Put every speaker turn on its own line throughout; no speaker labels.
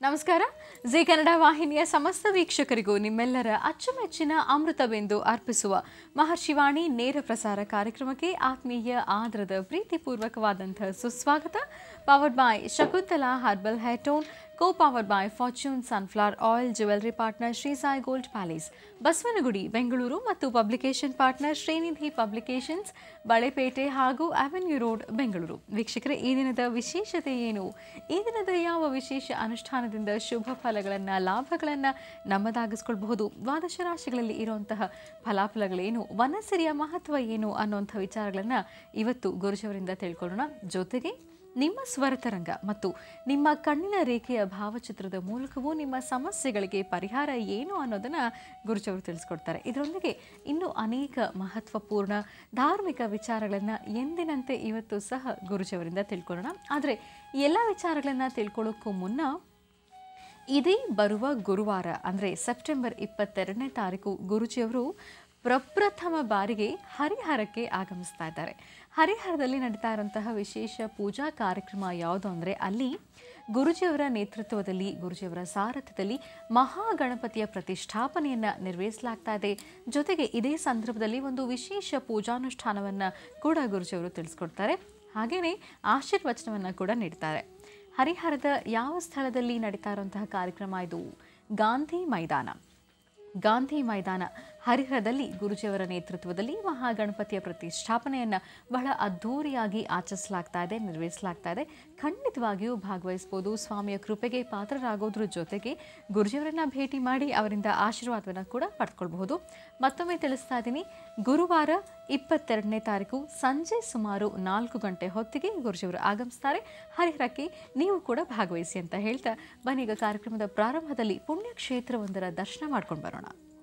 ನಮಸ್ಕಾರ ಜಿ ಕನ್ನಡ ವಾಹಿನಿಯ ಸಮಸ್ತ ವೀಕ್ಷಕರಿಗೂ ನಿಮ್ಮೆಲ್ಲರ ಅಚ್ಚುಮೆಚ್ಚಿನ ಅಮೃತವೆಂದು ಅರ್ಪಿಸುವ ಮಹರ್ಷಿವಾಣಿ ನೇರ ಪ್ರಸಾರ ಕಾರ್ಯಕ್ರಮಕ್ಕೆ ಆತ್ಮೀಯ ಆದರದ ಪ್ರೀತಿಪೂರ್ವಕವಾದಂತಹ ಸುಸ್ವಾಗತ powered by Shakuntala herbal hair tone co powered by Fortune sunflower oil jewellery partner Shri Sai gold palace Basavanagudi Bengaluru ಮತ್ತು publication partner Srinidhi publications Balepete ಹಾಗೂ ಅವೆನ್ಯೂ ರೋಡ್ ಬೆಂಗಳೂರು ವೀಕ್ಷಕರೇ ಈ ದಿನದ ವಿಶೇಷತೆ ಏನು ಈ ದಿನದ ಯಾವ ವಿಶೇಷ ಅನುಷ್ಠಾನದಿಂದ ಶುಭ ಫಲಗಳನ್ನು ಲಾಭಗಳನ್ನು ನಮ್ಮದಾಗಿಸ್ಕೊಳ್ಬಹುದು ದ್ವಾದಶ ರಾಶಿಗಳಲ್ಲಿ ಇರುವಂತಹ ಫಲಾಫಲಗಳೇನು ವನಸಿರಿಯ ಮಹತ್ವ ಏನು ಅನ್ನುವಂಥ ವಿಚಾರಗಳನ್ನು ಇವತ್ತು ಗುರುಜವರಿಂದ ತಿಳ್ಕೊಳ್ಳೋಣ ಜೊತೆಗೆ ನಿಮ್ಮ ಸ್ವರತರಂಗ ಮತ್ತು ನಿಮ್ಮ ಕಣ್ಣಿನ ರೇಖೆಯ ಭಾವಚಿತ್ರದ ಮೂಲಕವೂ ನಿಮ್ಮ ಸಮಸ್ಯೆಗಳಿಗೆ ಪರಿಹಾರ ಏನು ಅನ್ನೋದನ್ನು ಗುರುಜವರು ತಿಳಿಸ್ಕೊಡ್ತಾರೆ ಇದರೊಂದಿಗೆ ಇನ್ನೂ ಅನೇಕ ಮಹತ್ವಪೂರ್ಣ ಧಾರ್ಮಿಕ ವಿಚಾರಗಳನ್ನು ಎಂದಿನಂತೆ ಇವತ್ತು ಸಹ ಗುರುಜವರಿಂದ ತಿಳ್ಕೊಳ್ಳೋಣ ಆದರೆ ಎಲ್ಲ ವಿಚಾರಗಳನ್ನು ತಿಳ್ಕೊಳ್ಳೋಕ್ಕೂ ಮುನ್ನ ಇದೇ ಬರುವ ಗುರುವಾರ ಅಂದರೆ ಸೆಪ್ಟೆಂಬರ್ ಇಪ್ಪತ್ತೆರಡನೇ ತಾರೀಕು ಗುರುಜಿಯವರು ಪ್ರಪ್ರಥಮ ಬಾರಿಗೆ ಹರಿಹರಕ್ಕೆ ಆಗಮಿಸ್ತಾ ಇದ್ದಾರೆ ಹರಿಹರದಲ್ಲಿ ನಡೀತಾ ಇರುವಂತಹ ವಿಶೇಷ ಪೂಜಾ ಕಾರ್ಯಕ್ರಮ ಯಾವುದು ಅಂದರೆ ಅಲ್ಲಿ ಗುರುಜಿಯವರ ನೇತೃತ್ವದಲ್ಲಿ ಗುರುಜಿಯವರ ಸಾರಥ್ಯದಲ್ಲಿ ಮಹಾಗಣಪತಿಯ ಪ್ರತಿಷ್ಠಾಪನೆಯನ್ನು ನಿರ್ವಹಿಸಲಾಗ್ತಾ ಇದೆ ಜೊತೆಗೆ ಇದೇ ಸಂದರ್ಭದಲ್ಲಿ ಒಂದು ವಿಶೇಷ ಪೂಜಾನುಷ್ಠಾನವನ್ನು ಕೂಡ ಗುರುಜಿಯವರು ತಿಳಿಸ್ಕೊಡ್ತಾರೆ ಹಾಗೆಯೇ ಆಶೀರ್ವಚನವನ್ನು ಕೂಡ ನೀಡ್ತಾರೆ ಹರಿಹರದ ಯಾವ ಸ್ಥಳದಲ್ಲಿ ನಡೀತಾ ಇರುವಂತಹ ಕಾರ್ಯಕ್ರಮ ಇದು ಗಾಂಧಿ ಮೈದಾನ ಗಾಂಧಿ ಮೈದಾನ ಹರಿಹರದಲ್ಲಿ ಗುರುಜಿಯವರ ನೇತೃತ್ವದಲ್ಲಿ ಮಹಾಗಣಪತಿಯ ಪ್ರತಿಷ್ಠಾಪನೆಯನ್ನು ಬಹಳ ಅದ್ಧೂರಿಯಾಗಿ ಆಚರಿಸಲಾಗ್ತಾ ಇದೆ ನಿರ್ವಹಿಸಲಾಗ್ತಾ ಇದೆ ಖಂಡಿತವಾಗಿಯೂ ಭಾಗವಹಿಸ್ಬೋದು ಸ್ವಾಮಿಯ ಕೃಪೆಗೆ ಪಾತ್ರರಾಗೋದ್ರ ಜೊತೆಗೆ ಗುರುಜಿಯವರನ್ನ ಭೇಟಿ ಮಾಡಿ ಅವರಿಂದ ಆಶೀರ್ವಾದವನ್ನು ಕೂಡ ಪಡ್ಕೊಳ್ಬಹುದು ಮತ್ತೊಮ್ಮೆ ತಿಳಿಸ್ತಾ ಇದ್ದೀನಿ ಗುರುವಾರ ಇಪ್ಪತ್ತೆರಡನೇ ತಾರೀಕು ಸಂಜೆ ಸುಮಾರು ನಾಲ್ಕು ಗಂಟೆ ಹೊತ್ತಿಗೆ ಗುರುಜಿಯವರು ಆಗಮಿಸ್ತಾರೆ ಹರಿಹರಕ್ಕೆ ನೀವು ಕೂಡ ಭಾಗವಹಿಸಿ ಅಂತ ಹೇಳ್ತಾ ಬನ್ನೀಗ ಕಾರ್ಯಕ್ರಮದ ಪ್ರಾರಂಭದಲ್ಲಿ ಪುಣ್ಯಕ್ಷೇತ್ರವೊಂದರ ದರ್ಶನ ಮಾಡ್ಕೊಂಡು ಬರೋಣ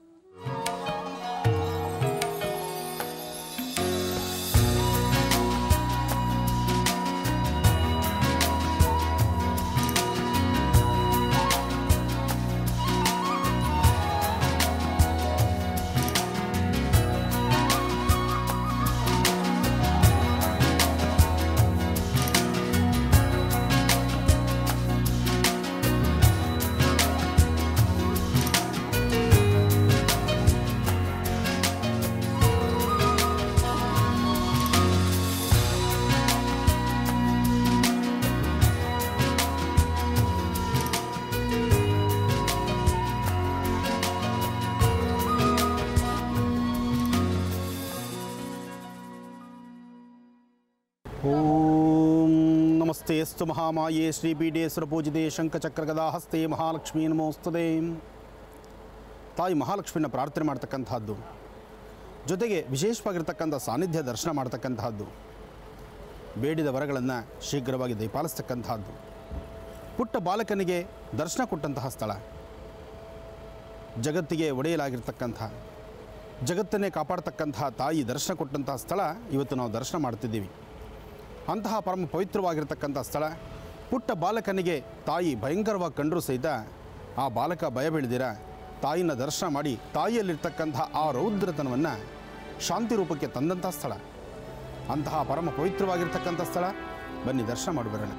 ಓಂ ನಮಸ್ತೆ ಅಸ್ತು ಮಹಾಮಾಯೆ ಶ್ರೀಪೀಠೇಶ್ವರ ಪೂಜಿತೆ ಶಂಖಚಕ್ರಗದಾಹಸ್ತೆ ಮಹಾಲಕ್ಷ್ಮೀ ನಮೋಸ್ತದೆ ತಾಯಿ ಮಹಾಲಕ್ಷ್ಮಿನ ಪ್ರಾರ್ಥನೆ ಮಾಡ್ತಕ್ಕಂತಹದ್ದು ಜೊತೆಗೆ ವಿಶೇಷವಾಗಿರ್ತಕ್ಕಂಥ ಸಾನ್ನಿಧ್ಯ ದರ್ಶನ ಮಾಡ್ತಕ್ಕಂತಹದ್ದು ಬೇಡಿದ ವರಗಳನ್ನು ಶೀಘ್ರವಾಗಿ ದಯಪಾಲಿಸ್ತಕ್ಕಂತಹದ್ದು ಪುಟ್ಟ ಬಾಲಕನಿಗೆ ದರ್ಶನ ಕೊಟ್ಟಂತಹ ಸ್ಥಳ ಜಗತ್ತಿಗೆ ಒಡೆಯಲಾಗಿರ್ತಕ್ಕಂಥ ಜಗತ್ತನ್ನೇ ಕಾಪಾಡ್ತಕ್ಕಂತಹ ತಾಯಿ ದರ್ಶನ ಕೊಟ್ಟಂತಹ ಸ್ಥಳ ಇವತ್ತು ನಾವು ದರ್ಶನ ಮಾಡ್ತಿದ್ದೀವಿ ಅಂತಹ ಪರಮ ಪವಿತ್ರವಾಗಿರ್ತಕ್ಕಂಥ ಸ್ಥಳ ಪುಟ್ಟ ಬಾಲಕನಿಗೆ ತಾಯಿ ಭಯಂಕರವಾಗಿ ಕಂಡರೂ ಸಹಿತ ಆ ಬಾಲಕ ಭಯ ಬೀಳ್ದಿರ ತಾಯಿನ ದರ್ಶನ ಮಾಡಿ ತಾಯಿಯಲ್ಲಿರ್ತಕ್ಕಂಥ ಆ ರೌದ್ರತನವನ್ನು ಶಾಂತಿ ರೂಪಕ್ಕೆ ತಂದಂಥ ಸ್ಥಳ ಅಂತಹ ಪರಮ ಪವಿತ್ರವಾಗಿರ್ತಕ್ಕಂಥ ಸ್ಥಳ ಬನ್ನಿ ದರ್ಶನ ಮಾಡಿ ಬರೋಣ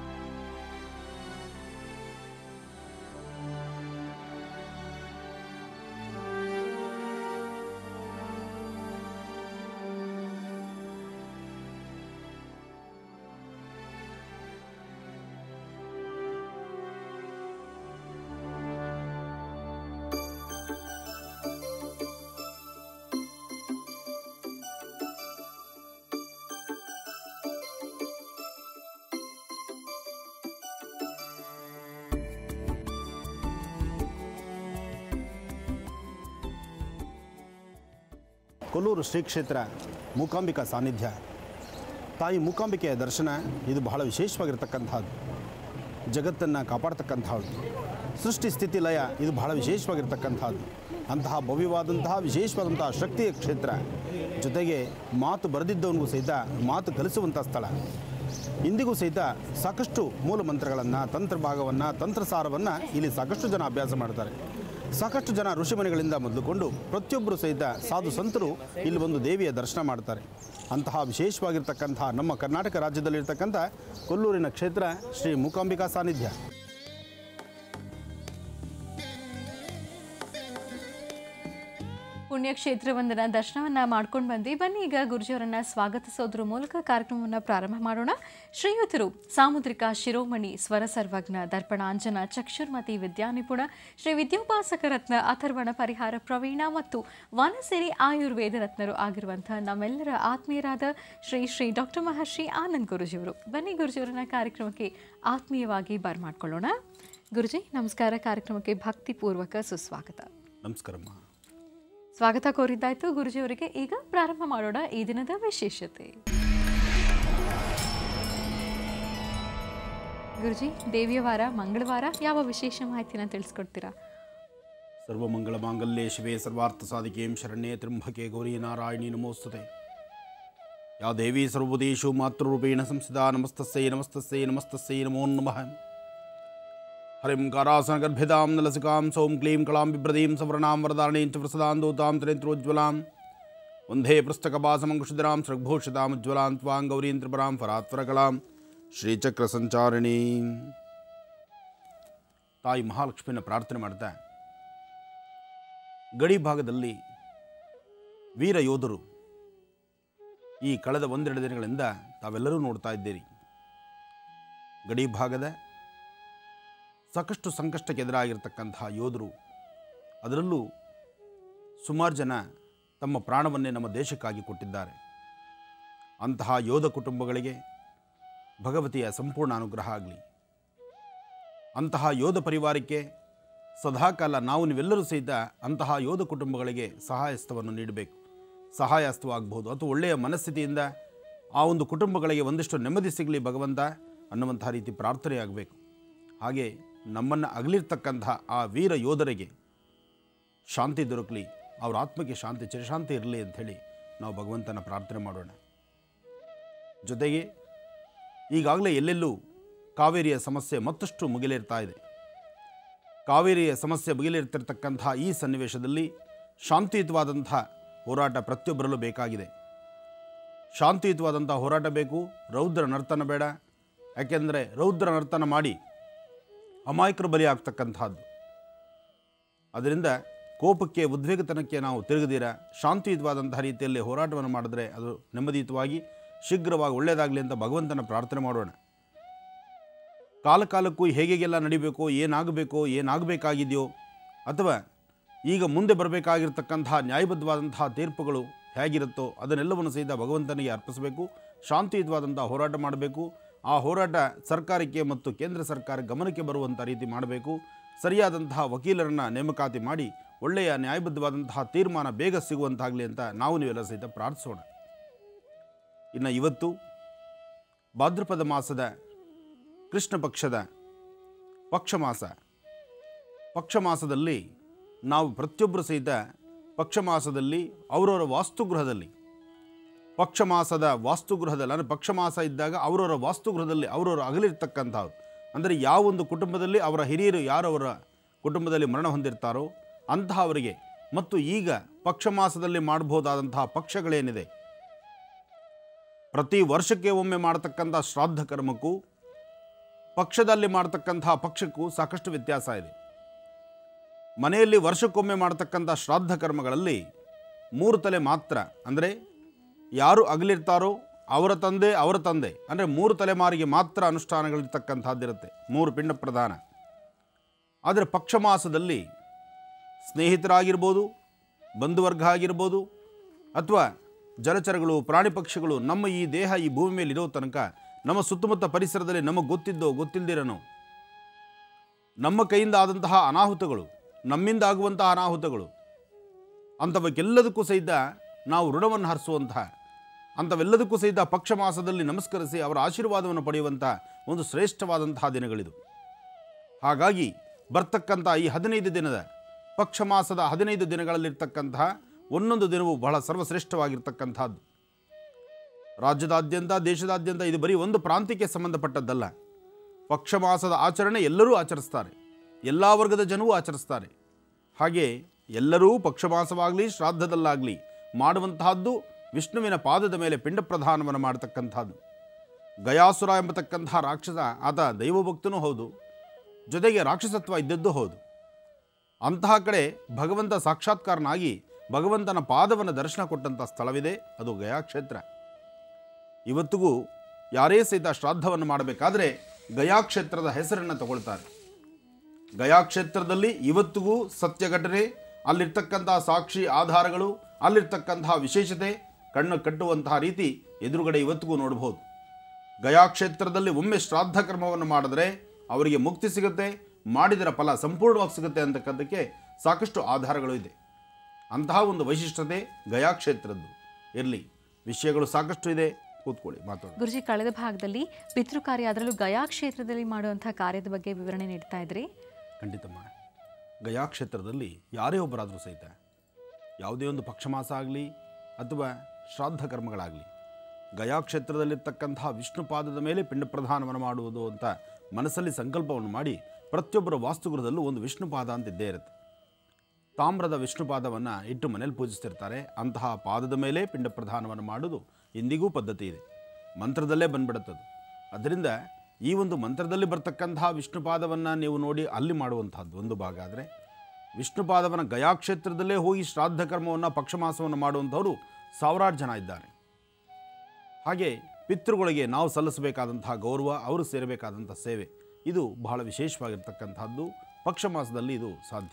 ಕೊಲ್ಲೂರು ಶ್ರೀ ಕ್ಷೇತ್ರ ಮೂಕಾಂಬಿಕಾ ಸಾನ್ನಿಧ್ಯ ತಾಯಿ ಮೂಕಾಂಬಿಕೆಯ ದರ್ಶನ ಇದು ಬಹಳ ವಿಶೇಷವಾಗಿರ್ತಕ್ಕಂಥದ್ದು ಜಗತ್ತನ್ನು ಕಾಪಾಡ್ತಕ್ಕಂಥದ್ದು ಸೃಷ್ಟಿ ಸ್ಥಿತಿ ಲಯ ಇದು ಬಹಳ ವಿಶೇಷವಾಗಿರ್ತಕ್ಕಂಥದ್ದು ಅಂತಹ ಭವ್ಯವಾದಂತಹ ವಿಶೇಷವಾದಂತಹ ಶಕ್ತಿಯ ಕ್ಷೇತ್ರ ಜೊತೆಗೆ ಮಾತು ಬರೆದಿದ್ದವನಿಗೂ ಸಹಿತ ಮಾತು ಕಲಿಸುವಂಥ ಸ್ಥಳ ಇಂದಿಗೂ ಸಹಿತ ಸಾಕಷ್ಟು ಮೂಲ ಮಂತ್ರಗಳನ್ನು ತಂತ್ರ ಭಾಗವನ್ನು ತಂತ್ರಸಾರವನ್ನು ಇಲ್ಲಿ ಸಾಕಷ್ಟು ಜನ ಅಭ್ಯಾಸ ಮಾಡ್ತಾರೆ ಸಾಕಷ್ಟು ಜನ ಋಷಿಮಣಿಗಳಿಂದ ಮೊದಲುಕೊಂಡು ಪ್ರತಿಯೊಬ್ಬರು ಸಹಿತ ಸಾಧು ಸಂತರು ಇಲ್ಲಿ ಒಂದು ದೇವಿಯ ದರ್ಶನ ಮಾಡ್ತಾರೆ ಅಂತಹ ವಿಶೇಷವಾಗಿರ್ತಕ್ಕಂತಹ ನಮ್ಮ ಕರ್ನಾಟಕ ರಾಜ್ಯದಲ್ಲಿರ್ತಕ್ಕಂಥ ಕೊಲ್ಲೂರಿನ ಕ್ಷೇತ್ರ ಶ್ರೀ ಮೂಕಾಂಬಿಕಾ ಸಾನ್ನಿಧ್ಯ
ಪುಣ್ಯಕ್ಷೇತ್ರವೊಂದರ ದರ್ಶನವನ್ನ ಮಾಡ್ಕೊಂಡು ಬಂದ್ವಿ ಬನ್ನಿ ಈಗ ಗುರುಜಿಯವರನ್ನ ಸ್ವಾಗತಿಸೋದ್ರ ಮೂಲಕ ಕಾರ್ಯಕ್ರಮವನ್ನ ಪ್ರಾರಂಭ ಮಾಡೋಣ ಶ್ರೀಯುತರು ಸಾಮುದ್ರಿಕ ಶಿರೋಮಣಿ ಸ್ವರ ಸರ್ವಜ್ಞ ದರ್ಪಣಾಂಜನ ಚಕ್ಷುರ್ಮತಿ ವಿದ್ಯಾನಿಪುಣ ಶ್ರೀ ವಿದ್ಯೋಪಾಸಕ ರತ್ನ ಅಥರ್ವಣ ಪರಿಹಾರ ಪ್ರವೀಣ ಮತ್ತು ವನಸಿರಿ ಆಯುರ್ವೇದ ರತ್ನರು ಆಗಿರುವಂತಹ ನಮ್ಮೆಲ್ಲರ ಆತ್ಮೀಯರಾದ ಶ್ರೀ ಶ್ರೀ ಡಾಕ್ಟರ್ ಮಹರ್ಷಿ ಆನಂದ್ ಗುರುಜಿಯವರು ಬನ್ನಿ ಗುರುಜಿಯವರನ್ನ ಕಾರ್ಯಕ್ರಮಕ್ಕೆ ಆತ್ಮೀಯವಾಗಿ ಬರ್ಮಾಡ್ಕೊಳ್ಳೋಣ ಗುರುಜಿ ನಮಸ್ಕಾರ ಕಾರ್ಯಕ್ರಮಕ್ಕೆ ಭಕ್ತಿಪೂರ್ವಕ ಸುಸ್ವಾಗತ
ನಮಸ್ಕಾರಮ್ಮ
ಸ್ವಾಗತ ಕೋರಿದ್ದಾಯ್ತು ಗುರುಜಿಯವರಿಗೆ ಈಗ ಪ್ರಾರಂಭ ಮಾಡೋಣ ಈ ದಿನದ ವಿಶೇಷತೆ ಗುರುಜಿ ದೇವಿಯ ವಾರ ಮಂಗಳವಾರ ಯಾವ ವಿಶೇಷ ಮಾಹಿತಿನ ತಿಳಿಸ್ಕೊಡ್ತೀರಾ
ಸರ್ವಮಂಗಳ ಮಾಂಗಲ್ಯೆ ಶಿವೆ ಸರ್ವಾರ್ಥ ಸಾಧಿಕೆಂ ಶರಣ್ಯೆ ತ್ರಂಬಕೆ ಗೌರಿ ನಾರಾಯಣಿ ನಮೋಸ್ತುತೆ ಯಾ ದೇವಿ ಸರ್ವದೇಶು ಮಾತೃರೂಪೇಣ ಸಂಸ್ಥಿತಾ ನಮಸ್ತಸ್ಸೈ ನಮಸ್ತಸ್ಸೈ ನಮಸ್ತಸ್ಸೈ ನಮೋ ನಮಃ ಹರಿಂ ಕಾರಾಸನಗರ್ಭಿದಾಂ ನಲಸಿಕಾಂ ಸೌಂ ಕ್ಲೀಂ ಕಳಾಂ ಬಿಭ್ರದೀಂ ಸವರ್ಣಾಂ ವರದಾರಣೀಂ ಚ ಪ್ರಸದಾಂ ದೂತಾಂ ತ್ರೇಂತ್ರೋಜ್ವಲಾಂ ವಂದೇ ಪುಸ್ತಕಪಾಸಮಂಕುಶಿಧರಾಂ ಸೃಗ್ಭೂಷಿತಾಮಜ್ವಲಾಂ ತ್ವಾಂ ಗೌರೀಂ ತ್ರಿಪುರಾಂ ಫರಾತ್ವರಕಲಾಂ ಶ್ರೀಚಕ್ರ ಸಂಚಾರಿಣೀ ತಾಯಿ ಮಹಾಲಕ್ಷ್ಮಿಯನ್ನು ಪ್ರಾರ್ಥನೆ ಮಾಡ್ತಾ ಗಡಿ ಭಾಗದಲ್ಲಿ ವೀರ ಯೋಧರು ಈ ಕಳೆದ ಒಂದೆರಡು ದಿನಗಳಿಂದ ತಾವೆಲ್ಲರೂ ನೋಡ್ತಾ ಇದ್ದೀರಿ ಗಡಿ ಭಾಗದ ಸಾಕಷ್ಟು ಸಂಕಷ್ಟಕ್ಕೆ ಎದುರಾಗಿರ್ತಕ್ಕಂತಹ ಯೋಧರು ಅದರಲ್ಲೂ ಸುಮಾರು ಜನ ತಮ್ಮ ಪ್ರಾಣವನ್ನೇ ನಮ್ಮ ದೇಶಕ್ಕಾಗಿ ಕೊಟ್ಟಿದ್ದಾರೆ ಅಂತಹ ಯೋಧ ಕುಟುಂಬಗಳಿಗೆ ಭಗವತಿಯ ಸಂಪೂರ್ಣ ಅನುಗ್ರಹ ಆಗಲಿ ಅಂತಹ ಯೋಧ ಪರಿವಾರಕ್ಕೆ ಸದಾಕಾಲ ನಾವು ನೀವೆಲ್ಲರೂ ಸಹಿತ ಅಂತಹ ಯೋಧ ಕುಟುಂಬಗಳಿಗೆ ಸಹಾಯಸ್ತವನ್ನು ನೀಡಬೇಕು ಸಹಾಯಸ್ತವಾಗಬಹುದು ಅಥವಾ ಒಳ್ಳೆಯ ಮನಸ್ಥಿತಿಯಿಂದ ಆ ಒಂದು ಕುಟುಂಬಗಳಿಗೆ ಒಂದಿಷ್ಟು ನೆಮ್ಮದಿ ಸಿಗಲಿ ಭಗವಂತ ಅನ್ನುವಂಥ ರೀತಿ ಪ್ರಾರ್ಥನೆ ಆಗಬೇಕು ಹಾಗೆ ನಮ್ಮನ್ನು ಅಗಲಿರ್ತಕ್ಕಂತಹ ಆ ವೀರ ಯೋಧರಿಗೆ ಶಾಂತಿ ದೊರಕಲಿ ಅವ್ರ ಆತ್ಮಕ್ಕೆ ಶಾಂತಿ ಚಿರಶಾಂತಿ ಇರಲಿ ಅಂಥೇಳಿ ನಾವು ಭಗವಂತನ ಪ್ರಾರ್ಥನೆ ಮಾಡೋಣ ಜೊತೆಗೆ ಈಗಾಗಲೇ ಎಲ್ಲೆಲ್ಲೂ ಕಾವೇರಿಯ ಸಮಸ್ಯೆ ಮತ್ತಷ್ಟು ಮುಗಿಲೇರ್ತಾ ಇದೆ ಕಾವೇರಿಯ ಸಮಸ್ಯೆ ಮುಗಿಲೇರ್ತಿರ್ತಕ್ಕಂಥ ಈ ಸನ್ನಿವೇಶದಲ್ಲಿ ಶಾಂತಿಯುತವಾದಂಥ ಹೋರಾಟ ಪ್ರತಿಯೊಬ್ಬರಲ್ಲೂ ಬೇಕಾಗಿದೆ ಶಾಂತಿಯುತವಾದಂಥ ಹೋರಾಟ ಬೇಕು ರೌದ್ರ ನರ್ತನ ಬೇಡ ಯಾಕೆಂದರೆ ರೌದ್ರ ನರ್ತನ ಮಾಡಿ ಅಮಾಯಕರು ಬಲಿ ಆಗ್ತಕ್ಕಂಥದ್ದು ಅದರಿಂದ ಕೋಪಕ್ಕೆ ಉದ್ವೇಗತನಕ್ಕೆ ನಾವು ತಿರುಗದಿರ ಶಾಂತಿಯುತವಾದಂತಹ ರೀತಿಯಲ್ಲಿ ಹೋರಾಟವನ್ನು ಮಾಡಿದ್ರೆ ಅದು ನೆಮ್ಮದಿಯುತವಾಗಿ ಶೀಘ್ರವಾಗಿ ಒಳ್ಳೆಯದಾಗಲಿ ಅಂತ ಭಗವಂತನ ಪ್ರಾರ್ಥನೆ ಮಾಡೋಣ ಕಾಲ ಕಾಲಕ್ಕೂ ಹೇಗೆಲ್ಲ ನಡಿಬೇಕೋ ಏನಾಗಬೇಕೋ ಏನಾಗಬೇಕಾಗಿದೆಯೋ ಅಥವಾ ಈಗ ಮುಂದೆ ಬರಬೇಕಾಗಿರ್ತಕ್ಕಂತಹ ನ್ಯಾಯಬದ್ಧವಾದಂತಹ ತೀರ್ಪುಗಳು ಹೇಗಿರುತ್ತೋ ಅದನ್ನೆಲ್ಲವನ್ನು ಸಹಿತ ಭಗವಂತನಿಗೆ ಅರ್ಪಿಸಬೇಕು ಶಾಂತಿಯುತವಾದಂತಹ ಹೋರಾಟ ಮಾಡಬೇಕು ಆ ಹೋರಾಟ ಸರ್ಕಾರಕ್ಕೆ ಮತ್ತು ಕೇಂದ್ರ ಸರ್ಕಾರ ಗಮನಕ್ಕೆ ಬರುವಂಥ ರೀತಿ ಮಾಡಬೇಕು ಸರಿಯಾದಂತಹ ವಕೀಲರನ್ನು ನೇಮಕಾತಿ ಮಾಡಿ ಒಳ್ಳೆಯ ನ್ಯಾಯಬದ್ಧವಾದಂತಹ ತೀರ್ಮಾನ ಬೇಗ ಸಿಗುವಂತಾಗಲಿ ಅಂತ ನಾವು ನೀವೆಲ್ಲ ಸಹಿತ ಪ್ರಾರ್ಥಿಸೋಣ ಇನ್ನು ಇವತ್ತು ಭಾದ್ರಪದ ಮಾಸದ ಕೃಷ್ಣ ಪಕ್ಷದ ಪಕ್ಷ ಮಾಸ ಪಕ್ಷ ಮಾಸದಲ್ಲಿ ನಾವು ಪ್ರತಿಯೊಬ್ಬರು ಸಹಿತ ಪಕ್ಷ ಮಾಸದಲ್ಲಿ ಅವರವರ ವಾಸ್ತುಗೃಹದಲ್ಲಿ ಪಕ್ಷ ಮಾಸದ ವಾಸ್ತುಗೃಹದಲ್ಲಿ ಅಂದರೆ ಪಕ್ಷ ಮಾಸ ಇದ್ದಾಗ ಅವರವರ ವಾಸ್ತುಗೃಹದಲ್ಲಿ ಅವರವರು ಅಗಲಿರ್ತಕ್ಕಂಥವ್ರು ಅಂದರೆ ಯಾವೊಂದು ಕುಟುಂಬದಲ್ಲಿ ಅವರ ಹಿರಿಯರು ಯಾರವರ ಕುಟುಂಬದಲ್ಲಿ ಮರಣ ಹೊಂದಿರ್ತಾರೋ ಅಂತಹವರಿಗೆ ಮತ್ತು ಈಗ ಪಕ್ಷ ಮಾಸದಲ್ಲಿ ಮಾಡಬಹುದಾದಂತಹ ಪಕ್ಷಗಳೇನಿದೆ ಪ್ರತಿ ವರ್ಷಕ್ಕೆ ಒಮ್ಮೆ ಮಾಡತಕ್ಕಂಥ ಶ್ರಾದ್ದ ಕರ್ಮಕ್ಕೂ ಪಕ್ಷದಲ್ಲಿ ಮಾಡತಕ್ಕಂತಹ ಪಕ್ಷಕ್ಕೂ ಸಾಕಷ್ಟು ವ್ಯತ್ಯಾಸ ಇದೆ ಮನೆಯಲ್ಲಿ ವರ್ಷಕ್ಕೊಮ್ಮೆ ಮಾಡತಕ್ಕಂಥ ಶ್ರಾದ್ದ ಕರ್ಮಗಳಲ್ಲಿ ಮೂರು ತಲೆ ಮಾತ್ರ ಅಂದರೆ ಯಾರು ಅಗಲಿರ್ತಾರೋ ಅವರ ತಂದೆ ಅವರ ತಂದೆ ಅಂದರೆ ಮೂರು ತಲೆಮಾರಿಗೆ ಮಾತ್ರ ಅನುಷ್ಠಾನಗಳಿರ್ತಕ್ಕಂಥದ್ದಿರುತ್ತೆ ಮೂರು ಪಿಂಡ ಪ್ರಧಾನ ಆದರೆ ಪಕ್ಷ ಮಾಸದಲ್ಲಿ ಸ್ನೇಹಿತರಾಗಿರ್ಬೋದು ಬಂಧುವರ್ಗ ಆಗಿರ್ಬೋದು ಅಥವಾ ಜಲಚರಗಳು ಪ್ರಾಣಿ ಪಕ್ಷಿಗಳು ನಮ್ಮ ಈ ದೇಹ ಈ ಭೂಮಿ ಮೇಲೆ ಇರೋ ತನಕ ನಮ್ಮ ಸುತ್ತಮುತ್ತ ಪರಿಸರದಲ್ಲಿ ನಮಗೆ ಗೊತ್ತಿದ್ದೋ ಗೊತ್ತಿಲ್ಲದಿರನೋ ನಮ್ಮ ಕೈಯಿಂದ ಆದಂತಹ ಅನಾಹುತಗಳು ನಮ್ಮಿಂದ ಆಗುವಂತಹ ಅನಾಹುತಗಳು ಅಂಥವಕ್ಕೆಲ್ಲದಕ್ಕೂ ಸಹಿತ ನಾವು ಋಣವನ್ನು ಹರಿಸುವಂತಹ ಅಂಥವೆಲ್ಲದಕ್ಕೂ ಸಹಿತ ಪಕ್ಷ ಮಾಸದಲ್ಲಿ ನಮಸ್ಕರಿಸಿ ಅವರ ಆಶೀರ್ವಾದವನ್ನು ಪಡೆಯುವಂಥ ಒಂದು ಶ್ರೇಷ್ಠವಾದಂತಹ ದಿನಗಳಿದು ಹಾಗಾಗಿ ಬರ್ತಕ್ಕಂಥ ಈ ಹದಿನೈದು ದಿನದ ಪಕ್ಷ ಮಾಸದ ಹದಿನೈದು ದಿನಗಳಲ್ಲಿರ್ತಕ್ಕಂತಹ ಒಂದೊಂದು ದಿನವೂ ಬಹಳ ಸರ್ವಶ್ರೇಷ್ಠವಾಗಿರ್ತಕ್ಕಂಥದ್ದು ರಾಜ್ಯದಾದ್ಯಂತ ದೇಶದಾದ್ಯಂತ ಇದು ಬರೀ ಒಂದು ಪ್ರಾಂತ್ಯಕ್ಕೆ ಸಂಬಂಧಪಟ್ಟದ್ದಲ್ಲ ಪಕ್ಷ ಮಾಸದ ಆಚರಣೆ ಎಲ್ಲರೂ ಆಚರಿಸ್ತಾರೆ ಎಲ್ಲ ವರ್ಗದ ಜನವೂ ಆಚರಿಸ್ತಾರೆ ಹಾಗೆ ಎಲ್ಲರೂ ಪಕ್ಷಮಾಸವಾಗಲಿ ಶ್ರಾದ್ದದಲ್ಲಾಗಲಿ ಮಾಡುವಂತಹದ್ದು ವಿಷ್ಣುವಿನ ಪಾದದ ಮೇಲೆ ಪಿಂಡ ಪ್ರಧಾನವನ್ನು ಮಾಡತಕ್ಕಂಥದ್ದು ಗಯಾಸುರ ಎಂಬತಕ್ಕಂತಹ ರಾಕ್ಷಸ ಆತ ದೈವಭಕ್ತನೂ ಹೌದು ಜೊತೆಗೆ ರಾಕ್ಷಸತ್ವ ಇದ್ದದ್ದು ಹೌದು ಅಂತಹ ಕಡೆ ಭಗವಂತ ಸಾಕ್ಷಾತ್ಕಾರನಾಗಿ ಭಗವಂತನ ಪಾದವನ್ನು ದರ್ಶನ ಕೊಟ್ಟಂಥ ಸ್ಥಳವಿದೆ ಅದು ಗಯಾ ಕ್ಷೇತ್ರ ಇವತ್ತಿಗೂ ಯಾರೇ ಸಹಿತ ಶ್ರಾದ್ದವನ್ನು ಮಾಡಬೇಕಾದ್ರೆ ಗಯಾ ಕ್ಷೇತ್ರದ ಹೆಸರನ್ನು ತಗೊಳ್ತಾರೆ ಗಯಾ ಕ್ಷೇತ್ರದಲ್ಲಿ ಇವತ್ತಿಗೂ ಸತ್ಯ ಘಟನೆ ಅಲ್ಲಿರ್ತಕ್ಕಂತಹ ಸಾಕ್ಷಿ ಆಧಾರಗಳು ಅಲ್ಲಿರ್ತಕ್ಕಂತಹ ವಿಶೇಷತೆ ಕಣ್ಣು ಕಟ್ಟುವಂತಹ ರೀತಿ ಎದುರುಗಡೆ ಇವತ್ತಿಗೂ ನೋಡಬಹುದು ಗಯಾ ಕ್ಷೇತ್ರದಲ್ಲಿ ಒಮ್ಮೆ ಶ್ರಾದ್ದ ಕರ್ಮವನ್ನು ಮಾಡಿದ್ರೆ ಅವರಿಗೆ ಮುಕ್ತಿ ಸಿಗುತ್ತೆ ಮಾಡಿದರ ಫಲ ಸಂಪೂರ್ಣವಾಗಿ ಸಿಗುತ್ತೆ ಅಂತಕ್ಕಂಥಕ್ಕೆ ಸಾಕಷ್ಟು ಆಧಾರಗಳು ಇದೆ ಅಂತಹ ಒಂದು ವೈಶಿಷ್ಟ್ಯತೆ ಗಯಾ ಕ್ಷೇತ್ರದ್ದು ಇರಲಿ ವಿಷಯಗಳು ಸಾಕಷ್ಟು ಇದೆ ಕೂತ್ಕೊಳ್ಳಿ ಮಾತಾಡೋಣ
ಗುರುಜಿ ಕಳೆದ ಭಾಗದಲ್ಲಿ ಪಿತೃ ಕಾರ್ಯ ಅದರಲ್ಲೂ ಗಯಾ ಕ್ಷೇತ್ರದಲ್ಲಿ ಮಾಡುವಂತಹ ಕಾರ್ಯದ ಬಗ್ಗೆ ವಿವರಣೆ ನೀಡ್ತಾ ಇದ್ರಿ
ಖಂಡಿತಮ್ಮ ಗಯಾ ಕ್ಷೇತ್ರದಲ್ಲಿ ಯಾರೇ ಒಬ್ಬರಾದರೂ ಸಹಿತ ಯಾವುದೇ ಒಂದು ಪಕ್ಷಮಾಸ ಆಗಲಿ ಅಥವಾ ಶ್ರಾದ್ದ ಕರ್ಮಗಳಾಗಲಿ ಗಯಾ ಕ್ಷೇತ್ರದಲ್ಲಿರ್ತಕ್ಕಂತಹ ವಿಷ್ಣು ಪಾದದ ಮೇಲೆ ಪಿಂಡ ಪ್ರದಾನವನ್ನು ಮಾಡುವುದು ಅಂತ ಮನಸ್ಸಲ್ಲಿ ಸಂಕಲ್ಪವನ್ನು ಮಾಡಿ ಪ್ರತಿಯೊಬ್ಬರ ವಾಸ್ತುಗೃಹದಲ್ಲೂ ಒಂದು ವಿಷ್ಣು ಪಾದ ಅಂತ ಇದ್ದೇ ಇರುತ್ತೆ ತಾಮ್ರದ ವಿಷ್ಣು ಪಾದವನ್ನು ಇಟ್ಟು ಮನೇಲಿ ಪೂಜಿಸ್ತಿರ್ತಾರೆ ಅಂತಹ ಪಾದದ ಮೇಲೆ ಪಿಂಡ ಪ್ರದಾನವನ್ನು ಮಾಡೋದು ಇಂದಿಗೂ ಪದ್ಧತಿ ಇದೆ ಮಂತ್ರದಲ್ಲೇ ಬಂದ್ಬಿಡುತ್ತದು ಅದರಿಂದ ಈ ಒಂದು ಮಂತ್ರದಲ್ಲಿ ಬರ್ತಕ್ಕಂತಹ ವಿಷ್ಣು ಪಾದವನ್ನು ನೀವು ನೋಡಿ ಅಲ್ಲಿ ಮಾಡುವಂತಹದ್ದು ಒಂದು ಭಾಗ ಆದರೆ ವಿಷ್ಣು ಪಾದವನ್ನು ಗಯಾ ಕ್ಷೇತ್ರದಲ್ಲೇ ಹೋಗಿ ಶ್ರಾದ್ದ ಕರ್ಮವನ್ನು ಪಕ್ಷಮಾಸವನ್ನು ಮಾಡುವಂಥವರು ಸಾವಿರಾರು ಜನ ಇದ್ದಾರೆ ಹಾಗೆ ಪಿತೃಗಳಿಗೆ ನಾವು ಸಲ್ಲಿಸಬೇಕಾದಂತಹ ಗೌರವ ಅವರು ಸೇರಬೇಕಾದಂಥ ಸೇವೆ ಇದು ಬಹಳ ವಿಶೇಷವಾಗಿರ್ತಕ್ಕಂಥದ್ದು ಪಕ್ಷ ಮಾಸದಲ್ಲಿ ಇದು ಸಾಧ್ಯ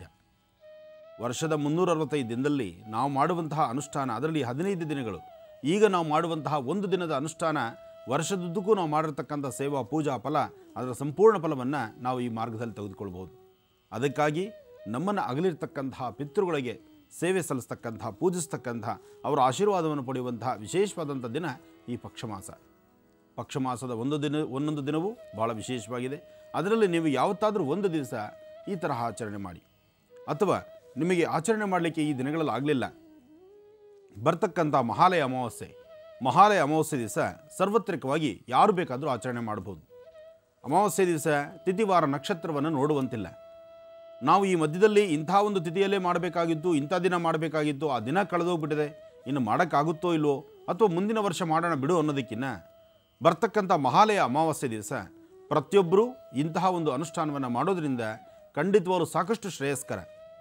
ವರ್ಷದ ಮುನ್ನೂರ ಅರವತ್ತೈದು ದಿನದಲ್ಲಿ ನಾವು ಮಾಡುವಂತಹ ಅನುಷ್ಠಾನ ಅದರಲ್ಲಿ ಹದಿನೈದು ದಿನಗಳು ಈಗ ನಾವು ಮಾಡುವಂತಹ ಒಂದು ದಿನದ ಅನುಷ್ಠಾನ ವರ್ಷದುದ್ದಕ್ಕೂ ನಾವು ಮಾಡಿರ್ತಕ್ಕಂಥ ಸೇವಾ ಪೂಜಾ ಫಲ ಅದರ ಸಂಪೂರ್ಣ ಫಲವನ್ನು ನಾವು ಈ ಮಾರ್ಗದಲ್ಲಿ ತೆಗೆದುಕೊಳ್ಬೋದು ಅದಕ್ಕಾಗಿ ನಮ್ಮನ್ನು ಅಗಲಿರ್ತಕ್ಕಂತಹ ಪಿತೃಗಳಿಗೆ ಸೇವೆ ಸಲ್ಲಿಸ್ತಕ್ಕಂತಹ ಪೂಜಿಸ್ತಕ್ಕಂತಹ ಅವರ ಆಶೀರ್ವಾದವನ್ನು ಪಡೆಯುವಂತಹ ವಿಶೇಷವಾದಂಥ ದಿನ ಈ ಪಕ್ಷಮಾಸ ಪಕ್ಷಮಾಸದ ಒಂದು ದಿನ ಒಂದೊಂದು ದಿನವೂ ಭಾಳ ವಿಶೇಷವಾಗಿದೆ ಅದರಲ್ಲಿ ನೀವು ಯಾವತ್ತಾದರೂ ಒಂದು ದಿವಸ ಈ ತರಹ ಆಚರಣೆ ಮಾಡಿ ಅಥವಾ ನಿಮಗೆ ಆಚರಣೆ ಮಾಡಲಿಕ್ಕೆ ಈ ದಿನಗಳಲ್ಲಿ ಆಗಲಿಲ್ಲ ಬರ್ತಕ್ಕಂಥ ಮಹಾಲಯ ಅಮಾವಾಸ್ಯೆ ಮಹಾಲಯ ಅಮಾವಾಸ್ಯೆ ದಿವಸ ಸಾರ್ವತ್ರಿಕವಾಗಿ ಯಾರು ಬೇಕಾದರೂ ಆಚರಣೆ ಮಾಡ್ಬೋದು ಅಮಾವಾಸ್ಯೆ ದಿವಸ ತಿಥಿವಾರ ನಕ್ಷತ್ರವನ್ನು ನೋಡುವಂತಿಲ್ಲ ನಾವು ಈ ಮಧ್ಯದಲ್ಲಿ ಇಂಥ ಒಂದು ತಿಥಿಯಲ್ಲೇ ಮಾಡಬೇಕಾಗಿತ್ತು ಇಂಥ ದಿನ ಮಾಡಬೇಕಾಗಿತ್ತು ಆ ದಿನ ಕಳೆದೋಗ್ಬಿಟ್ಟಿದೆ ಇನ್ನು ಮಾಡೋಕ್ಕಾಗುತ್ತೋ ಇಲ್ವೋ ಅಥವಾ ಮುಂದಿನ ವರ್ಷ ಮಾಡೋಣ ಬಿಡು ಅನ್ನೋದಕ್ಕಿಂತ ಬರ್ತಕ್ಕಂಥ ಮಹಾಲಯ ಅಮಾವಾಸ್ಯೆ ದಿವಸ ಪ್ರತಿಯೊಬ್ಬರೂ ಇಂತಹ ಒಂದು ಅನುಷ್ಠಾನವನ್ನು ಮಾಡೋದ್ರಿಂದ ಖಂಡಿತವಾಗ್ಲೂ ಸಾಕಷ್ಟು ಶ್ರೇಯಸ್ಕರ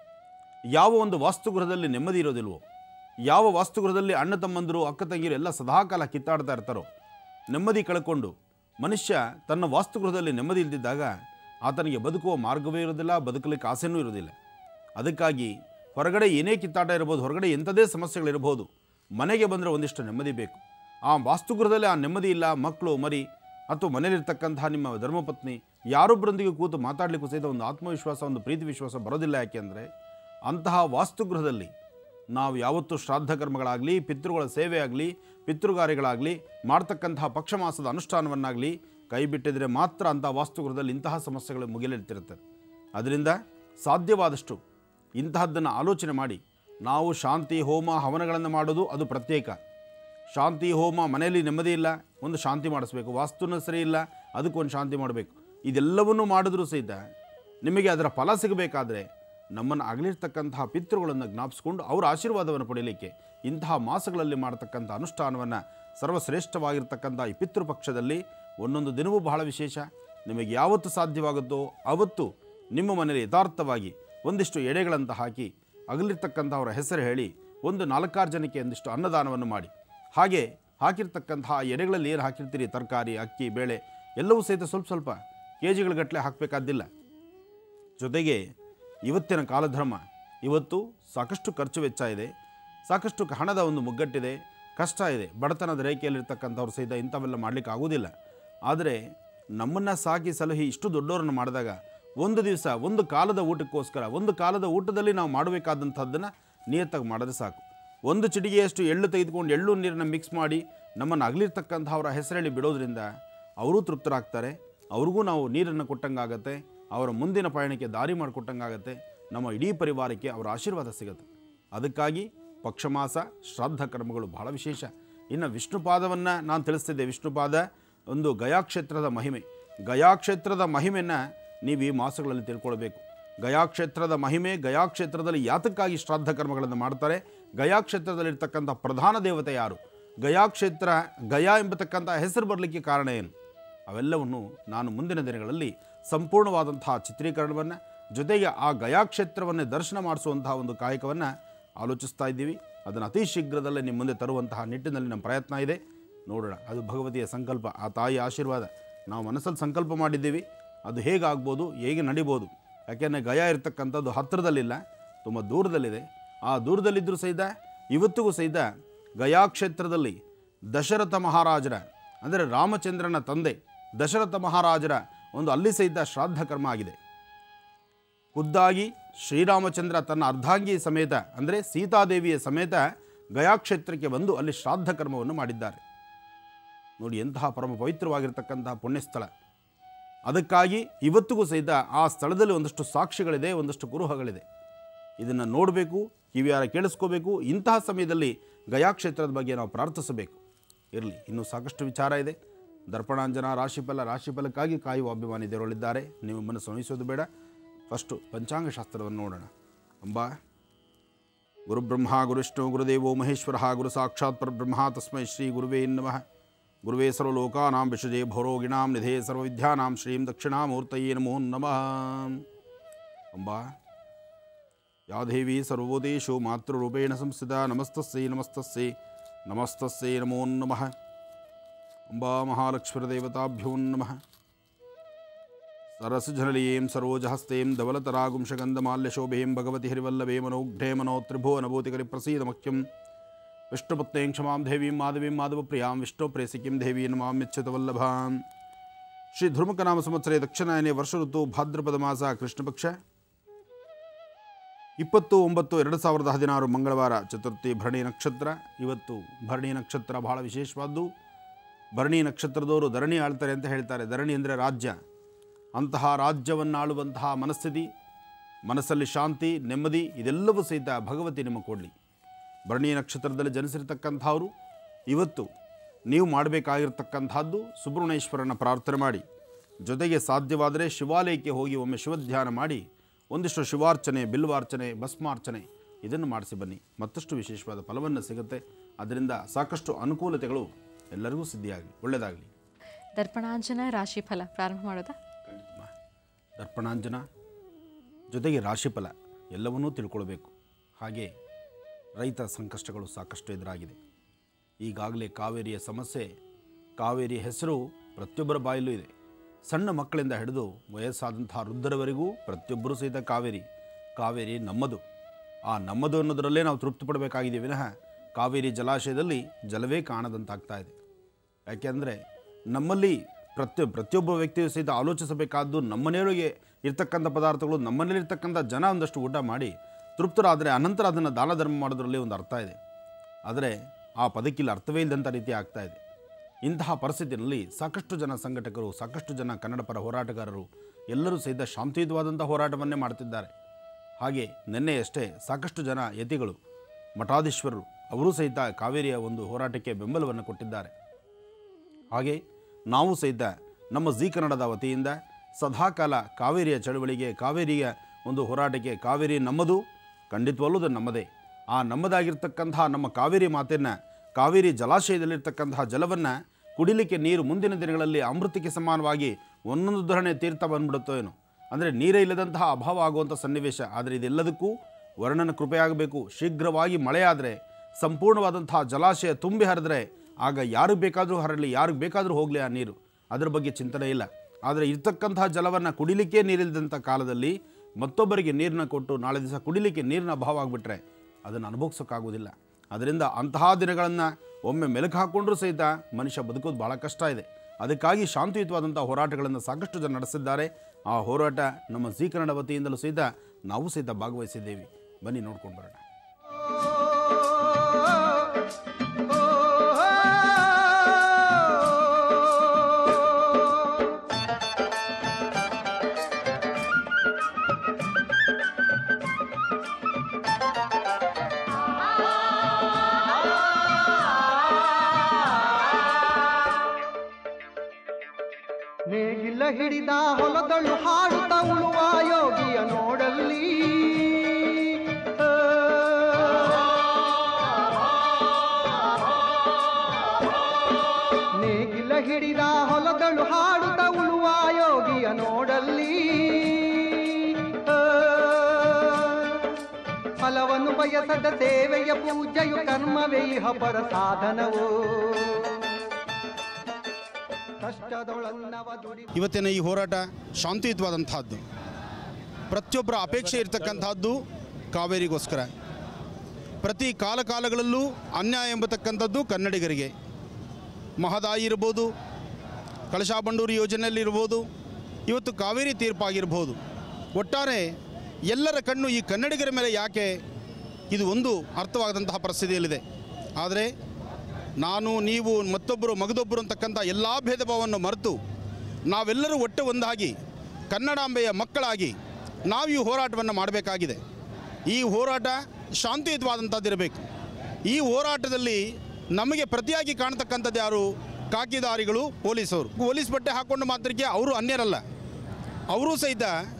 ಯಾವ ಒಂದು ವಾಸ್ತುಗೃಹದಲ್ಲಿ ನೆಮ್ಮದಿ ಇರೋದಿಲ್ವೋ ಯಾವ ವಾಸ್ತುಗೃಹದಲ್ಲಿ ಅಣ್ಣ ತಮ್ಮಂದರು ಅಕ್ಕ ತಂಗಿರು ಎಲ್ಲ ಸದಾಕಾಲ ಕಿತ್ತಾಡ್ತಾ ಇರ್ತಾರೋ ನೆಮ್ಮದಿ ಕಳ್ಕೊಂಡು ಮನುಷ್ಯ ತನ್ನ ವಾಸ್ತುಗೃಹದಲ್ಲಿ ನೆಮ್ಮದಿ ಇಲ್ದಿದ್ದಾಗ ಆತನಿಗೆ ಬದುಕುವ ಮಾರ್ಗವೇ ಇರೋದಿಲ್ಲ ಬದುಕಲಿಕ್ಕೆ ಆಸೆನೂ ಇರೋದಿಲ್ಲ ಅದಕ್ಕಾಗಿ ಹೊರಗಡೆ ಏನೇ ಕಿತ್ತಾಟ ಇರ್ಬೋದು ಹೊರಗಡೆ ಎಂಥದೇ ಸಮಸ್ಯೆಗಳಿರ್ಬೋದು ಮನೆಗೆ ಬಂದರೆ ಒಂದಿಷ್ಟು ನೆಮ್ಮದಿ ಬೇಕು ಆ ವಾಸ್ತುಗೃಹದಲ್ಲಿ ಆ ನೆಮ್ಮದಿ ಇಲ್ಲ ಮಕ್ಕಳು ಮರಿ ಅಥವಾ ಮನೇಲಿರ್ತಕ್ಕಂತಹ ನಿಮ್ಮ ಧರ್ಮಪತ್ನಿ ಯಾರೊಬ್ಬರೊಂದಿಗೆ ಕೂತು ಮಾತಾಡಲಿಕ್ಕೂ ಸಹಿತ ಒಂದು ಆತ್ಮವಿಶ್ವಾಸ ಒಂದು ಪ್ರೀತಿ ವಿಶ್ವಾಸ ಬರೋದಿಲ್ಲ ಯಾಕೆಂದರೆ ಅಂತಹ ವಾಸ್ತುಗೃಹದಲ್ಲಿ ನಾವು ಯಾವತ್ತೂ ಶ್ರಾದ್ದ ಕರ್ಮಗಳಾಗಲಿ ಪಿತೃಗಳ ಸೇವೆ ಆಗಲಿ ಪಿತೃಗಾರಿಗಳಾಗಲಿ ಮಾಡ್ತಕ್ಕಂತಹ ಪಕ್ಷಮಾಸದ ಅನುಷ್ಠಾನವನ್ನಾಗಲಿ ಕೈ ಬಿಟ್ಟಿದ್ರೆ ಮಾತ್ರ ಅಂಥ ವಾಸ್ತುಗೃಹದಲ್ಲಿ ಇಂತಹ ಸಮಸ್ಯೆಗಳು ಮುಗಿಲಿರ್ತಿರುತ್ತೆ ಅದರಿಂದ ಸಾಧ್ಯವಾದಷ್ಟು ಇಂತಹದ್ದನ್ನು ಆಲೋಚನೆ ಮಾಡಿ ನಾವು ಶಾಂತಿ ಹೋಮ ಹವನಗಳನ್ನು ಮಾಡೋದು ಅದು ಪ್ರತ್ಯೇಕ ಶಾಂತಿ ಹೋಮ ಮನೆಯಲ್ಲಿ ನೆಮ್ಮದಿ ಇಲ್ಲ ಒಂದು ಶಾಂತಿ ಮಾಡಿಸ್ಬೇಕು ವಾಸ್ತುನ ಸರಿ ಇಲ್ಲ ಅದಕ್ಕೊಂದು ಶಾಂತಿ ಮಾಡಬೇಕು ಇದೆಲ್ಲವನ್ನೂ ಮಾಡಿದ್ರೂ ಸಹಿತ ನಿಮಗೆ ಅದರ ಫಲ ಸಿಗಬೇಕಾದ್ರೆ ನಮ್ಮನ್ನು ಅಗಲಿರ್ತಕ್ಕಂತಹ ಪಿತೃಗಳನ್ನು ಜ್ಞಾಪಿಸ್ಕೊಂಡು ಅವರ ಆಶೀರ್ವಾದವನ್ನು ಪಡೆಯಲಿಕ್ಕೆ ಇಂತಹ ಮಾಸಗಳಲ್ಲಿ ಮಾಡತಕ್ಕಂಥ ಅನುಷ್ಠಾನವನ್ನು ಸರ್ವಶ್ರೇಷ್ಠವಾಗಿರ್ತಕ್ಕಂಥ ಈ ಪಿತೃಪಕ್ಷದಲ್ಲಿ ಒಂದೊಂದು ದಿನವೂ ಬಹಳ ವಿಶೇಷ ನಿಮಗೆ ಯಾವತ್ತು ಸಾಧ್ಯವಾಗುತ್ತೋ ಅವತ್ತು ನಿಮ್ಮ ಮನೆಯಲ್ಲಿ ಯಥಾರ್ಥವಾಗಿ ಒಂದಿಷ್ಟು ಎಡೆಗಳಂತ ಹಾಕಿ ಅಗಲಿರ್ತಕ್ಕಂಥವರ ಹೆಸರು ಹೇಳಿ ಒಂದು ನಾಲ್ಕಾರು ಜನಕ್ಕೆ ಒಂದಿಷ್ಟು ಅನ್ನದಾನವನ್ನು ಮಾಡಿ ಹಾಗೆ ಹಾಕಿರ್ತಕ್ಕಂತಹ ಎಡೆಗಳಲ್ಲಿ ಏನು ಹಾಕಿರ್ತೀರಿ ತರಕಾರಿ ಅಕ್ಕಿ ಬೇಳೆ ಎಲ್ಲವೂ ಸಹಿತ ಸ್ವಲ್ಪ ಸ್ವಲ್ಪ ಕೆ ಜಿಗಳಗಟ್ಟಲೆ ಹಾಕಬೇಕಾದ್ದಿಲ್ಲ ಜೊತೆಗೆ ಇವತ್ತಿನ ಕಾಲಧರ್ಮ ಇವತ್ತು ಸಾಕಷ್ಟು ಖರ್ಚು ವೆಚ್ಚ ಇದೆ ಸಾಕಷ್ಟು ಹಣದ ಒಂದು ಮುಗ್ಗಟ್ಟಿದೆ ಕಷ್ಟ ಇದೆ ಬಡತನದ ರೇಖೆಯಲ್ಲಿರ್ತಕ್ಕಂಥವ್ರು ಸಹಿತ ಇಂಥವೆಲ್ಲ ಮಾಡಲಿಕ್ಕೆ ಆಗೋದಿಲ್ಲ ಆದರೆ ನಮ್ಮನ್ನು ಸಾಕಿ ಸಲಹಿ ಇಷ್ಟು ದೊಡ್ಡವರನ್ನು ಮಾಡಿದಾಗ ಒಂದು ದಿವಸ ಒಂದು ಕಾಲದ ಊಟಕ್ಕೋಸ್ಕರ ಒಂದು ಕಾಲದ ಊಟದಲ್ಲಿ ನಾವು ಮಾಡಬೇಕಾದಂಥದ್ದನ್ನು ನಿಯತ್ತಾಗಿ ಮಾಡಿದ್ರೆ ಸಾಕು ಒಂದು ಚಿಟಿಗೆಯಷ್ಟು ಎಳ್ಳು ತೆಗೆದುಕೊಂಡು ಎಳ್ಳು ನೀರನ್ನು ಮಿಕ್ಸ್ ಮಾಡಿ ನಮ್ಮನ್ನು ಅಗಲಿರ್ತಕ್ಕಂಥವರ ಹೆಸರಲ್ಲಿ ಬಿಡೋದ್ರಿಂದ ಅವರೂ ತೃಪ್ತರಾಗ್ತಾರೆ ಅವ್ರಿಗೂ ನಾವು ನೀರನ್ನು ಕೊಟ್ಟಂಗಾಗತ್ತೆ ಅವರ ಮುಂದಿನ ಪಯಣಕ್ಕೆ ದಾರಿ ಮಾಡಿಕೊಟ್ಟಂಗಾಗತ್ತೆ ನಮ್ಮ ಇಡೀ ಪರಿವಾರಕ್ಕೆ ಅವರ ಆಶೀರ್ವಾದ ಸಿಗುತ್ತೆ ಅದಕ್ಕಾಗಿ ಪಕ್ಷಮಾಸ ಶ್ರಾದ್ದ ಕರ್ಮಗಳು ಬಹಳ ವಿಶೇಷ ಇನ್ನು ವಿಷ್ಣುಪಾದವನ್ನು ನಾನು ತಿಳಿಸ್ತಿದ್ದೆ ವಿಷ್ಣುಪಾದ ಒಂದು ಗಯಾಕ್ಷೇತ್ರದ ಮಹಿಮೆ ಗಯಾಕ್ಷೇತ್ರದ ಮಹಿಮೆಯನ್ನು ನೀವು ಈ ಮಾಸಗಳಲ್ಲಿ ತಿಳ್ಕೊಳ್ಬೇಕು ಗಯಾಕ್ಷೇತ್ರದ ಮಹಿಮೆ ಗಯಾಕ್ಷೇತ್ರದಲ್ಲಿ ಯಾತಕ್ಕಾಗಿ ಶ್ರಾದ್ದ ಕರ್ಮಗಳನ್ನು ಮಾಡ್ತಾರೆ ಗಯಾಕ್ಷೇತ್ರದಲ್ಲಿರ್ತಕ್ಕಂಥ ಪ್ರಧಾನ ದೇವತೆ ಯಾರು ಗಯಾಕ್ಷೇತ್ರ ಗಯಾ ಎಂಬತಕ್ಕಂಥ ಹೆಸರು ಬರಲಿಕ್ಕೆ ಕಾರಣ ಏನು ಅವೆಲ್ಲವನ್ನು ನಾನು ಮುಂದಿನ ದಿನಗಳಲ್ಲಿ ಸಂಪೂರ್ಣವಾದಂತಹ ಚಿತ್ರೀಕರಣವನ್ನು ಜೊತೆಗೆ ಆ ಗಯಾಕ್ಷೇತ್ರವನ್ನೇ ದರ್ಶನ ಮಾಡಿಸುವಂತಹ ಒಂದು ಕಾಯಕವನ್ನು ಆಲೋಚಿಸ್ತಾ ಇದ್ದೀವಿ ಅದನ್ನು ಅತಿ ಶೀಘ್ರದಲ್ಲೇ ನಿಮ್ಮ ಮುಂದೆ ತರುವಂತಹ ನಿಟ್ಟಿನಲ್ಲಿ ನಮ್ಮ ಪ್ರಯತ್ನ ಇದೆ ನೋಡೋಣ ಅದು ಭಗವತಿಯ ಸಂಕಲ್ಪ ಆ ತಾಯಿಯ ಆಶೀರ್ವಾದ ನಾವು ಮನಸ್ಸಲ್ಲಿ ಸಂಕಲ್ಪ ಮಾಡಿದ್ದೀವಿ ಅದು ಹೇಗಾಗ್ಬೋದು ಹೇಗೆ ನಡಿಬೋದು ಯಾಕೆಂದರೆ ಗಯ ಇರತಕ್ಕಂಥದ್ದು ಹತ್ತಿರದಲ್ಲಿಲ್ಲ ತುಂಬ ದೂರದಲ್ಲಿದೆ ಆ ದೂರದಲ್ಲಿದ್ದರೂ ಸಹಿತ ಇವತ್ತಿಗೂ ಸಹಿತ ಗಯಾ ಕ್ಷೇತ್ರದಲ್ಲಿ ದಶರಥ ಮಹಾರಾಜರ ಅಂದರೆ ರಾಮಚಂದ್ರನ ತಂದೆ ದಶರಥ ಮಹಾರಾಜರ ಒಂದು ಅಲ್ಲಿ ಸಹಿತ ಶ್ರಾದ್ದ ಕರ್ಮ ಆಗಿದೆ ಖುದ್ದಾಗಿ ಶ್ರೀರಾಮಚಂದ್ರ ತನ್ನ ಅರ್ಧಾಂಗಿ ಸಮೇತ ಅಂದರೆ ಸೀತಾದೇವಿಯ ಸಮೇತ ಗಯಾ ಕ್ಷೇತ್ರಕ್ಕೆ ಬಂದು ಅಲ್ಲಿ ಶ್ರಾದ್ದ ಕರ್ಮವನ್ನು ಮಾಡಿದ್ದಾರೆ ನೋಡಿ ಎಂತಹ ಪರಮ ಪವಿತ್ರವಾಗಿರ್ತಕ್ಕಂತಹ ಪುಣ್ಯಸ್ಥಳ ಅದಕ್ಕಾಗಿ ಇವತ್ತಿಗೂ ಸಹಿತ ಆ ಸ್ಥಳದಲ್ಲಿ ಒಂದಷ್ಟು ಸಾಕ್ಷಿಗಳಿದೆ ಒಂದಷ್ಟು ಕುರುಹಗಳಿದೆ ಇದನ್ನು ನೋಡಬೇಕು ಕಿವಿಯಾರ ಕೇಳಿಸ್ಕೋಬೇಕು ಇಂತಹ ಸಮಯದಲ್ಲಿ ಗಯಾ ಕ್ಷೇತ್ರದ ಬಗ್ಗೆ ನಾವು ಪ್ರಾರ್ಥಿಸಬೇಕು ಇರಲಿ ಇನ್ನೂ ಸಾಕಷ್ಟು ವಿಚಾರ ಇದೆ ದರ್ಪಣಾಂಜನ ರಾಶಿಫಲ ರಾಶಿಫಲಕ್ಕಾಗಿ ಕಾಯುವ ಅಭಿಮಾನಿ ದೇವರಲ್ಲಿದ್ದಾರೆ ನೀವು ಮನಸ್ಸು ವಹಿಸೋದು ಬೇಡ ಫಸ್ಟು ಪಂಚಾಂಗ ಶಾಸ್ತ್ರವನ್ನು ನೋಡೋಣ ಅಂಬಾ ಗುರುಬ್ರಹ್ಮ ಗುರುವಿಷ್ಣು ಗುರುದೇವೋ ಮಹೇಶ್ವರ ಗುರು ಸಾಕ್ಷಾತ್ ಪರಬ್ರಹ್ಮ ತಸ್ಮೈ ಶ್ರೀ ಗುರುವೇ ನಮಃ ಗುರುವೇ ಸರ್ವಲೋಕಾನಾಂ ವಿಷಜೇ ಭೌರೋಗಿಣಾಂ ನಿಧೇ ಸರ್ವವಿದ್ಯಾನಾಂ ಶ್ರೀಂ ದಕ್ಷಿಣಾಮೂರ್ತಯೇ ನಮೋ ನಮಃ ಅಂಬಾ ಯಾ ದೇವಿ ಸರ್ವಭೂತೇಷು ಮಾತೃರೂಪೇಣ ಸಂಸ್ಥಿತ ನಮಸ್ತಸ್ಸೈ ನಮಸ್ತಸ್ಸೈ ನಮಸ್ತಸ್ಸೈ ನಮೋ ನಮಃ ಅಂಬಾ ಮಹಾಲಕ್ಷ್ಮೀದೇವತಾಭ್ಯೋ ನಮಃ ಸರಸಜನಲೀಂ ಸರೋಜಹಸ್ತೇಂ ಧವಲತರಾಗುಂಶಗಂಧಮಾಲ್ಯಶೋಭೇಂ ಭಗವತಿ ಹರಿವಲ್ಲಭೇ ಮನೋಘ್ನೇ ಮನೋ ತ್ರಿಭುವನಭೂತಿಕರಿ ಪ್ರಸೀದ ಮಖ್ಯಂ ವಿಷ್ಣುಪತ್ನೇಂ ಕ್ಷಮಾಂ ದೇವೀಂ ಮಾಧವೀಂ ಮಾಧವಪ್ರಿಯಾಂ ವಿಷ್ಣುಪ್ರೇಸಿಕಿಂ ದೇವೀ ನಮಾಮ್ಯಚ್ಯುತವಲ್ಲಭಾಂ ಶ್ರೀ ಧರ್ಮಕನಾಮ ಸಂವತ್ಸರೇ ದಕ್ಷಿಣಾಯನೆ ವರ್ಷ ಋತು ಭಾದ್ರಪದ ಮಾಸ ಕೃಷ್ಣಪಕ್ಷ ಇಪ್ಪತ್ತು ಒಂಬತ್ತು ಎರಡು ಸಾವಿರದ ಹದಿನಾರು ಮಂಗಳವಾರ ಚತುರ್ಥಿ ಭರಣಿ ನಕ್ಷತ್ರ ಇವತ್ತು ಭರಣಿ ನಕ್ಷತ್ರ ಬಹಳ ವಿಶೇಷವಾದ್ದು ಭರಣಿ ನಕ್ಷತ್ರದವರು ಧರಣಿ ಆಳ್ತಾರೆ ಅಂತ ಹೇಳ್ತಾರೆ ಧರಣಿ ಅಂದರೆ ರಾಜ್ಯ ಅಂತಹ ರಾಜ್ಯವನ್ನು ಆಳುವಂತಹ ಮನಸ್ಥಿತಿ ಮನಸ್ಸಲ್ಲಿ ಶಾಂತಿ ನೆಮ್ಮದಿ ಇದೆಲ್ಲವೂ ಸಹಿತ ಭಗವತಿ ನಿಮ್ಮ ಕೊಡಲಿ ಭರಣಿ ನಕ್ಷತ್ರದಲ್ಲಿ ಜನಿಸಿರ್ತಕ್ಕಂಥವರು ಇವತ್ತು ನೀವು ಮಾಡಬೇಕಾಗಿರ್ತಕ್ಕಂಥದ್ದು ಸುಬ್ರಹ್ಮಣ್ಯೇಶ್ವರನ ಪ್ರಾರ್ಥನೆ ಮಾಡಿ ಜೊತೆಗೆ ಸಾಧ್ಯವಾದರೆ ಶಿವಾಲಯಕ್ಕೆ ಹೋಗಿ ಒಮ್ಮೆ ಶಿವಧ್ಯಾನ ಮಾಡಿ ಒಂದಿಷ್ಟು ಶಿವಾರ್ಚನೆ ಬಿಲ್ವಾರ್ಚನೆ ಭಸ್ಮಾರ್ಚನೆ ಇದನ್ನು ಮಾಡಿಸಿ ಬನ್ನಿ ಮತ್ತಷ್ಟು ವಿಶೇಷವಾದ ಫಲವನ್ನು ಸಿಗುತ್ತೆ ಅದರಿಂದ ಸಾಕಷ್ಟು ಅನುಕೂಲತೆಗಳು ಎಲ್ಲರಿಗೂ ಸಿದ್ಧಿಯಾಗಲಿ ಒಳ್ಳೆಯದಾಗಲಿ
ದರ್ಪಣಾಂಜನ ರಾಶಿಫಲ ಪ್ರಾರಂಭ ಮಾಡೋದಾ
ದರ್ಪಣಾಂಜನ ಜೊತೆಗೆ ರಾಶಿಫಲ ಎಲ್ಲವನ್ನೂ ತಿಳ್ಕೊಳ್ಬೇಕು ಹಾಗೆ ರೈತ ಸಂಕಷ್ಟಗಳು ಸಾಕಷ್ಟು ಎದುರಾಗಿದೆ ಈಗಾಗಲೇ ಕಾವೇರಿಯ ಸಮಸ್ಯೆ ಕಾವೇರಿ ಹೆಸರು ಪ್ರತಿಯೊಬ್ಬರ ಬಾಯಲ್ಲೂ ಇದೆ ಸಣ್ಣ ಮಕ್ಕಳಿಂದ ಹಿಡಿದು ವಯಸ್ಸಾದಂಥ ವೃದ್ಧರವರೆಗೂ ಪ್ರತಿಯೊಬ್ಬರೂ ಸಹಿತ ಕಾವೇರಿ ಕಾವೇರಿ ನಮ್ಮದು ಆ ನಮ್ಮದು ಅನ್ನೋದರಲ್ಲೇ ನಾವು ತೃಪ್ತಿ ಪಡಬೇಕಾಗಿದೆ ವಿನಃ ಕಾವೇರಿ ಜಲಾಶಯದಲ್ಲಿ ಜಲವೇ ಕಾಣದಂತಾಗ್ತಾ ಇದೆ ಯಾಕೆಂದರೆ ನಮ್ಮಲ್ಲಿ ಪ್ರತಿ ಪ್ರತಿಯೊಬ್ಬ ವ್ಯಕ್ತಿಯು ಸಹಿತ ಆಲೋಚಿಸಬೇಕಾದ್ದು ನಮ್ಮನೆಯೊಳಗೆ ಇರ್ತಕ್ಕಂಥ ಪದಾರ್ಥಗಳು ನಮ್ಮನೇಲಿರ್ತಕ್ಕಂಥ ಜನ ಒಂದಷ್ಟು ಊಟ ಮಾಡಿ ತೃಪ್ತರಾದರೆ ಅನಂತರ ಅದನ್ನು ದಾನ ಧರ್ಮ ಮಾಡೋದ್ರಲ್ಲಿ ಒಂದು ಅರ್ಥ ಇದೆ ಆದರೆ ಆ ಪದಕ್ಕಿಲ್ಲ ಅರ್ಥವೇ ಇಲ್ಲದಂಥ ರೀತಿ ಆಗ್ತಾ ಇದೆ ಇಂತಹ ಪರಿಸ್ಥಿತಿಯಲ್ಲಿ ಸಾಕಷ್ಟು ಜನ ಸಂಘಟಕರು ಸಾಕಷ್ಟು ಜನ ಕನ್ನಡ ಪರ ಹೋರಾಟಗಾರರು ಎಲ್ಲರೂ ಸಹಿತ ಶಾಂತಿಯುತವಾದಂಥ ಹೋರಾಟವನ್ನೇ ಮಾಡ್ತಿದ್ದಾರೆ ಹಾಗೆ ನಿನ್ನೆಯಷ್ಟೇ ಸಾಕಷ್ಟು ಜನ ಯತಿಗಳು ಮಠಾಧೀಶ್ವರರು ಅವರೂ ಸಹಿತ ಕಾವೇರಿಯ ಒಂದು ಹೋರಾಟಕ್ಕೆ ಬೆಂಬಲವನ್ನು ಕೊಟ್ಟಿದ್ದಾರೆ ಹಾಗೆ ನಾವು ಸಹಿತ ನಮ್ಮ ಜಿ ಕನ್ನಡದ ವತಿಯಿಂದ ಸದಾಕಾಲ ಕಾವೇರಿಯ ಚಳವಳಿಗೆ ಕಾವೇರಿಯ ಒಂದು ಹೋರಾಟಕ್ಕೆ ಕಾವೇರಿ ನಮ್ಮದು ಖಂಡಿತವಲ್ಲೂ ಅದು ನಮ್ಮದೇ ಆ ನಮ್ಮದಾಗಿರ್ತಕ್ಕಂತಹ ನಮ್ಮ ಕಾವೇರಿ ಮಾತೆಯನ್ನು ಕಾವೇರಿ ಜಲಾಶಯದಲ್ಲಿರ್ತಕ್ಕಂತಹ ಜಲವನ್ನು ಕುಡಿಲಿಕ್ಕೆ ನೀರು ಮುಂದಿನ ದಿನಗಳಲ್ಲಿ ಅಮೃತಕ್ಕೆ ಸಮಾನವಾಗಿ ಒಂದೊಂದು ಧರಣೆ ತೀರ್ಥ ಬಂದ್ಬಿಡುತ್ತೋ ಏನೋ ಅಂದರೆ ನೀರೇ ಇಲ್ಲದಂತಹ ಅಭಾವ ಆಗುವಂಥ ಸನ್ನಿವೇಶ ಆದರೆ ಇದೆಲ್ಲದಕ್ಕೂ ವರ್ಣನ ಕೃಪೆಯಾಗಬೇಕು ಶೀಘ್ರವಾಗಿ ಮಳೆಯಾದರೆ ಸಂಪೂರ್ಣವಾದಂತಹ ಜಲಾಶಯ ತುಂಬಿ ಹರಿದ್ರೆ ಆಗ ಯಾರಿಗೆ ಬೇಕಾದರೂ ಹರಲಿ ಯಾರಿಗೆ ಬೇಕಾದರೂ ಹೋಗಲಿ ಆ ನೀರು ಅದರ ಬಗ್ಗೆ ಚಿಂತನೆ ಇಲ್ಲ ಆದರೆ ಇರ್ತಕ್ಕಂತಹ ಜಲವನ್ನು ಕುಡಿಲಿಕ್ಕೆ ನೀರಿಲ್ಲದಂಥ ಕಾಲದಲ್ಲಿ ಮತ್ತೊಬ್ಬರಿಗೆ ನೀರನ್ನ ಕೊಟ್ಟು ನಾಳೆ ದಿವಸ ಕುಡಿಲಿಕ್ಕೆ ನೀರಿನ ಅಭಾವ ಆಗಿಬಿಟ್ರೆ ಅದನ್ನು ಅನುಭವಿಸೋಕ್ಕಾಗೋದಿಲ್ಲ ಅದರಿಂದ ಅಂತಹ ದಿನಗಳನ್ನು ಒಮ್ಮೆ ಮೆಲುಕು ಹಾಕ್ಕೊಂಡ್ರೂ ಸಹಿತ ಮನುಷ್ಯ ಬದುಕೋದು ಭಾಳ ಕಷ್ಟ ಇದೆ ಅದಕ್ಕಾಗಿ ಶಾಂತಿಯುತವಾದಂಥ ಹೋರಾಟಗಳನ್ನು ಸಾಕಷ್ಟು ಜನ ನಡೆಸಿದ್ದಾರೆ ಆ ಹೋರಾಟ ನಮ್ಮ ಜಿ ಕನ್ನಡ ವತಿಯಿಂದಲೂ ಸಹಿತ ನಾವು ಸಹಿತ ಭಾಗವಹಿಸಿದ್ದೇವೆ ಬನ್ನಿ ನೋಡ್ಕೊಂಡು ಬರೋಣ
ನೇಗಿಲ ಹಿಡಿದ ಹೊಲದಳು ಹಾಡುತ್ತ ಉಳುವ ಯೋಗಿಯ ನೋಡಲ್ಲಿ ಆ. ನೇಗಿಲ ಹಿಡಿದ ಹೊಲದಳು ಹಾಡುತ್ತ ಉಳುವ ಯೋಗಿಯ ನೋಡಲ್ಲಿ ಆ. ಫಲವನ್ನು ಬಯಸದ ಸೇವೆಯ ಪೂಜೆಯು ಕರ್ಮವೇ ಇಹ ಪರ ಸಾಧನವು ಕಷ್ಟದೊಳನ್ನವ ದುಡಿ
ಇವತ್ತಿನ ಈ ಹೋರಾಟ ಶಾಂತಿಯುತವಾದಂತಹದ್ದು ಪ್ರತಿಯೊಬ್ಬರ ಅಪೇಕ್ಷೆ ಇರತಕ್ಕಂತಹದ್ದು ಕಾವೇರಿಗೋಸ್ಕರ ಪ್ರತಿ ಕಾಲ ಕಾಲಗಳಲ್ಲೂ ಅನ್ಯಾಯ ಎಂಬತಕ್ಕಂಥದ್ದು ಕನ್ನಡಿಗರಿಗೆ ಮಹದಾಯಿ ಇರ್ಬೋದು ಕಳಶಾಬಂಡೂರು ಯೋಜನೆಯಲ್ಲಿರ್ಬೋದು ಇವತ್ತು ಕಾವೇರಿ ತೀರ್ಪಾಗಿರ್ಬೋದು ಒಟ್ಟಾರೆ ಎಲ್ಲರ ಕಣ್ಣು ಈ ಕನ್ನಡಿಗರ ಮೇಲೆ ಯಾಕೆ ಇದು ಒಂದು ಅರ್ಥವಾಗದಂತಹ ಪರಿಸ್ಥಿತಿಯಲ್ಲಿದೆ ಆದರೆ ನಾನು ನೀವು ಮತ್ತೊಬ್ಬರು ಮಗದೊಬ್ಬರು ಅಂತಕ್ಕಂಥ ಎಲ್ಲ ಭೇದ ಭಾವವನ್ನು ಮರೆತು ನಾವೆಲ್ಲರೂ ಒಟ್ಟು ಒಂದಾಗಿ ಕನ್ನಡಾಂಬೆಯ ಮಕ್ಕಳಾಗಿ ನಾವು ಈ ಹೋರಾಟವನ್ನು ಮಾಡಬೇಕಾಗಿದೆ ಈ ಹೋರಾಟ ಶಾಂತಿಯುತವಾದಂಥದ್ದಿರಬೇಕು ಈ ಹೋರಾಟದಲ್ಲಿ ನಮಗೆ ಪ್ರತಿಯಾಗಿ ಕಾಣ್ತಕ್ಕಂಥದ್ದು ಯಾರು ಕಾಕಿದಾರಿಗಳು ಪೊಲೀಸವರು ಪೊಲೀಸ್ ಬಟ್ಟೆ ಹಾಕ್ಕೊಂಡು ಮಾತ್ರಕ್ಕೆ ಅವರು ಅನ್ಯರಲ್ಲ ಅವರು ಸಹಿತ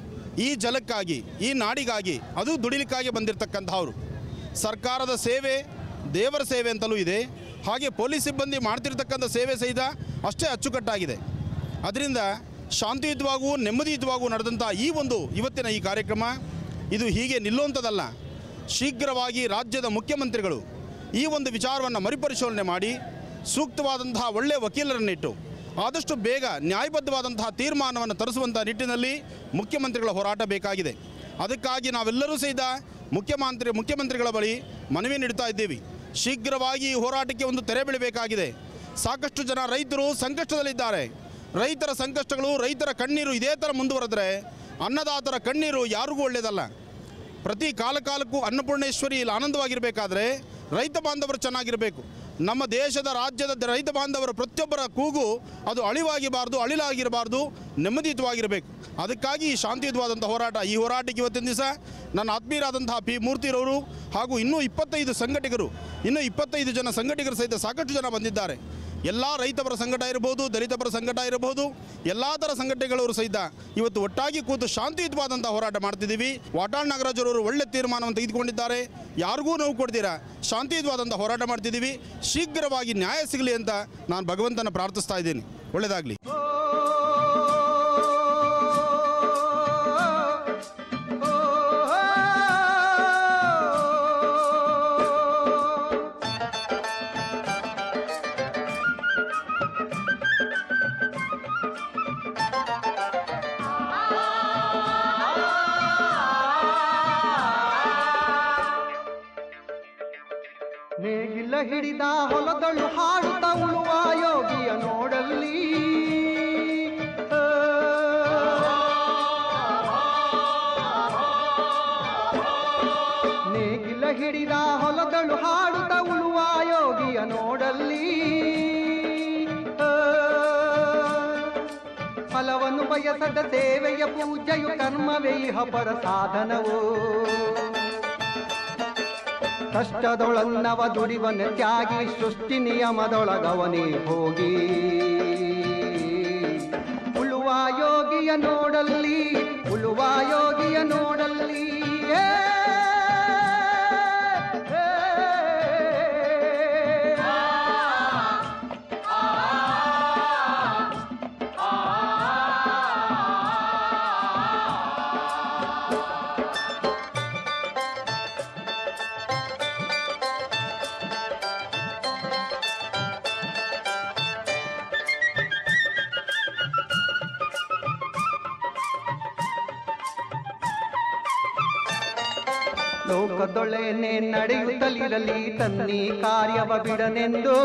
ಈ ಜಲಕ್ಕಾಗಿ ಈ ನಾಡಿಗಾಗಿ ಅದು ದುಡಿಲಿಕ್ಕಾಗಿ ಬಂದಿರತಕ್ಕಂಥವ್ರು ಸರ್ಕಾರದ ಸೇವೆ ದೇವರ ಸೇವೆ ಅಂತಲೂ ಇದೆ ಹಾಗೆ ಪೊಲೀಸ್ ಸಿಬ್ಬಂದಿ ಮಾಡ್ತಿರ್ತಕ್ಕಂಥ ಸೇವೆ ಸಹಿತ ಅಷ್ಟೇ ಅಚ್ಚುಕಟ್ಟಾಗಿದೆ ಅದರಿಂದ ಶಾಂತಿಯುತವಾಗೂ ನೆಮ್ಮದಿಯುತವಾಗೂ ನಡೆದಂಥ ಈ ಒಂದು ಇವತ್ತಿನ ಈ ಕಾರ್ಯಕ್ರಮ ಇದು ಹೀಗೆ ನಿಲ್ಲುವಂಥದ್ದಲ್ಲ ಶೀಘ್ರವಾಗಿ ರಾಜ್ಯದ ಮುಖ್ಯಮಂತ್ರಿಗಳು ಈ ಒಂದು ವಿಚಾರವನ್ನು ಮರುಪರಿಶೀಲನೆ ಮಾಡಿ ಸೂಕ್ತವಾದಂತಹ ಒಳ್ಳೆಯ ವಕೀಲರನ್ನಿಟ್ಟು ಆದಷ್ಟು ಬೇಗ ನ್ಯಾಯಬದ್ಧವಾದಂತಹ ತೀರ್ಮಾನವನ್ನು ತರಿಸುವಂಥ ನಿಟ್ಟಿನಲ್ಲಿ ಮುಖ್ಯಮಂತ್ರಿಗಳ ಹೋರಾಟ ಬೇಕಾಗಿದೆ ಅದಕ್ಕಾಗಿ ನಾವೆಲ್ಲರೂ ಸಹಿತ ಮುಖ್ಯಮಂತ್ರಿ ಮುಖ್ಯಮಂತ್ರಿಗಳ ಬಳಿ ಮನವಿ ನೀಡ್ತಾ ಇದ್ದೀವಿ ಶೀಘ್ರವಾಗಿ ಈ ಹೋರಾಟಕ್ಕೆ ಒಂದು ತೆರೆ ಬೀಳಬೇಕಾಗಿದೆ ಸಾಕಷ್ಟು ಜನ ರೈತರು ಸಂಕಷ್ಟದಲ್ಲಿದ್ದಾರೆ ರೈತರ ಸಂಕಷ್ಟಗಳು ರೈತರ ಕಣ್ಣೀರು ಇದೇ ಥರ ಮುಂದುವರೆದ್ರೆ ಅನ್ನದಾತರ ಕಣ್ಣೀರು ಯಾರಿಗೂ ಒಳ್ಳೆಯದಲ್ಲ ಪ್ರತಿ ಕಾಲ ಕಾಲಕ್ಕೂ ಅನ್ನಪೂರ್ಣೇಶ್ವರಿ ಇಲ್ಲಿ ಆನಂದವಾಗಿರಬೇಕಾದ್ರೆ ರೈತ ಬಾಂಧವರು ಚೆನ್ನಾಗಿರಬೇಕು ನಮ್ಮ ದೇಶದ ರಾಜ್ಯದ ದ- ರೈತ ಬಾಂಧವರ ಪ್ರತಿಯೊಬ್ಬರ ಕೂಗು ಅದು ಅಳಿವಾಗಿರಬಾರ್ದು ಅಳಿಲಾಗಿರಬಾರ್ದು ನೆಮ್ಮದಿಯುತವಾಗಿರಬೇಕು ಅದಕ್ಕಾಗಿ ಈ ಶಾಂತಿಯುತವಾದಂಥ ಹೋರಾಟ ಈ ಹೋರಾಟಕ್ಕೆ ಇವತ್ತಿನ ದಿವಸ ನನ್ನ ಆತ್ಮೀಯರಾದಂತಹ ಪಿ ಮೂರ್ತಿರವರು ಹಾಗೂ ಇನ್ನೂ ಇಪ್ಪತ್ತೈದು ಸಂಘಟಕರು ಇನ್ನೂ ಇಪ್ಪತ್ತೈದು ಜನ ಸಂಘಟಕರು ಸಹಿತ ಸಾಕಷ್ಟು ಜನ ಬಂದಿದ್ದಾರೆ ಎಲ್ಲ ರೈತಪರ ಸಂಘಟ ಇರಬಹುದು ದಲಿತಪರ ಸಂಘಟ ಇರಬಹುದು ಎಲ್ಲ ಥರ ಸಂಘಟನೆಗಳವರು ಸಹಿತ ಇವತ್ತು ಒಟ್ಟಾಗಿ ಕೂತು ಶಾಂತಿಯುತವಾದಂಥ ಹೋರಾಟ ಮಾಡ್ತಿದ್ದೀವಿ ವಾಟಾಳ್ ನಾಗರಾಜರವರು ಒಳ್ಳೆ ತೀರ್ಮಾನವನ್ನು ತೆಗೆದುಕೊಂಡಿದ್ದಾರೆ ಯಾರಿಗೂ ನೋವು ಕೊಡ್ತೀರಾ ಶಾಂತಿಯುತವಾದಂಥ ಹೋರಾಟ ಮಾಡ್ತಿದ್ದೀವಿ ಶೀಘ್ರವಾಗಿ ನ್ಯಾಯ ಸಿಗಲಿ ಅಂತ ನಾನು ಭಗವಂತನ ಪ್ರಾರ್ಥಿಸ್ತಾ ಇದ್ದೀನಿ ಒಳ್ಳೆಯದಾಗಲಿ
ನೇಗಿಲ ಹಿಡಿದ ಹೊಲದಳು ಹಾಡುತ್ತ ಉಳುವ ಯೋಗಿಯ ನೋಡಲ್ಲಿ ಆ. ನೇಗಿಲ ಹಿಡಿದ ಹೊಲದಳು ಹಾಡುತ್ತ ಉಳುವ ಯೋಗಿಯ ನೋಡಲ್ಲಿ ಆ. ಫಲವನ್ನು ಬಯಸದ ಸೇವೆಯ ಪೂಜೆಯು ಕರ್ಮವೇ ಇಹ ಪರ ಸಾಧನವು ಕಷ್ಟದೊಳನ್ನವ ದುಡಿವನ ತ್ಯಾಗಿ ಸೃಷ್ಟಿ ನಿಯಮದೊಳಗವನೇ ಹೋಗಿ ಉಳುವ ಯೋಗಿಯ ನೋಡಲ್ಲಿ ಉಳುವ ಯೋಗಿಯ ನೋಡಲ್ಲಿ ಏ, ಏ, ಲೋಕದೊಳೆನೆ ನಡೆಯುತ್ತಲಿರಲಿ ತನ್ನಿ ಕಾರ್ಯವ ಬಿಡನೆಂದು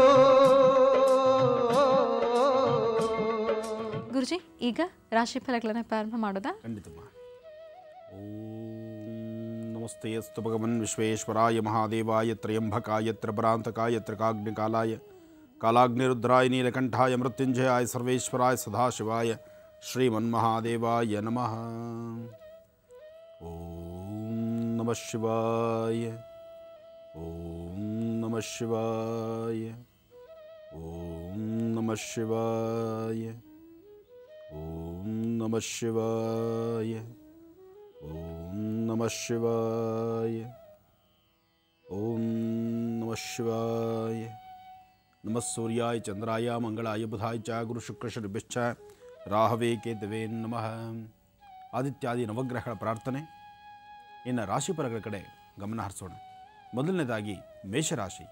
ಗುರುಜಿ ಈಗ ರಾಶಿ ಫಲಗಳನ್ನು ಪ್ರಾರಂಭ ಮಾಡೋದಾ
ಖಂಡಿತಮ್ಮ ಓಂ ನಮಸ್ತೆ ಅಸ್ತು ಭಗವನ್ ವಿಶ್ವೇಶ್ವರಾಯ ಮಹಾದೇವಾಯ ತ್ರಯಂಬಕಾಯ ತ್ರಪರಾಂತಕಾಯ ತ್ರಿಕಾಗ್ನಿಕಾಲಾಯ ಕಾಲಾಗ್ನಿರುದ್ರಾಯ ನೀಲಕಂಠಾಯ ಮೃತ್ಯುಂಜಯಾಯ ಸರ್ವೇಶ್ವರಾಯ ಸದಾಶಿವಾಯ ಶ್ರೀಮನ್ಮಹಾದೇವಾಯ ನಮಃ ಓಂ ನಮಃ ಶಿವಾಯ ಓಂ ನಮಃ ಶಿವಾಯ ಓಂ ನಮಃ ಶಿವಾಯ ಓಂ ನಮಃ ಶಿವಾಯ ಓಂ ನಮಃ ಶಿವಾಯ ಓಂ ನಮಃ ಶಿವಾಯ ನಮಃ ಸೂರ್ಯಾಯ ಚಂದ್ರಾಯ ಮಂಗಳಾಯ ಬುಧಾಯ ಚ ಗುರು ಶುಕ್ರ ಶನಿಭ್ಯಶ್ಚ ರಾಹವೇ ಕೇತವೇ ನಮಃ ಆದಿತ್ಯಾದಿ ನವಗ್ರಹಗಳ ಪ್ರಾರ್ಥನೆ ಇನ್ನು ರಾಶಿಫಲಗಳ ಕಡೆ ಗಮನ ಹರಿಸೋಣ ಮೊದಲನೇದಾಗಿ ಮೇಷರಾಶಿ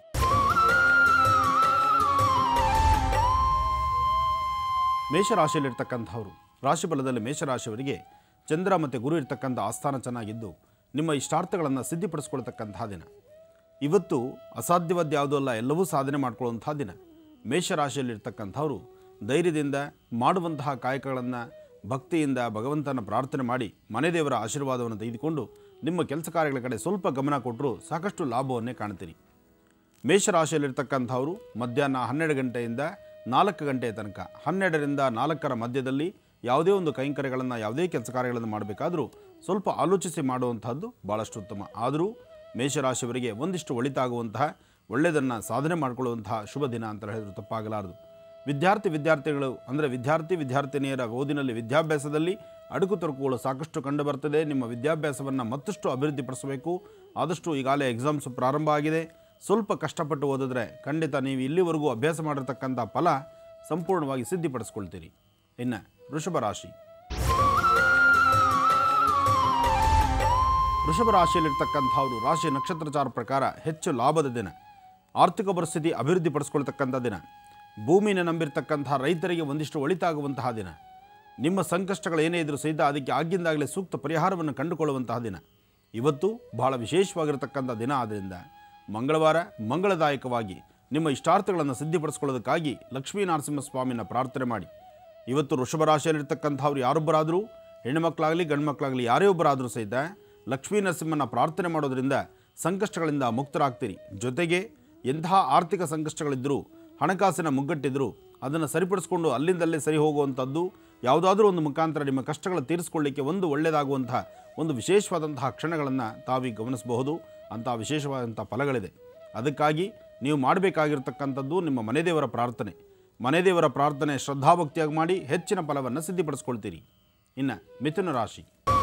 ಮೇಷರಾಶಿಯಲ್ಲಿರ್ತಕ್ಕಂಥವ್ರು ರಾಶಿಫಲದಲ್ಲಿ ಮೇಷರಾಶಿಯವರಿಗೆ ಚಂದ್ರ ಮತ್ತು ಗುರು ಇರ್ತಕ್ಕಂಥ ಆಸ್ಥಾನ ಚೆನ್ನಾಗಿದ್ದು ನಿಮ್ಮ ಇಷ್ಟಾರ್ಥಗಳನ್ನು ಸಿದ್ಧಿಪಡಿಸ್ಕೊಳ್ತಕ್ಕಂತಹ ದಿನ ಇವತ್ತು ಅಸಾಧ್ಯವಾದ ಯಾವುದೂ ಅಲ್ಲ ಎಲ್ಲವೂ ಸಾಧನೆ ಮಾಡ್ಕೊಳ್ಳುವಂಥ ದಿನ ಮೇಷರಾಶಿಯಲ್ಲಿರ್ತಕ್ಕಂಥವ್ರು ಧೈರ್ಯದಿಂದ ಮಾಡುವಂತಹ ಕಾಯಕಗಳನ್ನು ಭಕ್ತಿಯಿಂದ ಭಗವಂತನ ಪ್ರಾರ್ಥನೆ ಮಾಡಿ ಮನೆ ದೇವರ ಆಶೀರ್ವಾದವನ್ನು ತೆಗೆದುಕೊಂಡು ನಿಮ್ಮ ಕೆಲಸ ಕಾರ್ಯಗಳ ಕಡೆ ಸ್ವಲ್ಪ ಗಮನ ಕೊಟ್ಟರೂ ಸಾಕಷ್ಟು ಲಾಭವನ್ನೇ ಕಾಣ್ತೀರಿ ಮೇಷರಾಶಿಯಲ್ಲಿರ್ತಕ್ಕಂಥವರು ಮಧ್ಯಾಹ್ನ ಹನ್ನೆರಡು ಗಂಟೆಯಿಂದ ನಾಲ್ಕು ಗಂಟೆಯ ತನಕ ಹನ್ನೆರಡರಿಂದ ನಾಲ್ಕರ ಮಧ್ಯದಲ್ಲಿ ಯಾವುದೇ ಒಂದು ಕೈಂಕರ್ಯಗಳನ್ನು ಯಾವುದೇ ಕೆಲಸ ಕಾರ್ಯಗಳನ್ನು ಮಾಡಬೇಕಾದರೂ ಸ್ವಲ್ಪ ಆಲೋಚಿಸಿ ಮಾಡುವಂತಹದ್ದು ಭಾಳಷ್ಟು ಉತ್ತಮ ಆದರೂ ಮೇಷರಾಶಿಯವರಿಗೆ ಒಂದಿಷ್ಟು ಒಳಿತಾಗುವಂತಹ ಒಳ್ಳೆಯದನ್ನು ಸಾಧನೆ ಮಾಡಿಕೊಳ್ಳುವಂತಹ ಶುಭ ದಿನ ಅಂತ ಹೇಳಿದ್ರು ತಪ್ಪಾಗಲಾರದು ವಿದ್ಯಾರ್ಥಿ ವಿದ್ಯಾರ್ಥಿಗಳು ಅಂದರೆ ವಿದ್ಯಾರ್ಥಿ ವಿದ್ಯಾರ್ಥಿನಿಯರ ಓದಿನಲ್ಲಿ ವಿದ್ಯಾಭ್ಯಾಸದಲ್ಲಿ ಅಡುಕು ತೊಡಕುಗಳು ಸಾಕಷ್ಟು ಕಂಡುಬರ್ತದೆ ನಿಮ್ಮ ವಿದ್ಯಾಭ್ಯಾಸವನ್ನು ಮತ್ತಷ್ಟು ಅಭಿವೃದ್ಧಿಪಡಿಸಬೇಕು ಆದಷ್ಟು ಈಗಾಗಲೇ ಎಕ್ಸಾಮ್ಸ್ ಪ್ರಾರಂಭ ಆಗಿದೆ ಸ್ವಲ್ಪ ಕಷ್ಟಪಟ್ಟು ಓದಿದ್ರೆ ಖಂಡಿತ ನೀವು ಇಲ್ಲಿವರೆಗೂ ಅಭ್ಯಾಸ ಮಾಡಿರ್ತಕ್ಕಂಥ ಫಲ ಸಂಪೂರ್ಣವಾಗಿ ಸಿದ್ಧಿಪಡಿಸ್ಕೊಳ್ತೀರಿ ಇನ್ನು ವೃಷಭ ರಾಶಿ ವೃಷಭ ರಾಶಿಯಲ್ಲಿರ್ತಕ್ಕಂಥವರು ರಾಶಿ ನಕ್ಷತ್ರಚಾರ ಪ್ರಕಾರ ಹೆಚ್ಚು ಲಾಭದ ದಿನ ಆರ್ಥಿಕ ಪರಿಸ್ಥಿತಿ ಅಭಿವೃದ್ಧಿಪಡಿಸ್ಕೊಳ್ತಕ್ಕಂಥ ದಿನ ಭೂಮಿನ ನಂಬಿರ್ತಕ್ಕಂಥ ರೈತರಿಗೆ ಒಂದಿಷ್ಟು ಒಳಿತಾಗುವಂತಹ ದಿನ ನಿಮ್ಮ ಸಂಕಷ್ಟಗಳು ಏನೇ ಇದ್ರೂ ಸಹಿತ ಅದಕ್ಕೆ ಆಗಿಂದಾಗಲೇ ಸೂಕ್ತ ಪರಿಹಾರವನ್ನು ಕಂಡುಕೊಳ್ಳುವಂತಹ ದಿನ ಇವತ್ತು ಬಹಳ ವಿಶೇಷವಾಗಿರತಕ್ಕಂಥ ದಿನ ಆದ್ದರಿಂದ ಮಂಗಳವಾರ ಮಂಗಳದಾಯಕವಾಗಿ ನಿಮ್ಮ ಇಷ್ಟಾರ್ಥಗಳನ್ನು ಸಿದ್ಧಿಪಡಿಸ್ಕೊಳ್ಳೋದಕ್ಕಾಗಿ ಲಕ್ಷ್ಮೀನರಸಿಂಹ ಸ್ವಾಮಿನ ಪ್ರಾರ್ಥನೆ ಮಾಡಿ ಇವತ್ತು ವೃಷಭ ರಾಶಿಯಲ್ಲಿರ್ತಕ್ಕಂಥವ್ರು ಯಾರೊಬ್ಬರಾದರೂ ಹೆಣ್ಣುಮಕ್ಕಳಾಗಲಿ ಗಂಡು ಮಕ್ಕಳಾಗಲಿ ಯಾರೇ ಒಬ್ಬರಾದರೂ ಸಹಿತ ಲಕ್ಷ್ಮೀ ನರಸಿಂಹನ ಪ್ರಾರ್ಥನೆ ಮಾಡೋದರಿಂದ ಸಂಕಷ್ಟಗಳಿಂದ ಮುಕ್ತರಾಗ್ತೀರಿ ಜೊತೆಗೆ ಎಂತಹ ಆರ್ಥಿಕ ಸಂಕಷ್ಟಗಳಿದ್ದರೂ ಹಣಕಾಸಿನ ಮುಗ್ಗಟ್ಟಿದ್ದರೂ ಅದನ್ನು ಸರಿಪಡಿಸ್ಕೊಂಡು ಅಲ್ಲಿಂದಲ್ಲೇ ಸರಿ ಹೋಗುವಂಥದ್ದು ಯಾವುದಾದ್ರೂ ಒಂದು ಮುಖಾಂತರ ನಿಮ್ಮ ಕಷ್ಟಗಳ ತೀರಿಸ್ಕೊಳ್ಳಿಕ್ಕೆ ಒಂದು ಒಳ್ಳೆಯದಾಗುವಂತಹ ಒಂದು ವಿಶೇಷವಾದಂತಹ ಕ್ಷಣಗಳನ್ನು ತಾವೀಗ ಗಮನಿಸಬಹುದು ಅಂತಹ ವಿಶೇಷವಾದಂಥ ಫಲಗಳಿದೆ ಅದಕ್ಕಾಗಿ ನೀವು ಮಾಡಬೇಕಾಗಿರ್ತಕ್ಕಂಥದ್ದು ನಿಮ್ಮ ಮನೆದೇವರ ಪ್ರಾರ್ಥನೆ ಮನೆದೇವರ ಪ್ರಾರ್ಥನೆ ಶ್ರದ್ಧಾಭಕ್ತಿಯಾಗಿ ಮಾಡಿ ಹೆಚ್ಚಿನ ಫಲವನ್ನು ಸಿದ್ಧಿಪಡಿಸ್ಕೊಳ್ತೀರಿ ಇನ್ನು ಮಿಥುನ ರಾಶಿ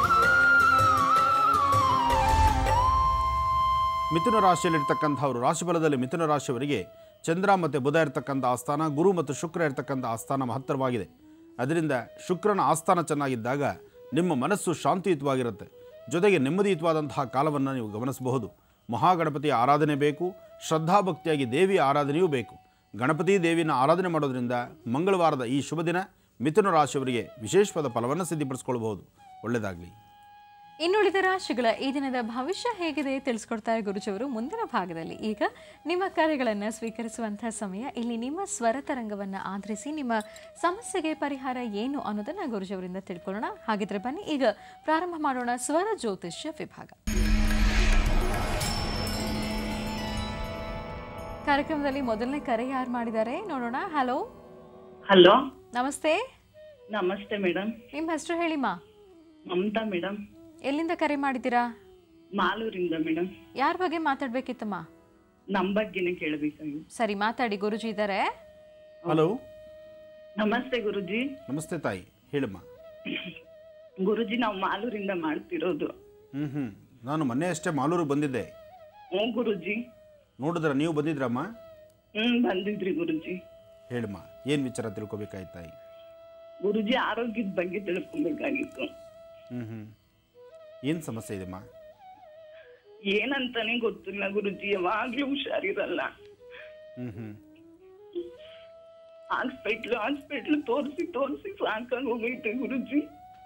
ಮಿಥುನ ರಾಶಿಯಲ್ಲಿರ್ತಕ್ಕಂಥವ್ರು ರಾಶಿಫಲದಲ್ಲಿ ಮಿಥುನ ರಾಶಿಯವರಿಗೆ ಚಂದ್ರ ಮತ್ತು ಬುಧ ಇರ್ತಕ್ಕಂಥ ಆಸ್ಥಾನ ಗುರು ಮತ್ತು ಶುಕ್ರ ಇರ್ತಕ್ಕಂಥ ಆಸ್ಥಾನ ಮಹತ್ತರವಾಗಿದೆ ಅದರಿಂದ ಶುಕ್ರನ ಆಸ್ಥಾನ ಚೆನ್ನಾಗಿದ್ದಾಗ ನಿಮ್ಮ ಮನಸ್ಸು ಶಾಂತಿಯುತವಾಗಿರುತ್ತೆ ಜೊತೆಗೆ ನೆಮ್ಮದಿಯುತವಾದಂತಹ ಕಾಲವನ್ನು ನೀವು ಗಮನಿಸಬಹುದು ಮಹಾಗಣಪತಿಯ ಆರಾಧನೆ ಬೇಕು ಶ್ರದ್ಧಾಭಕ್ತಿಯಾಗಿ ದೇವಿಯ ಆರಾಧನೆಯೂ ಬೇಕು ಗಣಪತಿ ದೇವಿನ ಆರಾಧನೆ ಮಾಡೋದ್ರಿಂದ ಮಂಗಳವಾರದ ಈ ಶುಭ ದಿನ ಮಿಥುನ ರಾಶಿಯವರಿಗೆ ವಿಶೇಷವಾದ ಫಲವನ್ನು ಸಿದ್ಧಿಪಡಿಸ್ಕೊಳ್ಬಹುದು ಒಳ್ಳೆಯದಾಗಲಿ
ಇನ್ನುಳಿದ ರಾಶಿಗಳ ಈ ದಿನದ ಭವಿಷ್ಯ ಹೇಗಿದೆ ತಿಳಿಸ್ಕೊಡ್ತಾರೆ ಗುರುಜಿಯವರು ಮುಂದಿನ ಭಾಗದಲ್ಲಿ ಈಗ ನಿಮ್ಮ ಕಾರ್ಯಗಳನ್ನು ಸ್ವೀಕರಿಸುವಂತಹ ಸಮಯ ಇಲ್ಲಿ ನಿಮ್ಮ ಸ್ವರ ತರಂಗವನ್ನು ಆಧರಿಸಿ ನಿಮ್ಮ ಸಮಸ್ಯೆಗೆ ಪರಿಹಾರ ಏನು ಅನ್ನೋದನ್ನು ಗುರುಜಿಯವರಿಂದ ತಿಳ್ಕೊಳ್ಳೋಣ ಹಾಗಿದ್ರೆ ಬನ್ನಿ ಈಗ ಪ್ರಾರಂಭ ಮಾಡೋಣ ಸ್ವರ ಜ್ಯೋತಿಷ್ಯ ವಿಭಾಗ ಕಾರ್ಯಕ್ರಮದಲ್ಲಿ ಮೊದಲನೇ ಕರೆ ಯಾರು ಮಾಡಿದ್ದಾರೆ ನೋಡೋಣ ಹಲೋ
ಹಲೋ
ನಮಸ್ತೆ
ನಮಸ್ತೆ ಮೇಡಮ್
ನಿಮ್ಮ ಹೆಸರು ಹೇಳಿಮಾ
ಮಮತಾ ಮೇಡಮ್
ಎಲ್ಲಿಂದ ಕರೆ ಮಾಡಿದ್ದೀರಾ
ಮಾಲೂರಿಂದ ಮೇಡಮ್
ಯಾರ ಬಗ್ಗೆ ಮಾತಾಡ್ಬೇಕಿತ್ತಮ್ಮ
ನಮ್ಮ ಬಗ್ಗೆನೇ ಕೇಳಬೇಕಾಗಿತ್ತು
ಸರಿ ಮಾತಾಡಿ ಗುರುಜಿ ಇದ್ದಾರೆ
ಹಲೋ
ನಮಸ್ತೆ ಗುರುಜಿ
ನಮಸ್ತೆ ತಾಯಿ ಹೇಳಮ್ಮ
ಗುರುಜಿ ನಾವು ಮಾಲೂರಿಂದ ಮಾಡ್ತಿರೋದು
ಹ್ಞೂ ಹ್ಞೂ ನಾನು ಮೊನ್ನೆ ಅಷ್ಟೇ ಮಾಲೂರಿಗೆ ಬಂದಿದ್ದೆ
ಹ್ಞೂ ಗುರುಜಿ
ನೋಡಿದ್ರ ನೀವು ಬಂದಿದ್ರಮ್ಮ
ಹ್ಮ್ ಬಂದಿದ್ರಿ ಗುರುಜಿ
ಹೇಳಮ್ಮ ಏನು ವಿಚಾರ ತಿಳ್ಕೊಬೇಕಾಯ್ತು ತಾಯಿ
ಗುರುಜಿ ಆರೋಗ್ಯದ ಬಗ್ಗೆ ತಿಳ್ಕೊಬೇಕಾಗಿತ್ತು
ಹ್ಞೂ ಹ್ಞೂ ಏನು ಸಮಸ್ಯೆ ಇದೆಮ್ಮ
ಏನಂತಾನೆ ಗೊತ್ತಿಲ್ಲ ಗುರುಜಿ ಯಾವಾಗ್ಲೂ ಹುಷಾರಿರಲ್ಲ
ಹ್ಞೂ ಹ್ಞೂ
ಹಾಸ್ಪಿಟ್ಲ್ ಹಾಸ್ಪಿಟ್ಲ್ ತೋರಿಸಿ ತೋರಿಸಿ ಸಾಕಾಗಿ ಹೋಗೈತೆ ಗುರುಜಿ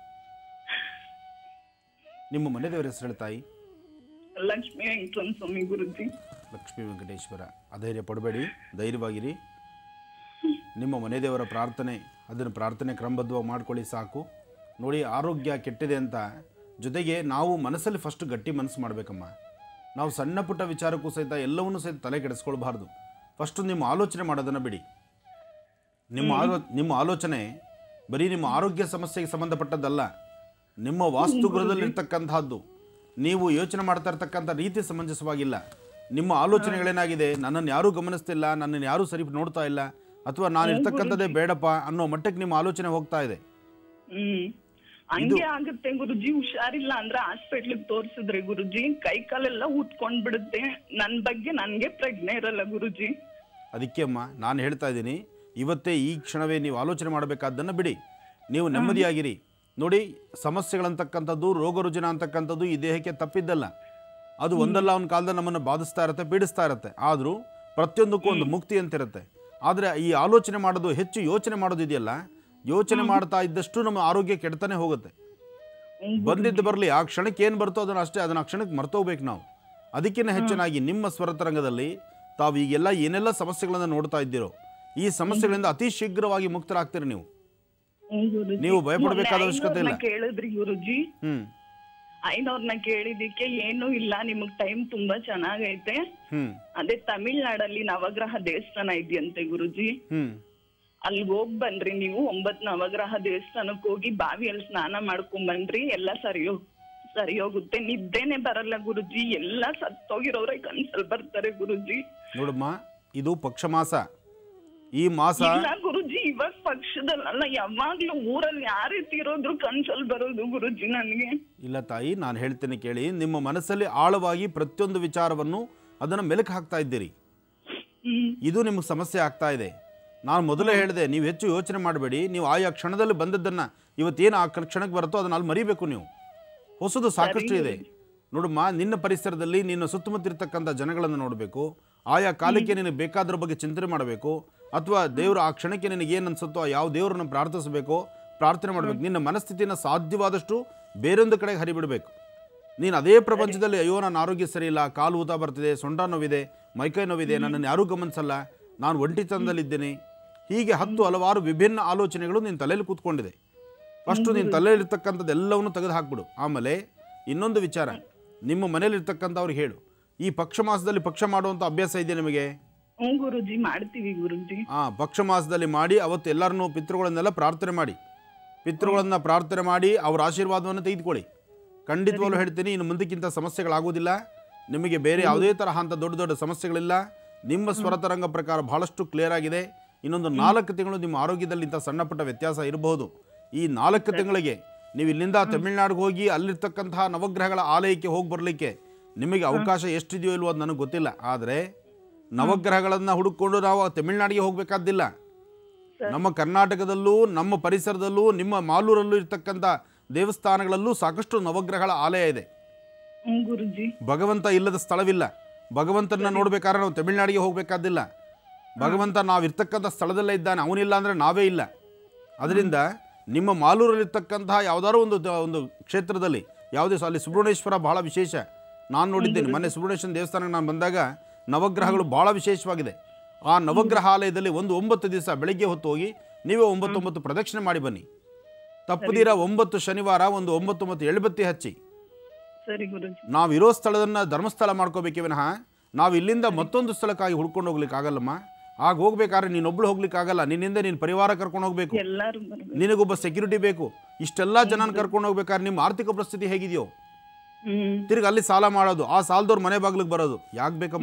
ನಿಮ್ಮ ಮನೆ ದೇವರ ಹೆಸರು ಹೇಳಿ ತಾಯಿ
ಲಕ್ಷ್ಮೀ ವೆಂಕಟರಮಣ ಸ್ವಾಮಿ ಗುರುಜಿ
ಲಕ್ಷ್ಮೀ ವೆಂಕಟೇಶ್ವರ ಅಧೈರ್ಯ ಪಡಬೇಡಿ ಧೈರ್ಯವಾಗಿರಿ ನಿಮ್ಮ ಮನೆ ದೇವರ ಪ್ರಾರ್ಥನೆ ಅದನ್ನು ಪ್ರಾರ್ಥನೆ ಕ್ರಮಬದ್ಧವಾಗಿ ಮಾಡ್ಕೊಳ್ಳಿ ಸಾಕು ನೋಡಿ ಆರೋಗ್ಯ ಕೆಟ್ಟಿದೆ ಅಂತ ಜೊತೆಗೆ ನಾವು ಮನಸ್ಸಲ್ಲಿ ಫಸ್ಟ್ ಗಟ್ಟಿ ಮನಸ್ಸು ಮಾಡಬೇಕಮ್ಮ ನಾವು ಸಣ್ಣ ಪುಟ್ಟ ವಿಚಾರಕ್ಕೂ ಸಹಿತ ಎಲ್ಲವನ್ನೂ ಸಹಿತ ತಲೆ ಕೆಡಿಸ್ಕೊಳ್ಬಾರ್ದು ಫಸ್ಟು ನಿಮ್ಮ ಆಲೋಚನೆ ಮಾಡೋದನ್ನು ಬಿಡಿ ನಿಮ್ಮ ಆಲೋ ನಿಮ್ಮ ಆಲೋಚನೆ ಬರೀ ನಿಮ್ಮ ಆರೋಗ್ಯ ಸಮಸ್ಯೆಗೆ ಸಂಬಂಧಪಟ್ಟದ್ದಲ್ಲ ನಿಮ್ಮ ವಾಸ್ತುಗೃಹದಲ್ಲಿರ್ತಕ್ಕಂಥದ್ದು ನೀವು ಯೋಚನೆ ಮಾಡ್ತಾ ಇರ್ತಕ್ಕಂಥ ರೀತಿ ಸಮಂಜಸವಾಗಿಲ್ಲ ನಿಮ್ಮ ಆಲೋಚನೆಗಳೇನಾಗಿದೆ ನನ್ನನ್ನು ಯಾರೂ ಗಮನಿಸ್ತಿಲ್ಲ ನನ್ನನ್ನು ಯಾರೂ ಸರಿ ನೋಡ್ತಾ ಇಲ್ಲ ಅಥವಾ ನಾನು ಇರ್ತಕ್ಕಂಥದ್ದೇ ಬೇಡಪ್ಪ ಅನ್ನೋ ಮಟ್ಟಕ್ಕೆ ನಿಮ್ಮ ಆಲೋಚನೆ ಹೋಗ್ತಾ ಇದೆ
ಹ್ಮ್ ಹಂಗೆ ಆಗುತ್ತೆ ಗುರುಜಿ ಹುಷಾರಿಲ್ಲ ಅಂದ್ರೆ ಹಾಸ್ಪಿಟ್ಲಿಗೆ ತೋರ್ಸಿದ್ರೆ ಗುರುಜಿ ಕೈ ಕಾಲೆಲ್ಲ ಊದ್ಕೊಂಡ್ ಬಿಡುತ್ತೆ ನನ್ ಬಗ್ಗೆ ನನ್ಗೆ ಪ್ರಜ್ಞೆ ಇರಲ್ಲ ಗುರುಜಿ
ಅದಕ್ಕೆ ಅಮ್ಮ ನಾನು ಹೇಳ್ತಾ ಇದ್ದೀನಿ ಇವತ್ತೇ ಈ ಕ್ಷಣವೇ ನೀವು ಆಲೋಚನೆ ಮಾಡಬೇಕಾದ್ದನ್ನು ಬಿಡಿ ನೀವು ನೆಮ್ಮದಿಯಾಗಿರಿ ನೋಡಿ ಸಮಸ್ಯೆಗಳಂತಕ್ಕಂಥದ್ದು ರೋಗ ರುಜಿನ ಅಂತಕ್ಕಂಥದ್ದು ಈ ದೇಹಕ್ಕೆ ತಪ್ಪಿದ್ದಲ್ಲ ಅದು ಒಂದಲ್ಲ ಒಂದು ಕಾಲದಲ್ಲಿ ನಮ್ಮನ್ನು ಬಾಧಿಸ್ತಾ ಇರುತ್ತೆ ಪೀಡಿಸ್ತಾ ಇರುತ್ತೆ ಆದರೂ ಪ್ರತಿಯೊಂದಕ್ಕೂ ಒಂದು ಮುಕ್ತಿ ಅಂತಿರುತ್ತೆ ಆದರೆ ಈ ಆಲೋಚನೆ ಮಾಡೋದು ಹೆಚ್ಚು ಯೋಚನೆ ಮಾಡೋದು ಇದೆಯಲ್ಲ ಯೋಚನೆ ಮಾಡ್ತಾ ಇದ್ದಷ್ಟು ನಮ್ಮ ಆರೋಗ್ಯ ಕೆಡ್ತಾನೆ ಹೋಗುತ್ತೆ ಬಂದಿದ್ದು ಬರಲಿ ಆ ಕ್ಷಣಕ್ಕೆ ಏನು ಬರ್ತೋ ಅದನ್ನು ಅಷ್ಟೇ ಅದನ್ನು ಆ ಕ್ಷಣಕ್ಕೆ ಮರ್ತೋಗ್ಬೇಕು ನಾವು ಅದಕ್ಕಿಂತ ಹೆಚ್ಚಿನಾಗಿ ನಿಮ್ಮ ಸ್ವರತರಂಗದಲ್ಲಿ ತಾವು ಈಗೆಲ್ಲ ಏನೆಲ್ಲ ಸಮಸ್ಯೆಗಳನ್ನು ನೋಡ್ತಾ ಇದ್ದೀರೋ ಈ ಸಮಸ್ಯೆಗಳಿಂದ ಅತಿ ಶೀಘ್ರವಾಗಿ ಮುಕ್ತರಾಗ್ತೀರಿ ನೀವು
ಹ್ಮ್ ಗುರೂಜಿ.
ನೀವು ಭಯಪಡ್ಬೇಕಾದ
ಮೊನ್ನೆ
ಅವಶ್ಯಕತೆ ಇಲ್ಲ.
ಐನೂರ್ನ ಕೇಳಿದ್ರಿ ಗುರುಜಿ
ಹ್ಮ್
ಐನವ್ರನ್ನ ಕೇಳಿದಿಕ್ಕೆ ಏನೂ ಇಲ್ಲ ನಿಮಗ್ ಟೈಮ್ ತುಂಬಾ ಚೆನ್ನಾಗೈತೆ
ಹ್ಮ್
ಅದೇ ತಮಿಳ್ನಾಡಲ್ಲಿ ನವಗ್ರಹ ದೇವಸ್ಥಾನ ಇದೆಯಂತೆ ಗುರುಜಿ
ಹ್ಮ್
ಅಲ್ಗ್ ಹೋಗ್ ಬನ್ರಿ ನೀವು ಒಂಬತ್ ನವಗ್ರಹ ದೇವಸ್ಥಾನಕ್ ಹೋಗಿ ಬಾವಿಯಲ್ಲಿ ಸ್ನಾನ ಮಾಡ್ಕೊಂಡ್ ಬನ್ರಿ ಎಲ್ಲ ಸರಿ ಹೋಗ್ ಸರಿ ಹೋಗುತ್ತೆ ನಿದ್ದೆನೆ ಬರಲ್ಲ ಗುರುಜಿ ಎಲ್ಲ ಸತ್ತೋಗಿರೋರೆ ಕನ್ಸಲ್ ಬರ್ತಾರೆ ಗುರುಜಿ
ನೋಡಮ್ಮ ಇದು ಪಕ್ಷ ಮಾಸ ಈ ಮಾಸ
ಇಲ್ಲ ಗುರುಜಿ ಇವಾಗ ಪಕ್ಷದಲ್ಲ ಯಾವಾಗ್ಲೂ ಊರಲ್ಲಿ ಯಾವ ರೀತಿ ಇರೋದ್ರು ಕನ್ಸಲ್ ಬರೋದು ಗುರುಜಿ ನನ್ಗೆ
ಇಲ್ಲ ತಾಯಿ ನಾನು ಹೇಳ್ತೇನೆ ಕೇಳಿ ನಿಮ್ಮ ಮನಸ್ಸಲ್ಲಿ ಆಳವಾಗಿ ಪ್ರತಿಯೊಂದು ವಿಚಾರವನ್ನು ಅದನ್ನು ಮೆಲುಕು ಹಾಕ್ತಾ ಇದ್ದೀರಿ
ಹ್ಮ್
ಇದು ನಿಮಗೆ ಸಮಸ್ಯೆ ಆಗ್ತಾ ಇದೆ ನಾನು ಮೊದಲೇ ಹೇಳಿದೆ ನೀವು ಹೆಚ್ಚು ಯೋಚನೆ ಮಾಡಬೇಡಿ ನೀವು ಆಯಾ ಕ್ಷಣದಲ್ಲಿ ಬಂದದ್ದನ್ನು ಇವತ್ತೇನು ಆ ಕ- ಕ್ಷಣಕ್ಕೆ ಬರುತ್ತೋ ಅದನ್ನು ಅಲ್ಲಿ ಮರಿಬೇಕು ನೀವು ಹೊಸದು ಸಾಕಷ್ಟು ಇದೆ ನೋಡಮ್ಮ ನಿನ್ನ ಪರಿಸರದಲ್ಲಿ ನಿನ್ನ ಸುತ್ತಮುತ್ತ ಇರ್ತಕ್ಕಂಥ ಜನಗಳನ್ನು ನೋಡಬೇಕು ಆಯಾ ಕಾಲಕ್ಕೆ ನಿನಗೆ ಬೇಕಾದ್ರ ಬಗ್ಗೆ ಚಿಂತನೆ ಮಾಡಬೇಕು ಅಥವಾ ದೇವರು ಆ ಕ್ಷಣಕ್ಕೆ ನಿನಗೆ ಏನು ಅನ್ಸುತ್ತೋ ಯಾವ ದೇವರನ್ನು ಪ್ರಾರ್ಥಿಸಬೇಕೋ ಪ್ರಾರ್ಥನೆ ಮಾಡಬೇಕು ನಿನ್ನ ಮನಸ್ಥಿತಿಯನ್ನು ಸಾಧ್ಯವಾದಷ್ಟು ಬೇರೊಂದು ಕಡೆಗೆ ಹರಿಬಿಡಬೇಕು ನೀನು ಅದೇ ಪ್ರಪಂಚದಲ್ಲಿ ಅಯ್ಯೋ ನನ್ನ ಆರೋಗ್ಯ ಸರಿ ಇಲ್ಲ ಕಾಲು ಊತ ಬರ್ತಿದೆ ಸೊಂಟ ನೋವಿದೆ ಮೈಕೈ ನೋವಿದೆ ನನ್ನನ್ನು ಯಾರೂ ಗಮನಿಸಲ್ಲ ನಾನು ಒಂಟಿತನದಲ್ಲಿದ್ದೇನೆ ಹೀಗೆ ಹತ್ತು ಹಲವಾರು ವಿಭಿನ್ನ ಆಲೋಚನೆಗಳು ನಿನ್ನ ತಲೆಯಲ್ಲಿ ಕೂತ್ಕೊಂಡಿದೆ ಫಸ್ಟು ನಿನ್ನ ತಲೆಯಲ್ಲಿರ್ತಕ್ಕಂಥದ್ದು ಎಲ್ಲವನ್ನು ತೆಗೆದು ಹಾಕ್ಬಿಡು ಆಮೇಲೆ ಇನ್ನೊಂದು ವಿಚಾರ ನಿಮ್ಮ ಮನೇಲಿರ್ತಕ್ಕಂಥವ್ರಿಗೆ ಹೇಳು ಈ ಪಕ್ಷ ಮಾಸದಲ್ಲಿ ಪಕ್ಷ ಮಾಡುವಂಥ ಅಭ್ಯಾಸ ಇದೆ ನಿಮಗೆ
ಹ್ಮ್ ಗುರುಜಿ ಮಾಡ್ತೀವಿ ಗುರುಜಿ
ಆ ಪಕ್ಷ ಮಾಸದಲ್ಲಿ ಮಾಡಿ ಅವತ್ತು ಎಲ್ಲರನ್ನೂ ಪಿತೃಗಳನ್ನೆಲ್ಲ ಪ್ರಾರ್ಥನೆ ಮಾಡಿ ಪಿತೃಗಳನ್ನು ಪ್ರಾರ್ಥನೆ ಮಾಡಿ ಅವರ ಆಶೀರ್ವಾದವನ್ನು ತೆಗೆದುಕೊಳ್ಳಿ ಖಂಡಿತವಾಗ್ಲೂ ಹೇಳ್ತೀನಿ ಇನ್ನು ಮುಂದಕ್ಕಿಂತ ಸಮಸ್ಯೆಗಳಾಗೋದಿಲ್ಲ ನಿಮಗೆ ಬೇರೆ ಯಾವುದೇ ತರಹ ಅಂತ ದೊಡ್ಡ ದೊಡ್ಡ ಸಮಸ್ಯೆಗಳಿಲ್ಲ ನಿಮ್ಮ ಸ್ವರತರಂಗ ಪ್ರಕಾರ ಬಹಳಷ್ಟು ಕ್ಲಿಯರ್ ಆಗಿದೆ ಇನ್ನೊಂದು ನಾಲ್ಕು ತಿಂಗಳು ನಿಮ್ಮ ಆರೋಗ್ಯದಲ್ಲಿ ಇಂಥ ಸಣ್ಣ ಪುಟ್ಟ ವ್ಯತ್ಯಾಸ ಇರಬಹುದು ಈ ನಾಲ್ಕು ತಿಂಗಳಿಗೆ ನೀವು ಇಲ್ಲಿಂದ ತಮಿಳ್ನಾಡಿಗೆ ಹೋಗಿ ಅಲ್ಲಿರ್ತಕ್ಕಂತಹ ನವಗ್ರಹಗಳ ಆಲಯಕ್ಕೆ ಹೋಗಿ ಬರಲಿಕ್ಕೆ ನಿಮಗೆ ಅವಕಾಶ ಎಷ್ಟಿದೆಯೋ ಇಲ್ವೋ ಅದು ನನಗೆ ಗೊತ್ತಿಲ್ಲ ಆದರೆ ನವಗ್ರಹಗಳನ್ನು ಹುಡುಕೊಂಡು ನಾವು ತಮಿಳ್ನಾಡಿಗೆ ಹೋಗಬೇಕಾದ್ದಿಲ್ಲ ನಮ್ಮ ಕರ್ನಾಟಕದಲ್ಲೂ ನಮ್ಮ ಪರಿಸರದಲ್ಲೂ ನಿಮ್ಮ ಮಾಲೂರಲ್ಲೂ ಇರ್ತಕ್ಕಂಥ ದೇವಸ್ಥಾನಗಳಲ್ಲೂ ಸಾಕಷ್ಟು ನವಗ್ರಹಗಳ ಆಲಯ ಇದೆ
ಹ್ಮ್ ಗುರುಜಿ
ಭಗವಂತ ಇಲ್ಲದ ಸ್ಥಳವಿಲ್ಲ ಭಗವಂತನ ನೋಡ್ಬೇಕಾದ್ರೆ ನಾವು ತಮಿಳ್ನಾಡಿಗೆ ಹೋಗಬೇಕಾದಿಲ್ಲ ಭಗವಂತ ನಾವು ಇರ್ತಕ್ಕಂಥ ಸ್ಥಳದಲ್ಲೇ ಇದ್ದಾನೆ ಅವನಿಲ್ಲ ಅಂದರೆ ನಾವೇ ಇಲ್ಲ ಅದರಿಂದ ನಿಮ್ಮ ಮಾಲೂರಲ್ಲಿರ್ತಕ್ಕಂತಹ ಯಾವುದಾದ್ರು ಒಂದು ದ- ಒಂದು ಕ್ಷೇತ್ರದಲ್ಲಿ ಯಾವುದೇ ಸ- ಅಲ್ಲಿ ಸುಬ್ರಹ್ಮಣ್ಯೇಶ್ವರ ಬಹಳ ವಿಶೇಷ ನಾನು ನೋಡಿದ್ದೇನೆ ಮೊನ್ನೆ ಸುಬ್ರಹ್ಮಣ್ಯೇಶ್ವರ ದೇವಸ್ಥಾನಕ್ಕೆ ನಾನು ಬಂದಾಗ ನವಗ್ರಹಗಳು ಬಹಳ ವಿಶೇಷವಾಗಿದೆ ಆ ನವಗ್ರಹ ಆಲಯದಲ್ಲಿ ಒಂದು ಒಂಬತ್ತು ದಿವಸ ಬೆಳಗ್ಗೆ ಹೊತ್ತು ಹೋಗಿ ನೀವೇ ಒಂಬತ್ತು ಒಂಬತ್ತು ಪ್ರದಕ್ಷಿಣೆ ಮಾಡಿ ಬನ್ನಿ ತಪ್ಪದಿರ ಒಂಬತ್ತು ಶನಿವಾರ ಒಂದು ಒಂಬತ್ತು ಒಂಬತ್ತು ಎಳ್ಬತ್ತಿ ಹಚ್ಚಿ
ಸರಿ ಗುರುಜಿ
ನಾವಿರೋ ಸ್ಥಳದನ್ನ ಧರ್ಮಸ್ಥಳ ಮಾಡ್ಕೋಬೇಕೇ ವಿನಃ ನಾವು ಇಲ್ಲಿಂದ ಮತ್ತೊಂದು ಸ್ಥಳಕ್ಕಾಗಿ ಹುಡ್ಕೊಂಡು ಹೋಗ್ಲಿಕ್ಕೆ ಆಗಲ್ಲಮ್ಮ ಆಗ ಹೋಗ್ಬೇಕಾದ್ರೆ ನೀನೊಬ್ಳು ಹೋಗ್ಲಿಕ್ಕೆ ಆಗಲ್ಲ ನಿನ್ನಿಂದ ನಿನ್ನ ಪರಿವಾರ ಕರ್ಕೊಂಡು ಹೋಗ್ಬೇಕು
ಎಲ್ಲಾರು ಬರ್ಬೇಕು
ನಿನಗೊಬ್ಬ ಸೆಕ್ಯೂರಿಟಿ ಬೇಕು ಇಷ್ಟೆಲ್ಲ ಜನನ ಕರ್ಕೊಂಡು ಹೋಗ್ಬೇಕಾದ್ರೆ ನಿಮ್ಮ ಆರ್ಥಿಕ ಪರಿಸ್ಥಿತಿ ಹೇಗಿದೆಯೋ
ಹ್ಮ್
ತಿರ್ಗಿ ಅಲ್ಲಿ ಸಾಲ ಮಾಡೋದು ಆ ಸಾಲದವ್ರ ಮನೆ ಬಾಗ್ಲಿಗೆ ಬರೋದು ಯಾಕೆ ಬೇಕಮ್ಮ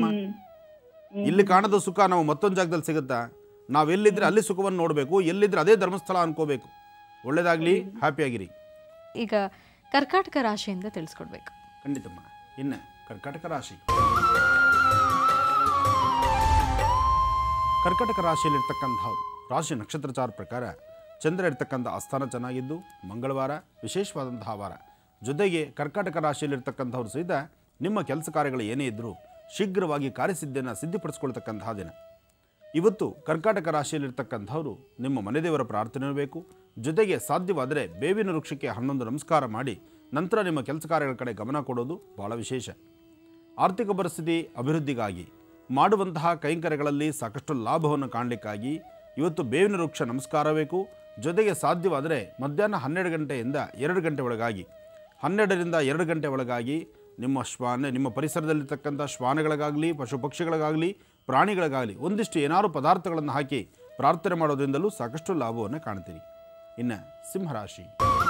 ಹ್ಮ್
ಇಲ್ಲಿ ಕಾಣದ ಸುಖ ನಾವು ಮತ್ತೊಂದು ಜಾಗದಲ್ಲಿ ಸಿಗುತ್ತಾ ನಾವು ಎಲ್ಲಿದ್ರೆ ಅಲ್ಲಿ ಸುಖವನ್ನು ನೋಡಬೇಕು ಎಲ್ಲಿದ್ರೆ ಅದೇ ಧರ್ಮಸ್ಥಳ ಅನ್ಕೋಬೇಕು ಒಳ್ಳೇದಾಗ್ಲಿ ಹ್ಯಾಪಿಯಾಗಿರಿ
ಈಗ ಕರ್ಕಾಟಕ ರಾಶಿಯಿಂದ ತಿಳಿಸ್ಕೊಡ್ಬೇಕು
ಖಂಡಿತಮ್ಮ ಇನ್ನು ಕರ್ಕಾಟಕ ರಾಶಿ ಕರ್ಕಾಟಕ ರಾಶಿಯಲ್ಲಿರ್ತಕ್ಕಂಥವ್ರು ರಾಶಿ ನಕ್ಷತ್ರಚಾರ ಪ್ರಕಾರ ಚಂದ್ರ ಇರ್ತಕ್ಕಂಥ ಆಸ್ಥಾನ ಚೆನ್ನಾಗಿದ್ದು ಮಂಗಳವಾರ ವಿಶೇಷವಾದಂತಹ ವಾರ ಜೊತೆಗೆ ಕರ್ಕಾಟಕ ರಾಶಿಯಲ್ಲಿರ್ತಕ್ಕಂಥವ್ರು ಸಹಿತ ನಿಮ್ಮ ಕೆಲಸ ಕಾರ್ಯಗಳು ಏನೇ ಇದ್ದರೂ ಶೀಘ್ರವಾಗಿ ಕಾರ್ಯಸಿದ್ಧಿಯನ್ನು ಸಿದ್ಧಿಪಡಿಸ್ಕೊಳ್ತಕ್ಕಂತಹ ದಿನ ಇವತ್ತು ಕರ್ಕಾಟಕ ರಾಶಿಯಲ್ಲಿರ್ತಕ್ಕಂಥವ್ರು ನಿಮ್ಮ ಮನೆದೇವರ ಪ್ರಾರ್ಥನೆ ಬೇಕು ಜೊತೆಗೆ ಸಾಧ್ಯವಾದರೆ ಬೇವಿನ ವೃಕ್ಷಕ್ಕೆ ಹನ್ನೊಂದು ನಮಸ್ಕಾರ ಮಾಡಿ ನಂತರ ನಿಮ್ಮ ಕೆಲಸ ಕಾರ್ಯಗಳ ಕಡೆ ಗಮನ ಕೊಡೋದು ಭಾಳ ವಿಶೇಷ ಆರ್ಥಿಕ ಪರಿಸ್ಥಿತಿ ಅಭಿವೃದ್ಧಿಗಾಗಿ ಮಾಡುವಂತಹ ಕೈಂಕರ್ಯಗಳಲ್ಲಿ ಸಾಕಷ್ಟು ಲಾಭವನ್ನು ಕಾಣಲಿಕ್ಕಾಗಿ ಇವತ್ತು ಬೇವಿನ ವೃಕ್ಷ ನಮಸ್ಕಾರ ಬೇಕು ಜೊತೆಗೆ ಸಾಧ್ಯವಾದರೆ ಮಧ್ಯಾಹ್ನ ಹನ್ನೆರಡು ಗಂಟೆಯಿಂದ ಎರಡು ಗಂಟೆ ಒಳಗಾಗಿ ಹನ್ನೆರಡರಿಂದ ಎರಡು ಗಂಟೆ ಒಳಗಾಗಿ ನಿಮ್ಮ ಶ್ವಾನ ನಿಮ್ಮ ಪರಿಸರದಲ್ಲಿರ್ತಕ್ಕಂಥ ಶ್ವಾನಗಳಿಗಾಗಲಿ ಪಶು ಪಕ್ಷಿಗಳಿಗಾಗಲಿ ಪ್ರಾಣಿಗಳಿಗಾಗಲಿ ಒಂದಿಷ್ಟು ಏನಾರು ಪದಾರ್ಥಗಳನ್ನು ಹಾಕಿ ಪ್ರಾರ್ಥನೆ ಮಾಡೋದ್ರಿಂದಲೂ ಸಾಕಷ್ಟು ಲಾಭವನ್ನು ಕಾಣ್ತೀರಿ ಇನ್ನು ಸಿಂಹರಾಶಿ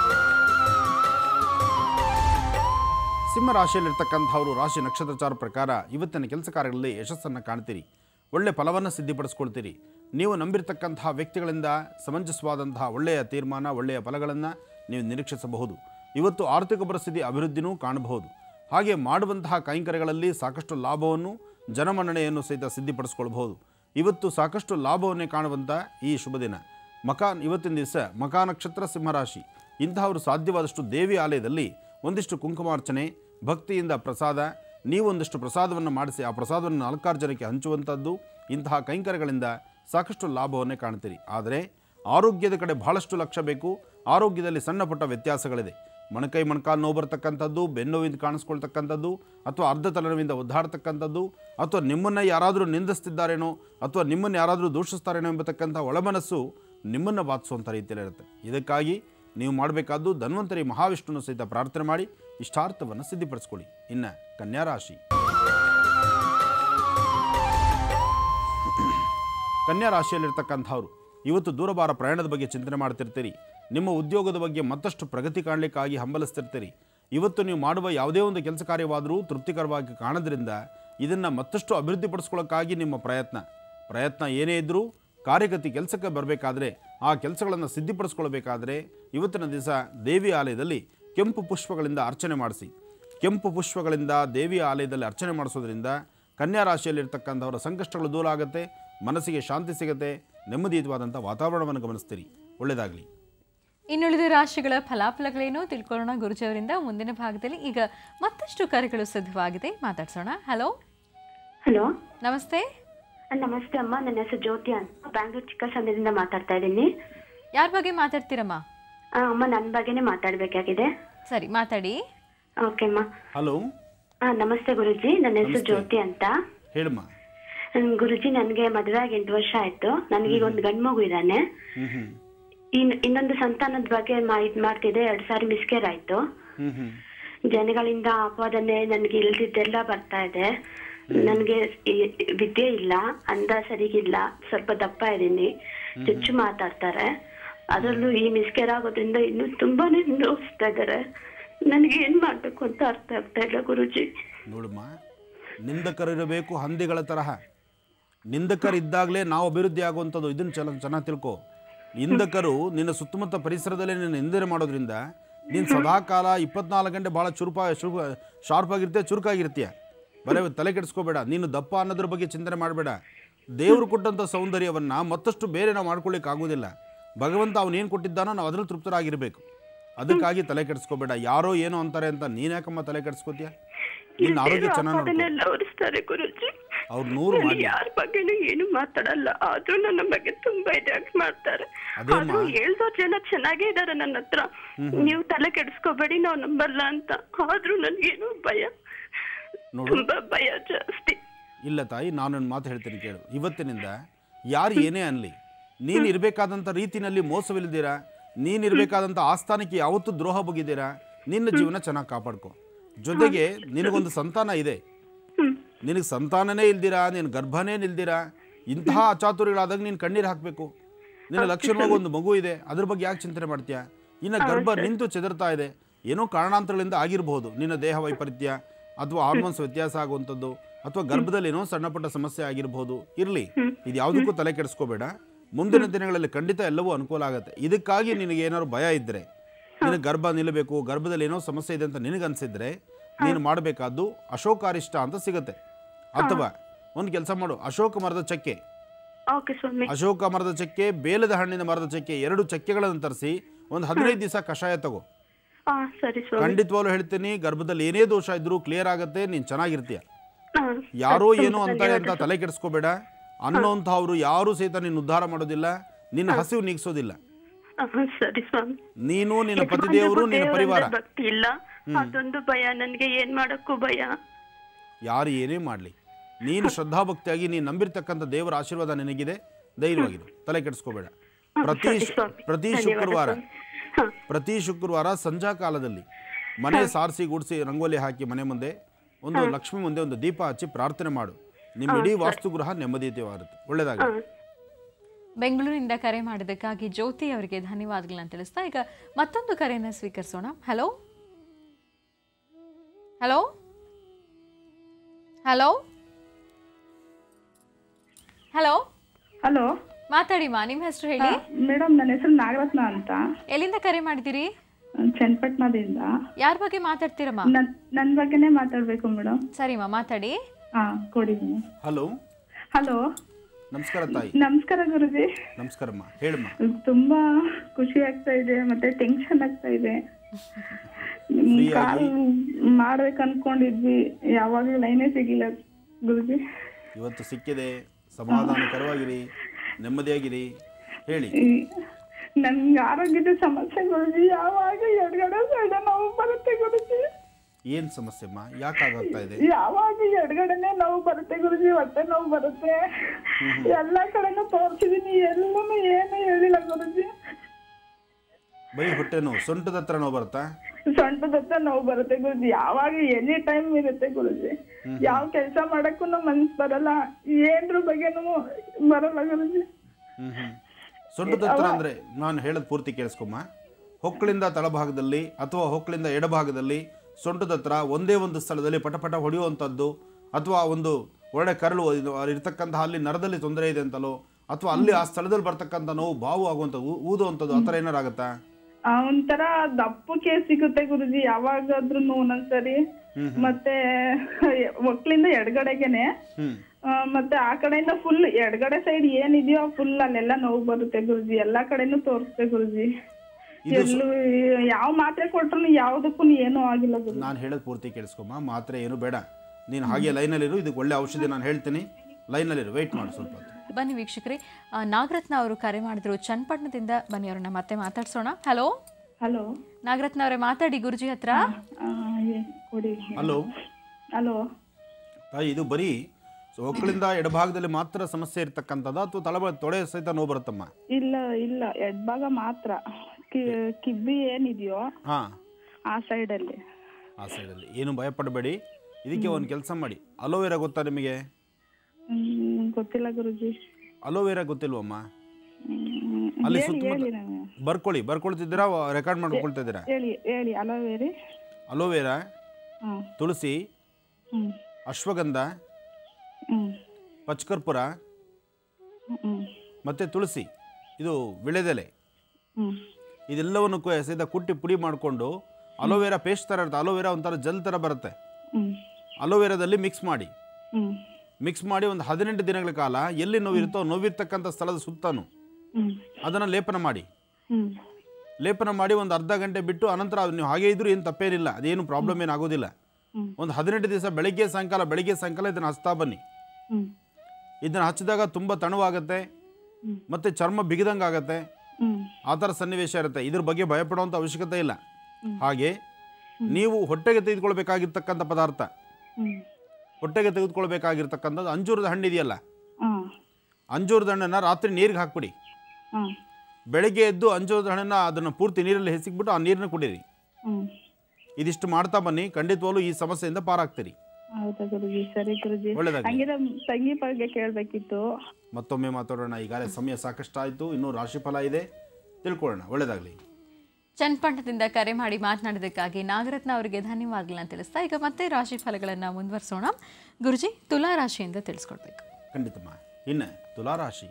ಸಿಂಹ ರಾಶಿಯಲ್ಲಿರ್ತಕ್ಕಂಥವರು ರಾಶಿ ನಕ್ಷತ್ರಚಾರ ಪ್ರಕಾರ ಇವತ್ತಿನ ಕೆಲಸ ಕಾರ್ಯಗಳಲ್ಲಿ ಯಶಸ್ಸನ್ನು ಕಾಣ್ತೀರಿ ಒಳ್ಳೆ ಫಲವನ್ನು ಸಿದ್ಧಿಪಡಿಸ್ಕೊಳ್ತೀರಿ ನೀವು ನಂಬಿರ್ತಕ್ಕಂತಹ ವ್ಯಕ್ತಿಗಳಿಂದ ಸಮಂಜಸವಾದಂತಹ ಒಳ್ಳೆಯ ತೀರ್ಮಾನ ಒಳ್ಳೆಯ ಫಲಗಳನ್ನು ನೀವು ನಿರೀಕ್ಷಿಸಬಹುದು ಇವತ್ತು ಆರ್ಥಿಕ ಪರಿಸ್ಥಿತಿ ಅಭಿವೃದ್ಧಿನೂ ಕಾಣಬಹುದು ಹಾಗೆ ಮಾಡುವಂತಹ ಕೈಂಕರ್ಯಗಳಲ್ಲಿ ಸಾಕಷ್ಟು ಲಾಭವನ್ನು ಜನಮನ್ನಣೆಯನ್ನು ಸಹಿತ ಸಿದ್ಧಿಪಡಿಸ್ಕೊಳ್ಬಹುದು ಇವತ್ತು ಸಾಕಷ್ಟು ಲಾಭವನ್ನೇ ಕಾಣುವಂಥ ಈ ಶುಭ ದಿನ ಮಕಾನ್ ಇವತ್ತಿನ ದಿವಸ ಮಕಾ ನಕ್ಷತ್ರ ಸಿಂಹರಾಶಿ ಇಂತಹವರು ಸಾಧ್ಯವಾದಷ್ಟು ದೇವಿ ಆಲಯದಲ್ಲಿ ಒಂದಿಷ್ಟು ಕುಂಕುಮಾರ್ಚನೆ ಭಕ್ತಿಯಿಂದ ಪ್ರಸಾದ ನೀವೊಂದಷ್ಟು ಪ್ರಸಾದವನ್ನು ಮಾಡಿಸಿ ಆ ಪ್ರಸಾದವನ್ನು ನಾಲ್ಕಾರು ಜನಕ್ಕೆ ಹಂಚುವಂಥದ್ದು ಇಂತಹ ಕೈಂಕರ್ಯಗಳಿಂದ ಸಾಕಷ್ಟು ಲಾಭವನ್ನೇ ಕಾಣ್ತೀರಿ ಆದರೆ ಆರೋಗ್ಯದ ಕಡೆ ಬಹಳಷ್ಟು ಲಕ್ಷ್ಯ ಬೇಕು ಆರೋಗ್ಯದಲ್ಲಿ ಸಣ್ಣ ಪುಟ್ಟ ವ್ಯತ್ಯಾಸಗಳಿದೆ ಮೊಣಕೈ ಮೊಣಕಾಲು ನೋವು ಬರ್ತಕ್ಕಂಥದ್ದು ಬೆನ್ನೋವಿಂದ ಕಾಣಿಸ್ಕೊಳ್ತಕ್ಕಂಥದ್ದು ಅಥವಾ ಅರ್ಧ ತಲೆನೋವಿಂದ ಒದ್ದಾಡ್ತಕ್ಕಂಥದ್ದು ಅಥವಾ ನಿಮ್ಮನ್ನು ಯಾರಾದರೂ ನಿಂದಿಸ್ತಿದ್ದಾರೇನೋ ಅಥವಾ ನಿಮ್ಮನ್ನು ಯಾರಾದರೂ ದೂಷಿಸ್ತಾರೇನೋ ಎಂಬತಕ್ಕಂಥ ಒಳಮನಸ್ಸು ನಿಮ್ಮನ್ನು ಬಾಧಿಸುವಂಥ ರೀತಿಯಲ್ಲಿರುತ್ತೆ ಇದಕ್ಕಾಗಿ ನೀವು ಮಾಡಬೇಕಾದ್ದು ಧನ್ವಂತರಿ ಮಹಾವಿಷ್ಣುನು ಸಹಿತ ಪ್ರಾರ್ಥನೆ ಮಾಡಿ ಇಷ್ಟಾರ್ಥವನ್ನು ಸಿದ್ಧಿಪಡಿಸ್ಕೊಳ್ಳಿ ಇನ್ನು ಕನ್ಯಾ ರಾಶಿ ಕನ್ಯಾ ರಾಶಿಯಲ್ಲಿರ್ತಕ್ಕಂಥವ್ರು ಇವತ್ತು ದೂರಬಾರ ಪ್ರಯಾಣದ ಬಗ್ಗೆ ಚಿಂತನೆ ಮಾಡ್ತಿರ್ತೀರಿ ನಿಮ್ಮ ಉದ್ಯೋಗದ ಬಗ್ಗೆ ಮತ್ತಷ್ಟು ಪ್ರಗತಿ ಕಾಣಲಿಕ್ಕಾಗಿ ಹಂಬಲಿಸ್ತಿರ್ತೀರಿ ಇವತ್ತು ನೀವು ಮಾಡುವ ಯಾವುದೇ ಒಂದು ಕೆಲಸ ಕಾರ್ಯವಾದರೂ ತೃಪ್ತಿಕರವಾಗಿ ಕಾಣೋದ್ರಿಂದ ಇದನ್ನು ಮತ್ತಷ್ಟು ಅಭಿವೃದ್ಧಿಪಡಿಸ್ಕೊಳ್ಳೋಕ್ಕಾಗಿ ನಿಮ್ಮ ಪ್ರಯತ್ನ ಪ್ರಯತ್ನ ಏನೇ ಇದ್ದರೂ ಕಾರ್ಯಗತಿ ಕೆಲಸಕ್ಕೆ ಬರಬೇಕಾದ್ರೆ ಆ ಕೆಲಸಗಳನ್ನು ಸಿದ್ಧಿಪಡಿಸ್ಕೊಳ್ಬೇಕಾದ್ರೆ ಇವತ್ತಿನ ದಿವಸ ದೇವಿ ಆಲಯದಲ್ಲಿ ಕೆಂಪು ಪುಷ್ಪಗಳಿಂದ ಅರ್ಚನೆ ಮಾಡಿಸಿ ಕೆಂಪು ಪುಷ್ಪಗಳಿಂದ ದೇವಿಯ ಆಲಯದಲ್ಲಿ ಅರ್ಚನೆ ಮಾಡಿಸೋದ್ರಿಂದ ಕನ್ಯಾ ರಾಶಿಯಲ್ಲಿರ್ತಕ್ಕಂಥವರ ಸಂಕಷ್ಟಗಳು ದೂರ ಆಗುತ್ತೆ ಮನಸ್ಸಿಗೆ ಶಾಂತಿ ಸಿಗುತ್ತೆ ನೆಮ್ಮದಿಯುತವಾದಂಥ ವಾತಾವರಣವನ್ನು ಗಮನಿಸ್ತೀರಿ ಒಳ್ಳೆಯದಾಗಲಿ
ಇನ್ನುಳಿದ ರಾಶಿಗಳ ಫಲಾಫಲಗಳೇನು ತಿಳ್ಕೊಳ್ಳೋಣ ಗುರುಜಿಯವರಿಂದ ಮುಂದಿನ ಭಾಗದಲ್ಲಿ ಈಗ ಮತ್ತಷ್ಟು ಕರೆಗಳು ಸಿದ್ಧವಾಗಿದೆ ಮಾತಾಡ್ಸೋಣ ಹಲೋ
ಹಲೋ
ನಮಸ್ತೆ
ನಮಸ್ತೆ ಅಮ್ಮ ನನ್ನ ಹೆಸರು ಜ್ಯೋತಿ ಅಂತ ಬ್ಯಾಂಗ್ಳೂರ್ ಚಿಕ್ಕಸಂದ್ರದಿಂದ ಮಾತಾಡ್ತಾ ಇದ್ದೀನಿ
ಯಾರ ಬಗ್ಗೆ ಮಾತಾಡ್ತೀರಮ್ಮ
ಆ, ಅಮ್ಮ ನನ್ನ ಬಗ್ಗೆನೇ ಮಾತಾಡಬೇಕಾಗಿದೆ
ಸರಿ ಮಾತಾಡಿ
ಓಕೆ ಅಮ್ಮ
ಹಲೋ
ಆ, ನಮಸ್ತೆ ಗುರುಜಿ ನನ್ನ ಹೆಸರು
ನಮಸ್ತೆ.
ಜ್ಯೋತಿ ಅಂತ
ಹೇಳಮ್ಮ
ಹ್ಮ್, ಗುರುಜಿ ನನಗೆ ಮದುವೆ ಆಗಿ ಎಂಟು ವರ್ಷ ಆಯ್ತು ನನಗೀಗ ಒಂದು ಗಂಡು ಮಗು ಇದ್ದಾನೆ
ಹ್ಞೂ ಹ್ಞೂ
ಇನ್ ಇನ್ನೊಂದು ಸಂತಾನದ ಬಗ್ಗೆ ಮಾ- ಇದ್ ಮಾಡ್ತಿದ್ದೆ ಎರಡು ಸಾರಿ ಮಿಸ್ಕೇರ್ ಆಯ್ತು
ಹ್ಞೂ ಹ್ಞೂ
ಜನಗಳಿಂದ ಅಪವಾದನೆ ನನಗೆ ಇಲ್ದಿದ್ದೆಲ್ಲ ಬರ್ತಾ ಇದೆ ನನಗೆ ವಿದ್ಯೆ ಇಲ್ಲ ಅಂದ ಸರಿಗಿಲ್ಲ ಸ್ವಲ್ಪ ದಪ್ಪ ಇದ್ದೀನಿ ಚುಚ್ಚು ಮಾತಾಡ್ತಾರೆ ಅದರಲ್ಲೂ ಈ ಮಿಸ್ಕೇರ್ ಆಗೋದ್ರಿಂದ ಇನ್ನು ತುಂಬಾನೇ ನೋವಿಸ್ತಾ ಇದ್ದಾರೆ ನನಗೆ ಏನ್ ಮಾಡ್ಬೇಕು ಅಂತ ಅರ್ಥ ಆಗ್ತಾ ಇಲ್ಲ ಗುರುಜಿ
ನೋಡಮ್ಮ ನಿಂದಕರಿರಬೇಕು ಹಂದಿಗಳ ತರಹ ನಿಂದಕರಿದ್ದಾಗಲೇ ನಾವು ಅಭಿವೃದ್ಧಿ ಆಗುವಂಥದ್ದು ಇದನ್ನು ಚೆನ್ನ ಚೆನ್ನಾಗಿ ತಿಳ್ಕೊ ನಿಂದಕರು ನಿನ್ನ ಸುತ್ತಮುತ್ತ ಪರಿಸರದಲ್ಲೇ ನಿನ್ನ ನಿಂದನೆ ಮಾಡೋದ್ರಿಂದ ನೀನು ಸದಾಕಾಲ ಇಪ್ಪತ್ನಾಲ್ಕು ಗಂಟೆ ಭಾಳ ಚುರುಪ ಚುರುಕ ಶಾರ್ಪ್ ಆಗಿರ್ತೀಯ ಚುರುಕಾಗಿರ್ತೀಯ ಬರೀ ತಲೆ ಕೆಡಿಸ್ಕೋಬೇಡ ನೀನು ದಪ್ಪ ಅನ್ನೋದ್ರ ಬಗ್ಗೆ ಚಿಂತನೆ ಮಾಡಬೇಡ ದೇವರು ಕೊಟ್ಟಂಥ ಸೌಂದರ್ಯವನ್ನು ಮತ್ತಷ್ಟು ಬೇರೆ ನಾವು ಮಾಡ್ಕೊಳ್ಳಿಕ್ಕೆ ಆಗೋದಿಲ್ಲ ಭಗವಂತ ಅವನೇನು ಕೊಟ್ಟಿದ್ದಾನೋ ನಾವು ಅದರಲ್ಲಿ ತೃಪ್ತರಾಗಿರಬೇಕು ಅದಕ್ಕಾಗಿ ತಲೆ ಕೆಡಿಸ್ಕೋಬೇಡ ಯಾರೋ ಏನೋ ಅಂತಾರೆ ಅಂತ ನೀನು ಯಾಕಮ್ಮ ತಲೆ ಕೆಡಿಸ್ಕೋತೀಯ ನಿನ್ನ ಆರೋಗ್ಯ ಚೆನ್ನಾಗಿ ನೋಡ್ಕೊ
ಅದನ್ನೆಲ್ಲ ಅವರಿಸ್ತಾರೆ ಗುರುಜಿ
ಅವ್ರು ನೂರು
ನಾನು
ಮಾಡಿ
ಯಾರ ಬಗ್ಗೆನೂ ಏನು ಮಾತಾಡಲ್ಲ ಆದ್ರೂ ನನ್ನ ಬಗ್ಗೆ ತುಂಬಾ ಇದಾಗಿ ಮಾಡ್ತಾರೆ
ಅದೇಮ್ಮ?
ಆದ್ರೂ ಹೇಳ್ದೋ ಜನ ಚೆನ್ನಾಗೇ ಇದಾರೆ ನನ್ನ ಹತ್ರ ನೀವು ತಲೆ ಕೆಡಿಸ್ಕೋಬೇಡಿ ನಾವು ನಂಬಲ್ಲ ಅಂತ ಆದ್ರೂ ನನ್ಗೇನು ಭಯ
ನೋಡು.
ತುಂಬಾ ಭಯ ಜಾಸ್ತಿ
ಇಲ್ಲ ತಾಯಿ ನಾನೊಂದು ಮಾತು ಹೇಳ್ತೀನಿ ಕೇಳು ಇವತ್ತಿನಿಂದ ಯಾರು ಏನೇ ಅನ್ನಲಿ ನೀನು ಇರಬೇಕಾದಂಥ ರೀತಿನಲ್ಲಿ ಮೋಸವಿಲ್ದಿರಾ ನೀನು ಇರಬೇಕಾದಂಥ ಆಸ್ಥಾನಕ್ಕೆ ಯಾವತ್ತೂ ದ್ರೋಹ ಬಗೆದಿರಾ ನಿನ್ನ ಜೀವನ ಚೆನ್ನಾಗಿ ಕಾಪಾಡ್ಕೊ ಜೊತೆಗೆ ನಿನಗೊಂದು ಸಂತಾನ ಇದೆ ನಿನಗೆ ಸಂತಾನನೇ ಇಲ್ದಿರಾ ನಿನ್ನ ಗರ್ಭನೇ ನಿಲ್ದಿರಾ ಇಂತಹ ಅಚಾತುರ್ಯಗಳಾದಾಗ ನೀನು ಕಣ್ಣೀರು ಹಾಕಬೇಕು ನಿನ್ನ ಲಕ್ಷಣವಾಗಿ ಒಂದು ಮಗು ಇದೆ ಅದ್ರ ಬಗ್ಗೆ ಯಾಕೆ ಚಿಂತನೆ ಮಾಡ್ತೀಯಾ ಇನ್ನು ಗರ್ಭ ನಿಂತು ಚೆದರ್ತಾ ಇದೆ ಏನೋ ಕಾರಣಾಂತರಗಳಿಂದ ಆಗಿರಬಹುದು ನಿನ್ನ ದೇಹ ವೈಪರೀತ್ಯ ಅಥವಾ ಹಾರ್ಮೋನ್ಸ್ ವ್ಯತ್ಯಾಸ ಆಗುವಂಥದ್ದು ಅಥವಾ ಗರ್ಭದಲ್ಲಿ ಏನೋ ಸಣ್ಣ ಪುಟ್ಟ ಸಮಸ್ಯೆ ಆಗಿರಬಹುದು ಇರಲಿ ಇದು ಯಾವುದಕ್ಕೂ ತಲೆ ಕೆಡಿಸ್ಕೋಬೇಡ ಮುಂದಿನ ದಿನಗಳಲ್ಲಿ ಖಂಡಿತ ಎಲ್ಲವೂ ಅನುಕೂಲ ಆಗುತ್ತೆ ಇದಕ್ಕಾಗಿ ನಿನಗೆ ಏನಾದ್ರು ಭಯ ಇದ್ದರೆ ನಿನಗೆ ಗರ್ಭ ನಿಲ್ಲಬೇಕು ಗರ್ಭದಲ್ಲಿ ಏನೋ ಸಮಸ್ಯೆ ಇದೆ ಅಂತ ನಿನಗೆ ಅನಿಸಿದ್ರೆ ನೀನು ಮಾಡಬೇಕಾದ್ದು ಅಶೋಕಾರಿಷ್ಟ ಅಂತ ಸಿಗುತ್ತೆ ಅಥವಾ ಒಂದು ಕೆಲಸ ಮಾಡು ಅಶೋಕ ಮರದ ಚಕ್ಕೆ
ಓಕೆ ಸ್ವಾಮಿ
ಅಶೋಕ ಮರದ ಚಕ್ಕೆ ಬೇಲದ ಹಣ್ಣಿನ ಮರದ ಚಕ್ಕೆ ಎರಡು ಚಕ್ಕೆಗಳನ್ನು ತರಿಸಿ ಒಂದು ಹದಿನೈದು ದಿವಸ ಕಷಾಯ ತಗೋ
ಹಾ ಸರಿ ಸ್ವಾಮಿ
ಖಂಡಿತವಾಗ್ಲೂ ಹೇಳ್ತೀನಿ ಗರ್ಭದಲ್ಲಿ ಏನೇ ದೋಷ ಇದ್ರೂ ಕ್ಲಿಯರ್ ಆಗುತ್ತೆ ನೀನು ಚೆನ್ನಾಗಿರ್ತೀಯ
ಹಾ,
ಯಾರೋ
ತುಂಬಾ
ಏನೋ ಅಂತಾರೆ ಅಂತ
ಧನ್ಯವಾದ
ತಲೆ ಕೆಡಿಸ್ಕೋಬೇಡ ಅನ್ನೋಂಥವ್ರು ಯಾರೂ ಸಹಿತ ನಿನ್ನ ಉದ್ಧಾರ ಮಾಡೋದಿಲ್ಲ ನಿನ್ನ ಹಸಿವು ನೀಗಿಸೋದಿಲ್ಲ
ಹಾ, ಸರಿ ಸ್ವಾಮಿ
ನೀನು ನಿನ್ನ
ಯಜಮಾನ್ರಿಗೂ
ಪತಿದೇವರು ನಿನ್ನ
ದೇವರಂದ್ರೆ
ಪರಿವಾರ
ಭಕ್ತಿ ಇಲ್ಲ ಅದೊಂದು ಭಯ ನನ್ಗೆ ಏನ್ ಮಾಡಕ್ಕೂ ಭಯ
ಯಾರು ಏನೇ ಮಾಡಲಿ ನೀನು ಶ್ರದ್ಧಾಭಕ್ತಿಯಾಗಿ ನೀನು ನಂಬಿರ್ತಕ್ಕಂಥ ದೇವರ ಆಶೀರ್ವಾದ ನಿನಗಿದೆ ಧೈರ್ಯವಾಗಿರು ತಲೆ ಕೆಡಿಸ್ಕೋಬೇಡ ಪ್ರತಿ
ಸರಿ
ಶು-
ಸ್ವಾಮಿ.
ಪ್ರತಿ
ಧನ್ಯವಾದ
ಶುಕ್ರವಾರ
ಸ್ವಾಮಿ. ಹಾ.
ಪ್ರತಿ ಶುಕ್ರವಾರ ಸಂಜಾ ಕಾಲದಲ್ಲಿ ಮನೆ ಸಾರಿಸಿ ಗುಡಿಸಿ ರಂಗೋಲಿ ಹಾಕಿ ಮನೆ ಮುಂದೆ ಒಂದು ಲಕ್ಷ್ಮಿ ಮುಂದೆ ಒಂದು ದೀಪ ಹಚ್ಚಿ ಪ್ರಾರ್ಥನೆ ಮಾಡು ನಿಮ್ಮ ಇಡೀ ವಾಸ್ತುಗೃಹ ನೆಮ್ಮದಿಯುತವಾಗುತ್ತೆ ಒಳ್ಳೆಯದಾಗುತ್ತೆ
ಬೆಂಗಳೂರಿನಿಂದ ಕರೆ ಮಾಡಿದ್ದಕ್ಕಾಗಿ ಜ್ಯೋತಿ ಅವರಿಗೆ ಧನ್ಯವಾದಗಳನ್ನ ತಿಳಿಸ್ತಾ ಈಗ ಮತ್ತೊಂದು ಕರೆಯನ್ನು ಸ್ವೀಕರಿಸೋಣ hello hello hello hello
hello
ಮಾತಾಡಿಮಾ ನಿಮ್ಮ ಹೆಸರು ಹೇಳಿ
ಮೇಡಮ್ ನನ್ನ ಹೆಸರು ನಾಗರತ್ನ ಅಂತ
ಎಲ್ಲಿಂದ ಕರೆ ಮಾಡಿದ್ದೀರಿ
ಚನ್ನಪಟ್ಟಣದಿಂದ
ಯಾರ ಬಗ್ಗೆ ಮಾತಾಡ್ತೀರಮ್ಮ
ನನ್ ನನ್ನ ಬಗ್ಗೆನೇ ಮಾತಾಡ್ಬೇಕು ಮೇಡಮ್
ಸರಿಮಾ ಮಾತಾಡಿ
ಹಾ ಕೊಡಿ
ಹಲೋ
ಹಲೋ
ನಮಸ್ಕಾರ ತಾಯಿ
ನಮಸ್ಕಾರ ಗುರುಜಿ
ನಮಸ್ಕಾರಮ್ಮ ಹೇಳಮ್ಮ
ತುಂಬಾ ಖುಷಿ ಆಗ್ತಾ ಇದೆ ಮತ್ತೆ ಟೆನ್ಷನ್ ಆಗ್ತಾ ಇದೆ ನಿಮ್
Free
ಕಾಲ್
ಆಗಿ?
ಮಾಡ್ಬೇಕು ಅನ್ಕೊಂಡಿದ್ವಿ ಯಾವಾಗ ಲೈನೇ ಸಿಗಿಲ್ಲ ಗುರುಜಿ
ಇವತ್ತು ಸಿಕ್ಕಿದೆ ಸಮಾಧಾನಕರವಾಗಿರಿ ನೆಮ್ಮದಿಯಾಗಿರಿ ಹೇಳಿ
ಈ- ನನ್ಗೆ ಆರೋಗ್ಯದ ಸಮಸ್ಯೆ ಗುರುಜಿ ಯಾವಾಗ ಎಡಗಡೆ ಸೈಡ್ ನೋವು ಬರುತ್ತೆ ಗುರುಜಿ
ಏನು ಸಮಸ್ಯೆಮ್ಮ ಯಾಕಾಗ್ತಾ ಇದೆ
ಯಾವಾಗ ಎಡಗಡೆನೆ ನೋವು ಬರುತ್ತೆ ಗುರುಜಿ ಹೊಟ್ಟೆ ನೋವು ಬರುತ್ತೆ ಎಲ್ಲಾ ಕಡೆನೂ ತೋರ್ಸಿದೀನಿ ಎಲ್ಲೂ ಏನು ಹೇಳಿಲ್ಲ ಗುರುಜಿ
ಬರೀ ಹೊಟ್ಟೆ ನೋವು ಸೊಂಟದ ಹತ್ರ ನೋವು ಬರುತ್ತಾ
ಸೊಂಟದ ಹತ್ರ ನೋವು ಬರುತ್ತೆ ಗುರುಜಿ ಯಾವಾಗ ಎನಿ ಟೈಮ್ ಇರುತ್ತೆ ಗುರುಜಿ ಯಾವ ಕೆಲಸ ಮಾಡಕ್ಕೂ ಮನ್ಸ್ ಬರಲ್ಲ ಏನ್ರ ಬಗ್ಗೆನೂ ಬರಲ್ಲ ಗುರುಜಿ
ಹ್ಮ್ ಹ್ಮ್ ಸೊಂಟದ ಹತ್ರ ಅಂದರೆ ನಾನು ಹೇಳೋದು ಪೂರ್ತಿ ಕೇಳಿಸ್ಕೊಮ್ಮ ಹೊಕ್ಕಳಿಂದ ತಳಭಾಗದಲ್ಲಿ ಅಥವಾ ಹೊಕ್ಕಳಿಂದ ಎಡಭಾಗದಲ್ಲಿ ಸೊಂಟದ ಹತ್ರ ಒಂದೇ ಒಂದು ಸ್ಥಳದಲ್ಲಿ ಪಟಪಟ ಹೊಡೆಯುವಂಥದ್ದು ಅಥವಾ ಒಂದು ಒಳ್ಳೆ ಕರಳು ಇದು ಇರ್ತಕ್ಕಂತಹ ಅಲ್ಲಿ ನರದಲ್ಲಿ ತೊಂದರೆ ಇದೆ ಅಂತಲೋ ಅಥವಾ ಅಲ್ಲಿ ಆ ಸ್ಥಳದಲ್ಲಿ ಬರ್ತಕ್ಕಂಥ ನೋವು ಬಾವು ಆಗುವಂಥದ್ದು ಊ- ಊದುವಂಥದ್ದು ಆ ಥರ ಏನಾರು ಆಗುತ್ತಾ
ಆ, ಒಂಥರ ದಪ್ಪಕ್ಕೆ ಸಿಗುತ್ತೆ ಗುರುಜಿ ಯಾವಾಗಾದ್ರೂ ಒಂದೊಂದ್ಸರಿ ಮತ್ತೆ ಒಕ್ಲಿಂದ ಎಡಗಡೆಗೆನೆ
ಹ್ಮ್
ಆ, ಮತ್ತೆ ಆ ಕಡೆಯಿಂದ ಫುಲ್ ಎಡಗಡೆ ಸೈಡ್ ಏನಿದೆಯೋ ಫುಲ್ ಅಲ್ಲೆಲ್ಲ ನೋವು ಬರುತ್ತೆ ಗುರುಜಿ ಎಲ್ಲಾ ಕಡೆನೂ ತೋರಿಸ್ತೆ ಗುರುಜಿ ಎಲ್ಲೂ ಯಾವ ಮಾತ್ರೆ ಕೊಟ್ರು ಯಾವ್ದಕ್ಕೂ ಏನೂ ಆಗಿಲ್ಲ ಗುರುಜಿ
ನಾನು ಹೇಳೋದು ಪೂರ್ತಿ ಕೇಳಿಸ್ಕೊಮ್ಮ ಮಾತ್ರೆ ಏನು ಬೇಡ ನೀನು ಹಾಗೆ ಲೈನಲ್ಲಿರು ಇದಕ್ಕೆ ಒಳ್ಳೆ ಔಷಧಿ ನಾನು ಹೇಳ್ತೀನಿ ಲೈನಲ್ಲಿರು ವೆಯ್ಟ್ ಮಾಡು ಸ್ವಲ್ಪ ಹೊತ್ತು
ಬನ್ನಿ ವೀಕ್ಷಕರೇ ಆ, ನಾಗರತ್ನ ಅವರು ಕರೆ ಮಾಡಿದ್ರು ಚನ್ನಪಟ್ಟಣದಿಂದ ಬನ್ನಿ ಅವ್ರನ್ನ ಮತ್ತೆ ಮಾತಾಡ್ಸೋಣ ಹಲೋ
ಹಲೋ
ನಾಗರತ್ನ ಅವರೇ ಮಾತಾಡಿ ಗುರುಜಿ ಹತ್ರ
ಕೊಡಿ
ಹಲೋ
ಹಲೋ
ತಾಯಿ ಇದು ಬರೀ ಸೊ ಒಕ್ಕಳಿಂದ ಎಡಭಾಗದಲ್ಲಿ ಮಾತ್ರ ಸಮಸ್ಯೆ ಇರ್ತಕ್ಕಂಥದ್ದು ಅಥವಾ ತಳಬ ತೊಡೆ ಸಹಿತ ನೋವು ಬರುತ್ತಮ್ಮ
ಇಲ್ಲ ಇಲ್ಲ ಎಡ್ಭಾಗ ಮಾತ್ರ ಕಿ- ಕಿಬ್ಬಿ ಏನಿದೆಯೋ
ಹಾಂ
ಆ ಸೈಡಲ್ಲಿ
ಆ ಸೈಡಲ್ಲಿ ಏನು ಭಯಪಡಬೇಡಿ ಇದಕ್ಕೆ ಒಂದು ಕೆಲಸ ಮಾಡಿ ಅಲೋವೆರಾ ಗೊತ್ತಾ ನಿಮಗೆ
ಹ್ಮ್, ಗೊತ್ತಿಲ್ಲ ಗುರುಜಿ
ಅಲೋವೆರಾ ಗೊತ್ತಿಲ್ವಮ್ಮ
ಹ್ಮ್,
ಅಲ್ಲಿ
ಹೇಳಿ ಹೇಳಿ
ಸುತ್ತಮುತ್ತ
ನಂಗೆ
ಬರ್ಕೊಳ್ಳಿ ಬರ್ಕೊಳ್ತಿದ್ದೀರಾ ರೆಕಾರ್ಡ್ ಮಾಡ್ಕೊಳ್ತಾ ಇದ್ದೀರಾ
ಹೇಳಿ ಹೇಳಿ ಅಲೋವೇರಿ
ಅಲೋವೆರಾ
ಹ್ಮ್
ತುಳಸಿ
ಹ್ಮ್
ಅಶ್ವಗಂಧ
ಹ್ಮ್
ಪಚ್ಕರ್ಪುರ
ಹ್ಮ್
ಮತ್ತು ತುಳಸಿ ಇದು ವಿಳೆದೆಲೆ
ಹ್ಮ್
ಇದೆಲ್ಲವನ್ನು ಕು- ಸಹಿತ ಕುಟ್ಟಿ ಪುಡಿ ಮಾಡಿಕೊಂಡು ಅಲೋವೆರಾ ಪೇಸ್ಟ್ ಥರ ಇರುತ್ತೆ ಅಲೋವೆರಾ ಒಂಥರ ಜೆಲ್ ಥರ ಬರುತ್ತೆ
ಹ್ಮ್
ಅಲೋವೆರಾದಲ್ಲಿ ಮಿಕ್ಸ್ ಮಾಡಿ
ಹ್ಮ್
ಮಿಕ್ಸ್ ಮಾಡಿ ಒಂದು ಹದಿನೆಂಟು ದಿನಗಳ ಕಾಲ ಎಲ್ಲಿ ನೋವಿರುತ್ತೋ ನೋವಿರ್ತಕ್ಕಂಥ ಸ್ಥಳದ ಸುತ್ತನು
ಹ್ಮ್
ಅದನ್ನು ಲೇಪನ ಮಾಡಿ
ಹ್ಮ್
ಲೇಪನ ಮಾಡಿ ಒಂದು ಅರ್ಧ ಗಂಟೆ ಬಿಟ್ಟು ಅನಂತರ ಅದು ನೀವು ಹಾಗೆ ಇದ್ರೂ ಏನು ತಪ್ಪೇನಿಲ್ಲ ಅದೇನು ಪ್ರಾಬ್ಲಮ್ ಏನು ಆಗೋದಿಲ್ಲ
ಹ್ಮ್.
ಒಂದು ಹದಿನೆಂಟು ದಿವಸ ಬೆಳಗ್ಗೆ ಸಾಯಂಕಾಲ ಬೆಳಗ್ಗೆ ಸಾಯಂಕಾಲ ಇದನ್ನು ಹಚ್ತಾ ಬನ್ನಿ
ಹ್ಮ್
ಇದನ್ನು ಹಚ್ಚಿದಾಗ ತುಂಬ ತಣುವಾಗುತ್ತೆ ಮತ್ತು ಚರ್ಮ ಬಿಗಿದಂಗೆ ಆಗುತ್ತೆ
ಹ್ಮ್
ಆ ಥರ ಸನ್ನಿವೇಶ ಇರುತ್ತೆ ಇದ್ರ ಬಗ್ಗೆ ಭಯಪಡುವಂಥ ಅವಶ್ಯಕತೆ ಇಲ್ಲ ಹಾಗೆ ನೀವು ಹೊಟ್ಟೆಗೆ ತೆಗೆದುಕೊಳ್ಬೇಕಾಗಿರ್ತಕ್ಕಂಥ ಪದಾರ್ಥ
ಹ್ಮ್
ಹೊಟ್ಟೆಗೆ ತೆಗೆದುಕೊಳ್ಬೇಕಾಗಿರ್ತಕ್ಕಂಥದ್ದು ಅಂಜೂರದ ಹಣ್ಣು ಇದೆಯಲ್ಲ
ಹಾಂ
ಅಂಜೂರದ ಹಣ್ಣನ್ನು ರಾತ್ರಿ ನೀರಿಗೆ ಹಾಕ್ಬಿಡಿ
ಹಾಂ
ಬೆಳಗ್ಗೆ ಎದ್ದು ಅಂಜೂರದ ಹಣ್ಣನ್ನು ಅದನ್ನು ಪೂರ್ತಿ ನೀರಲ್ಲಿ ಹೆಸಿಕ್ಬಿಟ್ಟು ಆ ನೀರನ್ನು ಕುಡೀರಿ
ಹ್ಮ್
ಇದಿಷ್ಟು ಮಾಡ್ತಾ ಬನ್ನಿ ಖಂಡಿತವಾಗ್ಲೂ ಈ ಸಮಸ್ಯೆಯಿಂದ ಪಾರಾಗ್ತೀರಿ
ಹೌದಾ ಗುರುಜಿ ಸರಿ ಗುರುಜಿ
ಒಳ್ಳೆದಾಗ್ಲಿ.
ಹಂಗಿದ್ರೆ ತಂಗಿ ಬಗ್ಗೆ ಕೇಳ್ಬೇಕಿತ್ತು
ಮತ್ತೊಮ್ಮೆ ಮಾತಾಡೋಣ ಈಗಾಗಲೇ ಸಮಯ ಸಾಕಷ್ಟು ಆಯಿತು ಇನ್ನೂ ರಾಶಿಫಲ ಇದೆ ತಿಳ್ಕೊಳ್ಳೋಣ ಒಳ್ಳೆಯದಾಗಲಿ
ಚನ್ನಪಟ್ಟಣದಿಂದ ಕರೆ ಮಾಡಿ ಮಾತನಾಡಿದ್ದಕ್ಕಾಗಿ ನಾಗರತ್ನ ಅವರಿಗೆ ಧನ್ಯವಾದಗಳನ್ನ ತಿಳಿಸ್ತಾ ಈಗ ಮತ್ತೆ ರಾಶಿ ಫಲಗಳನ್ನು ಮುಂದುವರಿಸೋಣ ಗುರುಜಿ ತುಲಾ ರಾಶಿಯಿಂದ ತಿಳಿಸ್ಕೊಡ್ಬೇಕು
ಖಂಡಿತಮ್ಮ ಇನ್ನು ತುಲಾರಾಶಿ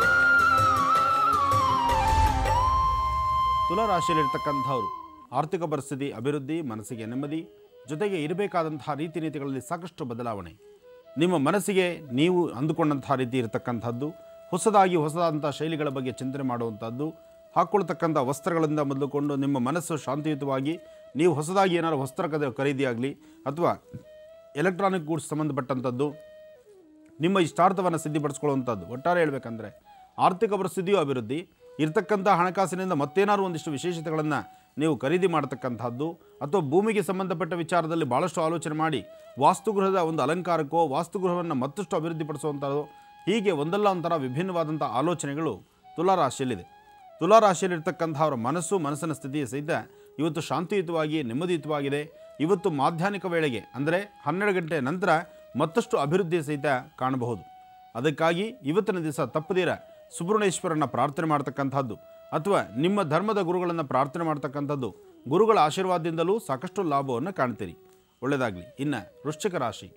ತುಲಾರಾಶಿಯಲ್ಲಿರ್ತಕ್ಕಂಥವ್ರು ಆರ್ಥಿಕ ಪರಿಸ್ಥಿತಿ ಅಭಿವೃದ್ಧಿ ಮನಸ್ಸಿಗೆ ನೆಮ್ಮದಿ ಜೊತೆಗೆ ಇರಬೇಕಾದಂತಹ ರೀತಿ ನೀತಿಗಳಲ್ಲಿ ಸಾಕಷ್ಟು ಬದಲಾವಣೆ ನಿಮ್ಮ ಮನಸ್ಸಿಗೆ ನೀವು ಅಂದುಕೊಂಡಂತಹ ರೀತಿ ಇರತಕ್ಕಂಥದ್ದು ಹೊಸದಾಗಿ ಹೊಸದಾದಂಥ ಶೈಲಿಗಳ ಬಗ್ಗೆ ಚಿಂತನೆ ಮಾಡುವಂಥದ್ದು ಹಾಕ್ಕೊಳ್ತಕ್ಕಂಥ ವಸ್ತ್ರಗಳಿಂದ ಮೊದಲುಕೊಂಡು ನಿಮ್ಮ ಮನಸ್ಸು ಶಾಂತಿಯುತವಾಗಿ ನೀವು ಹೊಸದಾಗಿ ಏನಾದ್ರು ವಸ್ತ್ರ ಕದ ಖರೀದಿಯಾಗಲಿ ಅಥವಾ ಎಲೆಕ್ಟ್ರಾನಿಕ್ ಗೂಡ್ಸ್ ಸಂಬಂಧಪಟ್ಟಂಥದ್ದು ನಿಮ್ಮ ಇಷ್ಟಾರ್ಥವನ್ನು ಸಿದ್ಧಿಪಡಿಸ್ಕೊಳ್ಳುವಂಥದ್ದು ಒಟ್ಟಾರೆ ಹೇಳ್ಬೇಕಂದ್ರೆ ಆರ್ಥಿಕ ಪರಿಸ್ಥಿತಿಯು ಅಭಿವೃದ್ಧಿ ಇರ್ತಕ್ಕಂಥ ಹಣಕಾಸಿನಿಂದ ಮತ್ತೇನಾದ್ರು ಒಂದಿಷ್ಟು ವಿಶೇಷತೆಗಳನ್ನು ನೀವು ಖರೀದಿ ಮಾಡತಕ್ಕಂಥದ್ದು ಅಥವಾ ಭೂಮಿಗೆ ಸಂಬಂಧಪಟ್ಟ ವಿಚಾರದಲ್ಲಿ ಭಾಳಷ್ಟು ಆಲೋಚನೆ ಮಾಡಿ ವಾಸ್ತುಗೃಹದ ಒಂದು ಅಲಂಕಾರಕ್ಕೋ ವಾಸ್ತುಗೃಹವನ್ನು ಮತ್ತಷ್ಟು ಅಭಿವೃದ್ಧಿಪಡಿಸುವಂಥದ್ದು ಹೀಗೆ ಒಂದಲ್ಲ ಒಂಥರ ವಿಭಿನ್ನವಾದಂಥ ಆಲೋಚನೆಗಳು ತುಲಾರಾಶಿಯಲ್ಲಿದೆ ತುಲಾರಾಶಿಯಲ್ಲಿರ್ತಕ್ಕಂಥವರ ಮನಸ್ಸು ಮನಸ್ಸಿನ ಸ್ಥಿತಿಯ ಸಹಿತ ಇವತ್ತು ಶಾಂತಿಯುತವಾಗಿ ನೆಮ್ಮದಿಯುತವಾಗಿದೆ ಇವತ್ತು ಮಾಧ್ಯಾಹ್ನಿಕ ವೇಳೆಗೆ ಅಂದರೆ ಹನ್ನೆರಡು ಗಂಟೆ ನಂತರ ಮತ್ತಷ್ಟು ಅಭಿವೃದ್ಧಿ ಸಹಿತ ಕಾಣಬಹುದು ಅದಕ್ಕಾಗಿ ಇವತ್ತಿನ ದಿವಸ ತಪ್ಪದಿರ ಸುಬ್ರಹ್ಮಣ್ಯೇಶ್ವರನ ಪ್ರಾರ್ಥನೆ ಮಾಡ್ತಕ್ಕಂಥದ್ದು ಅಥವಾ ನಿಮ್ಮ ಧರ್ಮದ ಗುರುಗಳನ್ನು ಪ್ರಾರ್ಥನೆ ಮಾಡ್ತಕ್ಕಂಥದ್ದು ಗುರುಗಳ ಆಶೀರ್ವಾದದಿಂದಲೂ ಸಾಕಷ್ಟು ಲಾಭವನ್ನು ಕಾಣ್ತೀರಿ ಒಳ್ಳೆಯದಾಗಲಿ ಇನ್ನು ವೃಶ್ಚಿಕ ರಾಶಿ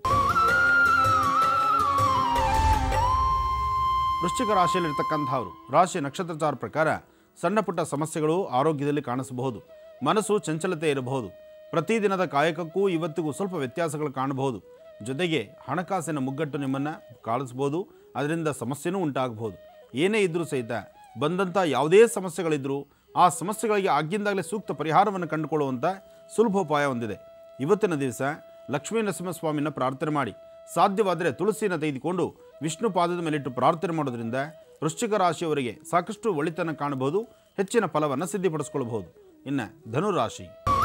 ವೃಶ್ಚಿಕ ರಾಶಿಯಲ್ಲಿರ್ತಕ್ಕಂಥವ್ರು ರಾಶಿ ನಕ್ಷತ್ರಚಾರ ಪ್ರಕಾರ ಸಣ್ಣ ಪುಟ್ಟ ಸಮಸ್ಯೆಗಳು ಆರೋಗ್ಯದಲ್ಲಿ ಕಾಣಿಸಬಹುದು ಮನಸ್ಸು ಚಂಚಲತೆ ಇರಬಹುದು ಪ್ರತಿದಿನದ ಕಾಯಕಕ್ಕೂ ಇವತ್ತಿಗೂ ಸ್ವಲ್ಪ ವ್ಯತ್ಯಾಸಗಳು ಕಾಣಬಹುದು ಜೊತೆಗೆ ಹಣಕಾಸಿನ ಮುಗ್ಗಟ್ಟು ನಿಮ್ಮನ್ನು ಕಾಣಿಸ್ಬೋದು ಅದರಿಂದ ಸಮಸ್ಯೆನೂ ಉಂಟಾಗಬಹುದು ಏನೇ ಇದ್ದರೂ ಸಹಿತ ಬಂದಂಥ ಯಾವುದೇ ಸಮಸ್ಯೆಗಳಿದ್ದರೂ ಆ ಸಮಸ್ಯೆಗಳಿಗೆ ಆಗಿಂದಾಗಲೇ ಸೂಕ್ತ ಪರಿಹಾರವನ್ನು ಕಂಡುಕೊಳ್ಳುವಂಥ ಸುಲಭೋಪಾಯ ಹೊಂದಿದೆ ಇವತ್ತಿನ ದಿವಸ ಲಕ್ಷ್ಮೀ ನರಸಿಂಹಸ್ವಾಮಿನ ಪ್ರಾರ್ಥನೆ ಮಾಡಿ ಸಾಧ್ಯವಾದರೆ ತುಳಸಿಯನ್ನು ತೆಗೆದುಕೊಂಡು ವಿಷ್ಣು ಪಾದದ ಮೇಲಿಟ್ಟು ಪ್ರಾರ್ಥನೆ ಮಾಡೋದ್ರಿಂದ ವೃಶ್ಚಿಕ ರಾಶಿಯವರಿಗೆ ಸಾಕಷ್ಟು ಒಳಿತನ ಕಾಣಬಹುದು ಹೆಚ್ಚಿನ ಫಲವನ್ನು ಸಿದ್ಧಿಪಡಿಸ್ಕೊಳ್ಬಹುದು ಇನ್ನು ಧನುರಾಶಿ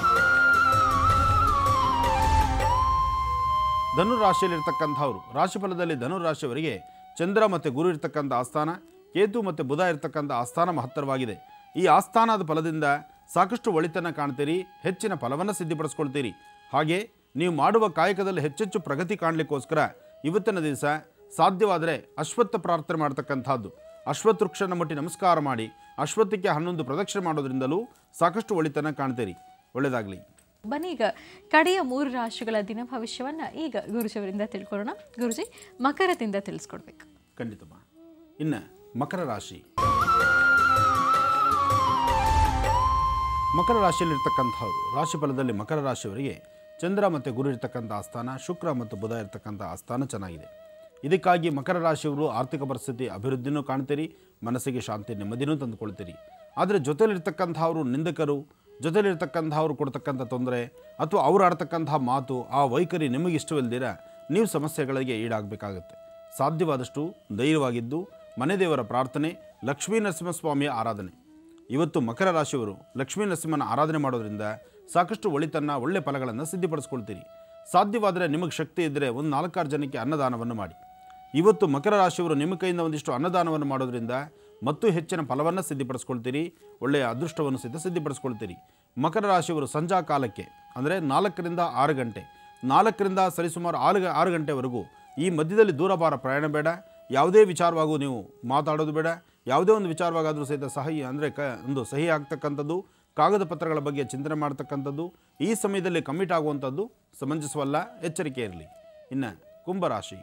ಧನುರಾಶಿಯಲ್ಲಿರ್ತಕ್ಕಂಥವ್ರು ರಾಶಿಫಲದಲ್ಲಿ ಧನುರಾಶಿಯವರಿಗೆ ಚಂದ್ರ ಮತ್ತು ಗುರು ಇರ್ತಕ್ಕಂಥ ಆಸ್ಥಾನ ಕೇತು ಮತ್ತು ಬುಧ ಇರ್ತಕ್ಕಂಥ ಆಸ್ಥಾನ ಮಹತ್ತರವಾಗಿದೆ ಈ ಆಸ್ಥಾನದ ಫಲದಿಂದ ಸಾಕಷ್ಟು ಒಳಿತನ ಕಾಣ್ತೀರಿ ಹೆಚ್ಚಿನ ಫಲವನ್ನು ಸಿದ್ಧಿಪಡಿಸ್ಕೊಳ್ತೀರಿ ಹಾಗೆ ನೀವು ಮಾಡುವ ಕಾಯಕದಲ್ಲಿ ಹೆಚ್ಚೆಚ್ಚು ಪ್ರಗತಿ ಕಾಣಲಿಕ್ಕೋಸ್ಕರ ಇವತ್ತಿನ ದಿವಸ ಸಾಧ್ಯವಾದರೆ ಅಶ್ವತ್ಥ ಪ್ರಾರ್ಥನೆ ಮಾಡ್ತಕ್ಕಂಥದ್ದು ಅಶ್ವತ್ಥ ವೃಕ್ಷನ ಮುಟ್ಟಿ ನಮಸ್ಕಾರ ಮಾಡಿ ಅಶ್ವತ್ಥಕ್ಕೆ ಹನ್ನೊಂದು ಪ್ರದಕ್ಷಿಣೆ ಮಾಡೋದ್ರಿಂದಲೂ ಸಾಕಷ್ಟು ಒಳಿತನ ಕಾಣ್ತೀರಿ ಒಳ್ಳೆಯದಾಗಲಿ
ಬನ್ನಿ ಈಗ ಕಡೆಯ ಮೂರು ರಾಶಿಗಳ ದಿನ ಭವಿಷ್ಯವನ್ನ ಈಗ ಗುರುಜಿಯವರಿಂದ ತಿಳ್ಕೊಳ್ಳೋಣ ಗುರುಜಿ ಮಕರದಿಂದ ತಿಳಿಸ್ಕೊಡ್ಬೇಕು
ಖಂಡಿತಮ್ಮ ಇನ್ನು ಮಕರ ರಾಶಿ ಮಕರ ರಾಶಿಯಲ್ಲಿರ್ತಕ್ಕಂಥವ್ರು ರಾಶಿಫಲದಲ್ಲಿ ಮಕರ ರಾಶಿಯವರಿಗೆ ಚಂದ್ರ ಮತ್ತು ಗುರು ಇರ್ತಕ್ಕಂಥ ಆಸ್ಥಾನ ಶುಕ್ರ ಮತ್ತು ಬುಧ ಇರ್ತಕ್ಕಂಥ ಆಸ್ಥಾನ ಚೆನ್ನಾಗಿದೆ ಇದಕ್ಕಾಗಿ ಮಕರ ರಾಶಿಯವರು ಆರ್ಥಿಕ ಪರಿಸ್ಥಿತಿ ಅಭಿವೃದ್ಧಿನೂ ಕಾಣ್ತೀರಿ ಮನಸ್ಸಿಗೆ ಶಾಂತಿ ನೆಮ್ಮದಿನೂ ತಂದುಕೊಳ್ತೀರಿ ಆದರೆ ಜೊತೆಲಿರ್ತಕ್ಕಂಥವ್ರು ನಿಂದಕರು ಜೊತೆಲಿರ್ತಕ್ಕಂಥವ್ರು ಕೊಡ್ತಕ್ಕಂಥ ತೊಂದರೆ ಅಥವಾ ಅವ್ರು ಆಡ್ತಕ್ಕಂಥ ಮಾತು ಆ ವೈಖರಿ ನಿಮಗೆ ಇಷ್ಟವಿಲ್ದಿರ ನೀವು ಸಮಸ್ಯೆಗಳಿಗೆ ಈಡಾಗಬೇಕಾಗತ್ತೆ ಸಾಧ್ಯವಾದಷ್ಟು ಧೈರ್ಯವಾಗಿದ್ದು ಮನೆ ದೇವರ ಪ್ರಾರ್ಥನೆ ಲಕ್ಷ್ಮೀ ನರಸಿಂಹಸ್ವಾಮಿಯ ಆರಾಧನೆ ಇವತ್ತು ಮಕರ ರಾಶಿಯವರು ಲಕ್ಷ್ಮೀ ನರಸಿಂಹನ ಆರಾಧನೆ ಮಾಡೋದ್ರಿಂದ ಸಾಕಷ್ಟು ಒಳಿತನ್ನ ಒಳ್ಳೆ ಫಲಗಳನ್ನು ಸಿದ್ಧಿಪಡಿಸ್ಕೊಳ್ತೀರಿ ಸಾಧ್ಯವಾದರೆ ನಿಮಗೆ ಶಕ್ತಿ ಇದ್ದರೆ ಒಂದು ನಾಲ್ಕಾರು ಜನಕ್ಕೆ ಅನ್ನದಾನವನ್ನು ಮಾಡಿ ಇವತ್ತು ಮಕರ ರಾಶಿಯವರು ನಿಮ್ಮ ಕೈಯಿಂದ ಒಂದಿಷ್ಟು ಅನ್ನದಾನವನ್ನು ಮಾಡೋದ್ರಿಂದ ಮತ್ತು ಹೆಚ್ಚಿನ ಫಲವನ್ನು ಸಿದ್ಧಿಪಡಿಸ್ಕೊಳ್ತೀರಿ ಒಳ್ಳೆಯ ಅದೃಷ್ಟವನ್ನು ಸಿದ್ಧ ಸಿದ್ಧಿಪಡಿಸ್ಕೊಳ್ತೀರಿ ಮಕರ ರಾಶಿಯವರು ಸಂಜಾ ಕಾಲಕ್ಕೆ ಅಂದರೆ ನಾಲ್ಕರಿಂದ ಆರು ಗಂಟೆ ನಾಲ್ಕರಿಂದ ಸರಿಸುಮಾರು ಆರು ಗ- ಆರು ಗಂಟೆವರೆಗೂ ಈ ಮಧ್ಯದಲ್ಲಿ ದೂರಭಾರ ಪ್ರಯಾಣ ಬೇಡ ಯಾವುದೇ ವಿಚಾರವಾಗೂ ನೀವು ಮಾತಾಡೋದು ಬೇಡ ಯಾವುದೇ ಒಂದು ವಿಚಾರವಾಗಾದರೂ ಸಹಿತ ಸಹಿ ಅಂದರೆ ಕ ಒಂದು ಸಹಿ ಆಗ್ತಕ್ಕಂಥದ್ದು ಕಾಗದ ಪತ್ರಗಳ ಬಗ್ಗೆ ಚಿಂತನೆ ಮಾಡ್ತಕ್ಕಂಥದ್ದು ಈ ಸಮಯದಲ್ಲಿ ಕಮಿಟ್ ಆಗುವಂಥದ್ದು ಸಮಂಜಸವಲ್ಲ ಎಚ್ಚರಿಕೆ ಇರಲಿ ಇನ್ನು ಕುಂಭರಾಶಿ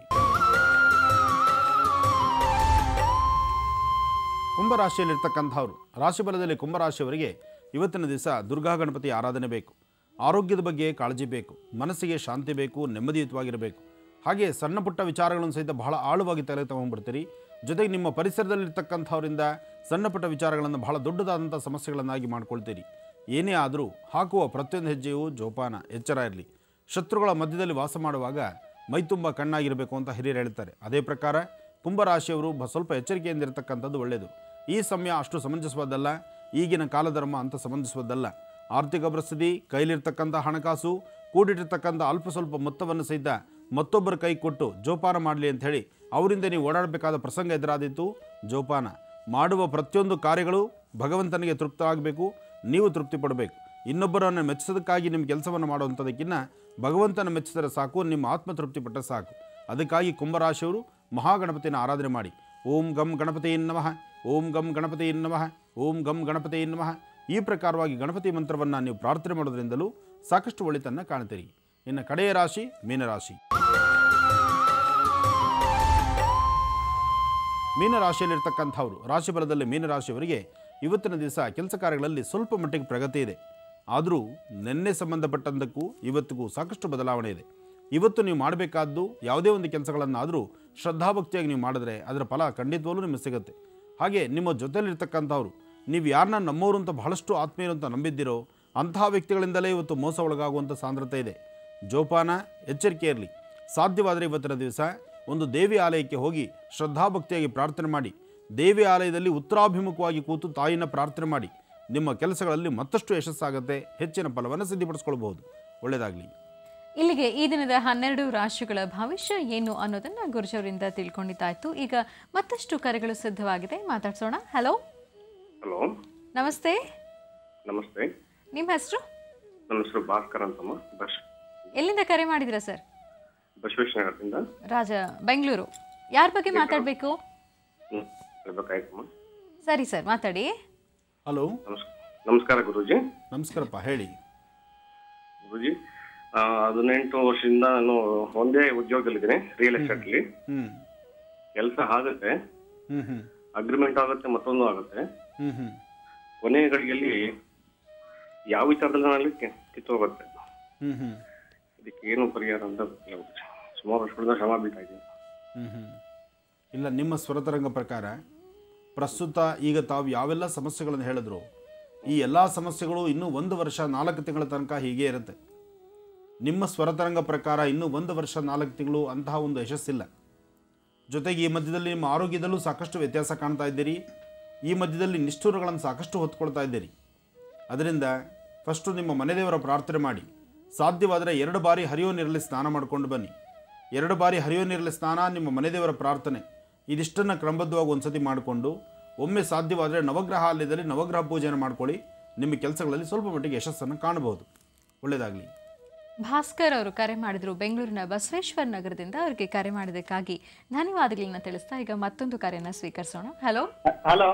ಕುಂಭರಾಶಿಯಲ್ಲಿರ್ತಕ್ಕಂಥವ್ರು ರಾಶಿಫಲದಲ್ಲಿ ಕುಂಭರಾಶಿಯವರಿಗೆ ಇವತ್ತಿನ ದಿವಸ ದುರ್ಗಾ ಗಣಪತಿ ಆರಾಧನೆ ಬೇಕು ಆರೋಗ್ಯದ ಬಗ್ಗೆ ಕಾಳಜಿ ಬೇಕು ಮನಸ್ಸಿಗೆ ಶಾಂತಿ ಬೇಕು ನೆಮ್ಮದಿಯುತವಾಗಿರಬೇಕು ಹಾಗೆ ಸಣ್ಣ ಪುಟ್ಟ ವಿಚಾರಗಳನ್ನು ಸಹಿತ ಬಹಳ ಆಳವಾಗಿ ತಲೆ ತಗೊಂಡ್ಬಿಡ್ತೀರಿ ಜೊತೆಗೆ ನಿಮ್ಮ ಪರಿಸರದಲ್ಲಿರ್ತಕ್ಕಂಥವರಿಂದ ಸಣ್ಣ ಪುಟ್ಟ ವಿಚಾರಗಳನ್ನು ಬಹಳ ದೊಡ್ಡದಾದಂಥ ಸಮಸ್ಯೆಗಳನ್ನಾಗಿ ಮಾಡ್ಕೊಳ್ತೀರಿ ಏನೇ ಆದರೂ ಹಾಕುವ ಪ್ರತಿಯೊಂದು ಹೆಜ್ಜೆಯೂ ಜೋಪಾನ ಎಚ್ಚರ ಇರಲಿ ಶತ್ರುಗಳ ಮಧ್ಯದಲ್ಲಿ ವಾಸ ಮಾಡುವಾಗ ಮೈತುಂಬ ಕಣ್ಣಾಗಿರಬೇಕು ಅಂತ ಹಿರಿಯರು ಹೇಳ್ತಾರೆ ಅದೇ ಪ್ರಕಾರ ಕುಂಭರಾಶಿಯವರು ಬ ಸ್ವಲ್ಪ ಎಚ್ಚರಿಕೆಯಿಂದ ಇರತಕ್ಕಂಥದ್ದು ಒಳ್ಳೆಯದು ಈ ಸಮಯ ಅಷ್ಟು ಸಮಂಜಸವಾದಲ್ಲ ಈಗಿನ ಕಾಲಧರ್ಮ ಅಂತ ಸಮಂಜಸವಾದಲ್ಲ ಆರ್ಥಿಕ ಪರಿಸ್ಥಿತಿ ಕೈಲಿರ್ತಕ್ಕಂಥ ಹಣಕಾಸು ಕೂಡಿಟ್ಟಿರ್ತಕ್ಕಂಥ ಅಲ್ಪ ಸ್ವಲ್ಪ ಮೊತ್ತವನ್ನು ಸಹಿತ ಮತ್ತೊಬ್ಬರ ಕೈ ಕೊಟ್ಟು ಜೋಪಾನ ಮಾಡಲಿ ಅಂತ ಹೇಳಿ ಅವರಿಂದ ನೀವು ಓಡಾಡಬೇಕಾದ ಪ್ರಸಂಗ ಎದುರಾದೀತು ಜೋಪಾನ ಮಾಡುವ ಪ್ರತಿಯೊಂದು ಕಾರ್ಯಗಳು ಭಗವಂತನಿಗೆ ತೃಪ್ತವಾಗಬೇಕು ನೀವು ತೃಪ್ತಿ ಪಡಬೇಕು ಇನ್ನೊಬ್ಬರನ್ನು ಮೆಚ್ಚಿಸೋದಕ್ಕಾಗಿ ನಿಮ್ಮ ಕೆಲಸವನ್ನು ಮಾಡುವಂಥದಕ್ಕಿಂತ ಭಗವಂತನ ಮೆಚ್ಚಿದರೆ ಸಾಕು ನಿಮ್ಮ ಆತ್ಮ ತೃಪ್ತಿ ಪಟ್ಟರೆ ಸಾಕು ಅದಕ್ಕಾಗಿ ಕುಂಭರಾಶಿಯವರು ಮಹಾಗಣಪತಿನ ಆರಾಧನೆ ಮಾಡಿ ಓಂ ಗಂ ಗಣಪತಿ ನಮಃ ಓಂ ಗಂ ಗಣಪತಿ ನಮಃ ಓಂ ಗಂ ಗಣಪತಿ ನಮಃ ಈ ಪ್ರಕಾರವಾಗಿ ಗಣಪತಿ ಮಂತ್ರವನ್ನು ನೀವು ಪ್ರಾರ್ಥನೆ ಮಾಡೋದ್ರಿಂದಲೂ ಸಾಕಷ್ಟು ಒಳಿತನ್ನು ಕಾಣ್ತೀರಿ ಇನ್ನು ಕಡೆಯ ರಾಶಿ ಮೀನರಾಶಿ ಮೀನರಾಶಿಯಲ್ಲಿರ್ತಕ್ಕಂಥವ್ರು ರಾಶಿಫಲದಲ್ಲಿ ಮೀನರಾಶಿಯವರಿಗೆ ಇವತ್ತಿನ ದಿವಸ ಕೆಲಸ ಕಾರ್ಯಗಳಲ್ಲಿ ಸ್ವಲ್ಪ ಮಟ್ಟಿಗೆ ಪ್ರಗತಿ ಇದೆ ಆದರೂ ನಿನ್ನೆ ಸಂಬಂಧಪಟ್ಟಂದಕ್ಕೂ ಇವತ್ತಿಗೂ ಸಾಕಷ್ಟು ಬದಲಾವಣೆ ಇದೆ ಇವತ್ತು ನೀವು ಮಾಡಬೇಕಾದ್ದು ಯಾವುದೇ ಒಂದು ಕೆಲಸಗಳನ್ನಾದರೂ ಶ್ರದ್ಧಾಭಕ್ತಿಯಾಗಿ ನೀವು ಮಾಡಿದ್ರೆ ಅದರ ಫಲ ಖಂಡಿತವಾಗ್ಲೂ ನಿಮಗೆ ಸಿಗುತ್ತೆ ಹಾಗೆ ನಿಮ್ಮ ಜೊತೆಲಿರ್ತಕ್ಕಂಥವ್ರು ನೀವು ಯಾರನ್ನ ನಮ್ಮವರು ಅಂತ ಬಹಳಷ್ಟು ಆತ್ಮೀಯರು ಅಂತ ನಂಬಿದ್ದೀರೋ ಅಂತಹ ವ್ಯಕ್ತಿಗಳಿಂದಲೇ ಇವತ್ತು ಮೋಸ ಒಳಗಾಗುವಂಥ ಸಾಂದ್ರತೆ ಇದೆ ಜೋಪಾನ ಎಚ್ಚರಿಕೆ ಇರಲಿ ಸಾಧ್ಯವಾದರೆ ಇವತ್ತಿನ ದಿವಸ ಒಂದು ದೇವಿ ಆಲಯಕ್ಕೆ ಹೋಗಿ ಶ್ರದ್ಧಾಭಕ್ತಿಯಾಗಿ ಪ್ರಾರ್ಥನೆ ಮಾಡಿ ದೇವಿ ಆಲಯದಲ್ಲಿ ಉತ್ತರಾಭಿಮುಖವಾಗಿ ಕೂತು ತಾಯಿನ ಪ್ರಾರ್ಥನೆ ಮಾಡಿ ನಿಮ್ಮ ಕೆಲಸಗಳಲ್ಲಿ ಮತ್ತಷ್ಟು ಯಶಸ್ಸಾಗುತ್ತೆ ಹೆಚ್ಚಿನ ಫಲವನ್ನು ಸಿದ್ಧಿಪಡಿಸ್ಕೊಳ್ಬಹುದು ಒಳ್ಳೆಯದಾಗಲಿ
ಇಲ್ಲಿಗೆ ಈ ದಿನದ ಹನ್ನೆರಡು ರಾಶಿಗಳ ಭವಿಷ್ಯ ಏನು ಅನ್ನೋದನ್ನ ಗುರುಜವರಿಂದ ತಿಳ್ಕೊಂಡಿದ್ದಾಯ್ತು ಈಗ ಮತ್ತಷ್ಟು ಕರೆಗಳು ಸಿದ್ಧವಾಗಿದೆ ಮಾತಾಡ್ಸೋಣ ಹಲೋ
ಹಲೋ
ನಮಸ್ತೆ
ನಮಸ್ತೆ
ನಿಮ್ಮ ಹೆಸರು
ನನ್ನ ಹೆಸರು ಭಾಸ್ಕರ್ ಅಂತಮ್ಮ ಬಸ್
ಎಲ್ಲಿಂದ ಕರೆ ಮಾಡಿದಿರಾ ಸರ್
ಬಸವೇಶ್ವರ ನಗರದಿಂದ
ರಾಜ ಬೆಂಗಳೂರು ಯಾರ ಬಗ್ಗೆ ಮಾತಾಡಬೇಕು
ಹ್ಞೂ ಹೇಳ್ಬೇಕಾಯ್ತಮ್ಮ
ಸರಿ ಸರ್ ಮಾತಾಡಿ
ಹಲೋ
ನಮಸ್ ನಮಸ್ಕಾರ ಗುರೂಜಿ
ನಮಸ್ಕಾರಪ್ಪ ಹೇಳಿ
ಗುರೂಜಿ ಆ, ಹದಿನೆಂಟು ವರ್ಷದಿಂದ ನಾನು ಒಂದೇ ಉದ್ಯೋಗದಲ್ಲಿದ್ದೀನಿ ರಿಯಲ್ ಎಸ್ಟೇಟ್ಲಿ
ಹ್ಞೂ
ಕೆಲಸ ಆಗುತ್ತೆ
ಹ್ಞೂ ಹ್ಞೂ
ಅಗ್ರಿಮೆಂಟ್ ಆಗುತ್ತೆ ಮತ್ತೊಂದು ಆಗುತ್ತೆ
ಹ್ಞೂ ಹ್ಞೂ
ಕೊನೆ ಗಳಿಗೆಯಲ್ಲಿ ಯಾವ ವಿಚಾರದಲ್ಲಿ ನಾನಲ್ಲಿ ಕಿತ್ತೋಗುತ್ತೆ
ಹ್ಞೂ ಹ್ಞೂ
ಇದಕ್ಕೆ ಏನು ಪರಿಹಾರ ಅಂತ ಗೊತ್ತಿಲ್ಲ ಗುರೂಜಿ. ಸುಮಾರು ವರ್ಷಗಳಿಂದ ಶ್ರಮ ಬೀಳ್ತಾ ಇದ್ದೀನಿ
ಹ್ಮ್ ಹ್ಮ್. ಇಲ್ಲ ನಿಮ್ಮ ಸ್ವರತರಂಗ ಪ್ರಕಾರ ಪ್ರಸ್ತುತ ಈಗ ತಾವು ಯಾವೆಲ್ಲ ಸಮಸ್ಯೆಗಳನ್ನು ಹೇಳಿದ್ರು ಈ ಎಲ್ಲ ಸಮಸ್ಯೆಗಳು ಇನ್ನೂ ಒಂದು ವರ್ಷ ನಾಲ್ಕು ತಿಂಗಳ ತನಕ ಹೀಗೆ ಇರುತ್ತೆ ನಿಮ್ಮ ಸ್ವರತರಂಗ ಪ್ರಕಾರ ಇನ್ನೂ ಒಂದು ವರ್ಷ ನಾಲ್ಕು ತಿಂಗಳು ಅಂತಹ ಒಂದು ಯಶಸ್ಸಿಲ್ಲ ಜೊತೆಗೆ ಈ ಮಧ್ಯದಲ್ಲಿ ನಿಮ್ಮ ಆರೋಗ್ಯದಲ್ಲೂ ಸಾಕಷ್ಟು ವ್ಯತ್ಯಾಸ ಕಾಣ್ತಾ ಇದ್ದೀರಿ ಈ ಮಧ್ಯದಲ್ಲಿ ನಿಷ್ಠುರಗಳನ್ನು ಸಾಕಷ್ಟು ಹೊತ್ಕೊಳ್ತಾ ಇದ್ದೀರಿ ಅದರಿಂದ ಫಸ್ಟು ನಿಮ್ಮ ಮನೆದೇವರ ಪ್ರಾರ್ಥನೆ ಮಾಡಿ ಸಾಧ್ಯವಾದರೆ ಎರಡು ಬಾರಿ ಹರಿಯೋ ನೀರಲ್ಲಿ ಸ್ನಾನ ಮಾಡ್ಕೊಂಡು ಬನ್ನಿ ಎರಡು ಬಾರಿ ಹರಿಯೋ ನೀರಲ್ಲಿ ಸ್ನಾನ ನಿಮ್ಮ ಮನೆದೇವರ ಪ್ರಾರ್ಥನೆ ಇದಿಷ್ಟನ್ನು ಕ್ರಮಬದ್ಧವಾಗಿ ಒಂದು ಸತಿ ಮಾಡಿಕೊಂಡು ಒಮ್ಮೆ ಸಾಧ್ಯವಾದರೆ ನವಗ್ರಹ ಆಲಯದಲ್ಲಿ ನವಗ್ರಹ ಪೂಜೆಯನ್ನು ಮಾಡ್ಕೊಳ್ಳಿ ನಿಮ್ಮ ಕೆಲಸಗಳಲ್ಲಿ ಸ್ವಲ್ಪ ಮಟ್ಟಿಗೆ ಯಶಸ್ಸನ್ನು ಕಾಣಬಹುದು ಒಳ್ಳೆಯದಾಗಲಿ
ಭಾಸ್ಕರ್ ಅವರು ಕರೆ ಮಾಡಿದ್ರು ಬೆಂಗಳೂರಿನ ಬಸವೇಶ್ವರ ನಗರದಿಂದ ಅವರಿಗೆ ಕರೆ ಮಾಡಿದ್ದಕ್ಕಾಗಿ ಧನ್ಯವಾದಗಳನ್ನ ತಿಳಿಸ್ತಾ ಈಗ ಮತ್ತೊಂದು ಕರೆಯನ್ನ ಸ್ವೀಕರಿಸೋಣ ಹಲೋ
ಹಲೋ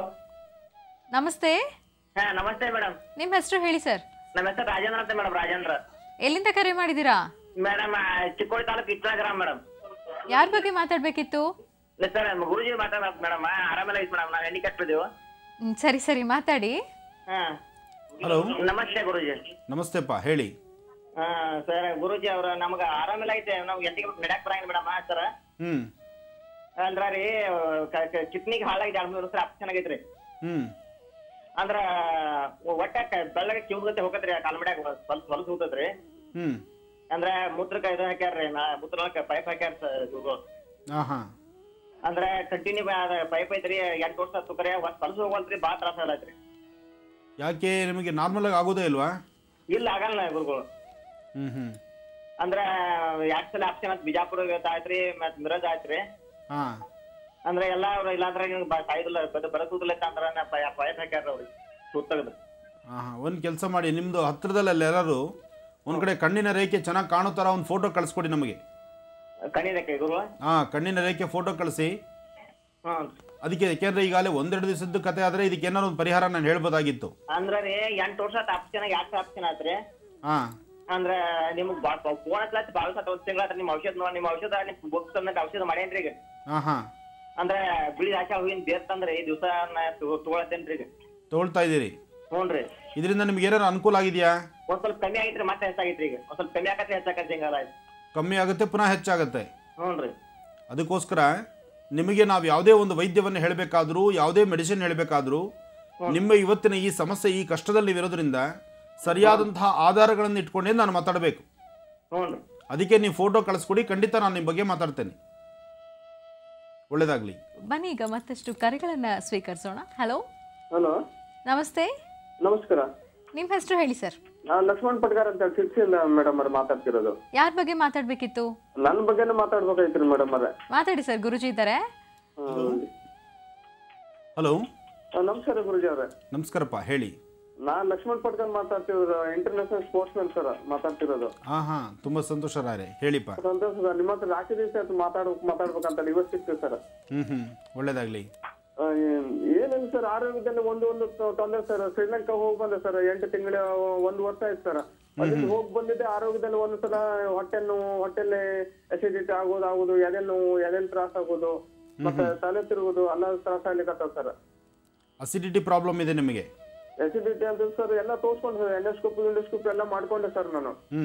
ನಮಸ್ತೆ
ಹಾ ನಮಸ್ತೆ ಮೇಡಮ್
ನಿಮ್ಮ ಹೆಸರು ಹೇಳಿ ಸರ್
ನಮ್ಮ ಹೆಸರು ರಾಜೇಂದ್ರ ಅಂತ ಮೇಡಮ್ ರಾಜೇಂದ್ರ
ಎಲ್ಲಿಂದ ಕರೆ ಮಾಡಿದ್ದೀರಾ
ಮೇಡಮ್ ಚಿಕ್ಕೋಡಿ ತಾಲೂಕು ಇಚ್ಲಾಗ್ರಾಮ ಮೇಡಮ್
ಯಾರ ಬಗ್ಗೆ ಮಾತಾಡ್ಬೇಕಿತ್ತು
ಸರ್ ಗುರುಜಿ ಮಾತಾಡ್ಬೇಕು ಮೇಡಮ್ ಆರಾಮೆಲ್ಲ ಐತಿ ಮೇಡಮ್ ನಾವು ಎಣ್ಣೆ ಕಟ್ಟಿದೀವಿ
ಹ್ಮ್, ಸರಿ ಸರಿ ಮಾತಾಡಿ
ಹಾ
ಹಲೋ
ನಮಸ್ತೆ ಗುರುಜಿ
ನಮಸ್ತೆಪ್ಪ ಹೇಳಿ
ಹಾ ಸರ್ ಗುರುಜಿ ಅವ್ರ ನಮ್ಗ ಆರಾಮೆಲ್ಲ ಐತೆ ನಾವ್ ಎಂಟಿಗೆ ನಡ್ಯಾಕ್ ಬರಂಗಿಲ್ಲ ಮೇಡಮ್ ಸರ್
ಹ್ಞೂ
ಅಂದ್ರ ರೀ ಕಿಡ್ನಿಗೆ ಹಾಳಾಗಿದೆ ಎರಡು ಮೂರು ವರ್ಷ ಆಪ್ಷನ್ ಆಗೈತ್ರಿ
ಹ್ಞೂ
ಅಂದ್ರ ಒಟ್ಟ ಬೆಳ್ಳಗೆ ಕಿವುಗತ್ತೆ ಹೋಗತ್ರಿ ಕಾಲ್ಮಡ್ಯಾಗ ಸ್ವಲ್ಪ ಹೊಲಸ್ ಹೋಗತ್ರಿ
ಹ್ಞೂ
ಅಂದ್ರ ಮೂತ್ರಕ್ಕ ಇದು ಹಾಕ್ಯಾರ್ರಿ ನಾ ಮೂತ್ರಕ್ಕೆ ಪೈಪ್ ಹಾಕ್ಯಾರ ಸರ್ ಇವ್ರು.
ಹಾಂ ಹಾಂ
ಅಂದ್ರ ಕಂಟಿನ್ಯೂ ಪೈಪ್ ಐತ್ರಿ ಎಂಟು ವರ್ಷ ತುಕರೆ ಒಂದ್ ಹೊಲಸ್ ಹೋಗಲ್ರಿ ಬಾಳ ತ್ರಾಸ ಆಗತ್ರಿ
ಯಾಕೆ ನಿಮಗೆ ನಾರ್ಮಲಾಗಿ ಆಗೋದೇ ಇಲ್ವಾ
ಇಲ್ಲ ಆಗಲ್ಲ ಗುರುಗಳು
ಹ್ಞೂ ಹ್ಞೂ
ಅಂದ್ರ ಎರಡ್ ಸಲ ಆಪ್ಷನ್ ಅಂತ ಬಿಜಾಪುರ ಆಯ್ತ್ರಿ ಮತ್ ಮಿರಜ್ ಆಯ್ತ್ರಿ
ಹಾಂ
ಅಂದ್ರೆ ಎಲ್ಲಾ ಅವ್ರ ಇಲ್ಲಾಂದ್ರೆ ನೀವು ಸಾಯುದಿಲ್ಲ ಬರಕುದಿಲ್ಲ ಅಂದ್ರ ಪೈಪ್ ಹಾಕ್ಯಾರ ಅವ್ರಿಗೆ ಸುತ್ತಗದ
ಹಾಂ ಹಾಂ ಒಂದು ಕೆಲಸ ಮಾಡಿ ನಿಮ್ಮದು ಹತ್ತಿರದಲ್ಲಿ ಎಲ್ಲರೂ ಒಂದು ಕಡೆ ಕಣ್ಣಿನ ರೇಖೆ ಚೆನ್ನಾಗಿ ಕಾಣೋ ಥರ ಒಂದು ಫೋಟೋ ಕಳಿಸ್ಕೊಡಿ ನಮಗೆ
ಕಣಿದಕ್ಕೆ ಗುರು
ಹಾಂ ಕಣ್ಣಿನ ರೇಖೆ ಫೋಟೋ ಕಳಿಸಿ
ಹ್ಮ್
ಅದಕ್ಕೆ ಯಾಕೆಂದರೆ ಈಗಾಗಲೇ ಒಂದೆರಡು ದಿವಸದ ಕತೆ ಆದರೆ ಇದಕ್ಕೆ ಏನಾದ್ರು ಒಂದು ಪರಿಹಾರ ನಾನು ಹೇಳ್ಬೋದಾಗಿತ್ತು
ಅಂದ್ರ ರೀ ಎಂಟ್ ವರ್ಷ ಆಪ್ಷನ್ ಎರಡ್ ಆಪ್ಷನ್ ಆತ್ರಿ
ಹಾಂ
ಅಂದ್ರ ನಿಮ್ಗ್ ಫೋನ್ ಹಚ್ಲತ್ ಬಾಳ ಸತ್ ಒಂದ್ ತಿಂಗಳ ನಿಮ್ ಔಷಧ ನೋಡ್ ನಿಮ್ ಔಷಧ ನಿಮ್ ಬುಕ್ಸ್ ತಂದ ಔಷಧ ಮಾಡೇನ್ರಿ ಈಗ
ಹಾಂ ಹಾಂ
ಅಂದ್ರ ಬಿಳಿ ಆಚೆ ಹೋಗಿನ್ ಬೇರ್ತಂದ್ರಿ ಈ ದಿವಸ ತಗೊಳತ್ತೇನ್ರಿ ಈಗ
ತೊಗೊಳ್ತಾ ಇದ್ದೀರಿ
ಹ್ಞೂನ್ರಿ
ಇದರಿಂದ ನಿಮ್ಗೆ ಏನಾರು ಅನುಕೂಲ ಆಗಿದೆಯಾ
ಒಂದ್ ಸ್ವಲ್ಪ ಕಮ್ಮಿ ಆಗೈತ್ರಿ ಮತ್ತೆ ಹೆಚ್ಚಾಗೈತ್ರಿ ಈಗ ಒಂದ್ ಸ್ವಲ್ಪ ಕಮ್ಮಿ ಆಗತ್ತೆ ಹೆಚ್ಚಾಕತ್ತೆ ಹಿಂಗಲ್ಲ
ಕಮ್ಮಿ ಆಗುತ್ತೆ ಪುನಃ ಹೆಚ್ಚಾಗುತ್ತೆ
ಹ್ಞೂನ್ರಿ
ಅದಕ್ಕೋಸ್ಕರ ನಿಮಗೆ ನಾವು ಯಾವುದೇ ಒಂದು ವೈದ್ಯವನ್ನು ಹೇಳಬೇಕಾದ್ರೂ ಯಾವುದೇ ಮೆಡಿಸಿನ್ ಹೇಳಬೇಕಾದ್ರೂ ನಿಮ್ಮ ಇವತ್ತಿನ ಈ ಸಮಸ್ಯೆ ಈ ಕಷ್ಟದಲ್ಲಿ ಇರೋದ್ರಿಂದ ಸರಿಯಾದಂತಹ ಆಧಾರಗಳನ್ನು ಇಟ್ಕೊಂಡೇ ನಾನು ಮಾತಾಡಬೇಕು
ಹ್ಞೂನ್ರಿ
ಅದಕ್ಕೆ ನೀವು ಫೋಟೋ ಕಳಿಸ್ಕೊಡಿ ಖಂಡಿತ ನಾನು ನಿಮ್ಮ ಬಗ್ಗೆ ಮಾತಾಡ್ತೇನೆ ಒಳ್ಳೇದಾಗಲಿ
ಬನ್ನಿ ಈಗ ಮತ್ತಷ್ಟು ಕರೆಗಳನ್ನ ಸ್ವೀಕರಿಸೋಣ ಹಲೋ
ಹಲೋ
ನಮಸ್ತೆ
ನಮಸ್ಕಾರ
ನಿಮ್ಮ ಹೆಸರು ಹೇಳಿ ಸರ್
ನಾನು ಲಕ್ಷ್ಮಣ್ ಪಟ್ಗಾರ್ ಅಂತ ಶಿರ್ಸಿಯಿಂದ ಮೇಡಮ್ ಅವ್ರು ಮಾತಾಡ್ತಿರೋದು
ಯಾರ ಬಗ್ಗೆ ಮಾತಾಡ್ಬೇಕಿತ್ತು
ನನ್ನ ಬಗ್ಗೆನೇ ಮಾತಾಡ್ಬೇಕಾಯ್ತ್ರಿ ಮೇಡಮ್ ಅವ್ರೆ
ಮಾತಾಡಿ ಸರ್ ಗುರುಜಿ ಇದ್ದಾರೆ
ಹಲೋ
ನಮಸ್ಕಾರ ಗುರುಜಿ ಅವ್ರೆ
ನಮಸ್ಕಾರಪ್ಪ ಹೇಳಿ
ನಾನ್ ಲಕ್ಷ್ಮಣ್ ಪಟ್ಕರ್ ಮಾತಾಡ್ತಿರೋದು ಇಂಟರ್ನ್ಯಾಷನಲ್ ಸ್ಪೋರ್ಟ್ಸ್ ಮ್ಯಾನ್ ಸರ್ ಮಾತಾಡ್ತಿರೋದು
ಹಾಂ ಹಾಂ ತುಂಬ ಸಂತೋಷ ರಾಯರೇ ಹೇಳಿಪ್ಪ
ಸಂತೋಷ ಸರ್ ನಿಮ್ಮ ಹತ್ರ ರಾಕಿದೆ ಸರ್ ಮಾತಾಡ್ಬೇಕು ಮಾತಾಡ್ಬೇಕಂತ ಇವತ್ತು ಸಿಗ್ತೀವಿ ಸರ್
ಹ್ಞೂ ಹ್ಞೂ ಒಳ್ಳೇದಾಗಲಿ
ಏನಿಲ್ಲ ಸರ್ ಆರೋಗ್ಯದಲ್ಲಿ ಒಂದು ಒಂದು ತೊ- ತೊಂದರೆ ಸರ್ ಶ್ರೀಲಂಕಾ ಹೋಗಿ ಬಂದೆ ಸರ್ ಎಂಟು ತಿಂಗಳ ಒಂದು ವರ್ಷ ಆಯ್ತು ಸರ್ ಅಲ್ಲಿ ಹೋಗಿ ಬಂದಿದ್ದೆ ಆರೋಗ್ಯದಲ್ಲಿ ಒಂದು ಸಲ ಹೊಟ್ಟೆ ನೋವು ಹೊಟ್ಟೆಲ್ಲಿ ಅಸಿಡಿಟಿ ಆಗೋದು ಆಗೋದು ಎದೆ ನೋವು ಎದೆ ತ್ರಾಸ ಆಗೋದು ಮತ್ತೆ ತಲೆ ತಿರುಗೋದು ಎಲ್ಲ ತ್ರಾಸ ಆಗ್ಲಿಕ್ಕೆ ಸರ್
ಅಸಿಡಿಟಿ ಪ್ರಾಬ್ಲಮ್ ಇದೆ ನಿಮಗೆ
ಅಸಿಡಿಟಿ ಅಂತ ಸರ್ ಎಲ್ಲ ತೋರ್ಸ್ಕೊಂಡು ಸರ್ ಎಂಡೋಸ್ಕೋಪ್ ಇಂಡೋಸ್ಕೋಪ್ ಎಲ್ಲ ಮಾಡ್ಕೊಂಡೆ ಸರ್ ನಾನು
ಹ್ಞೂ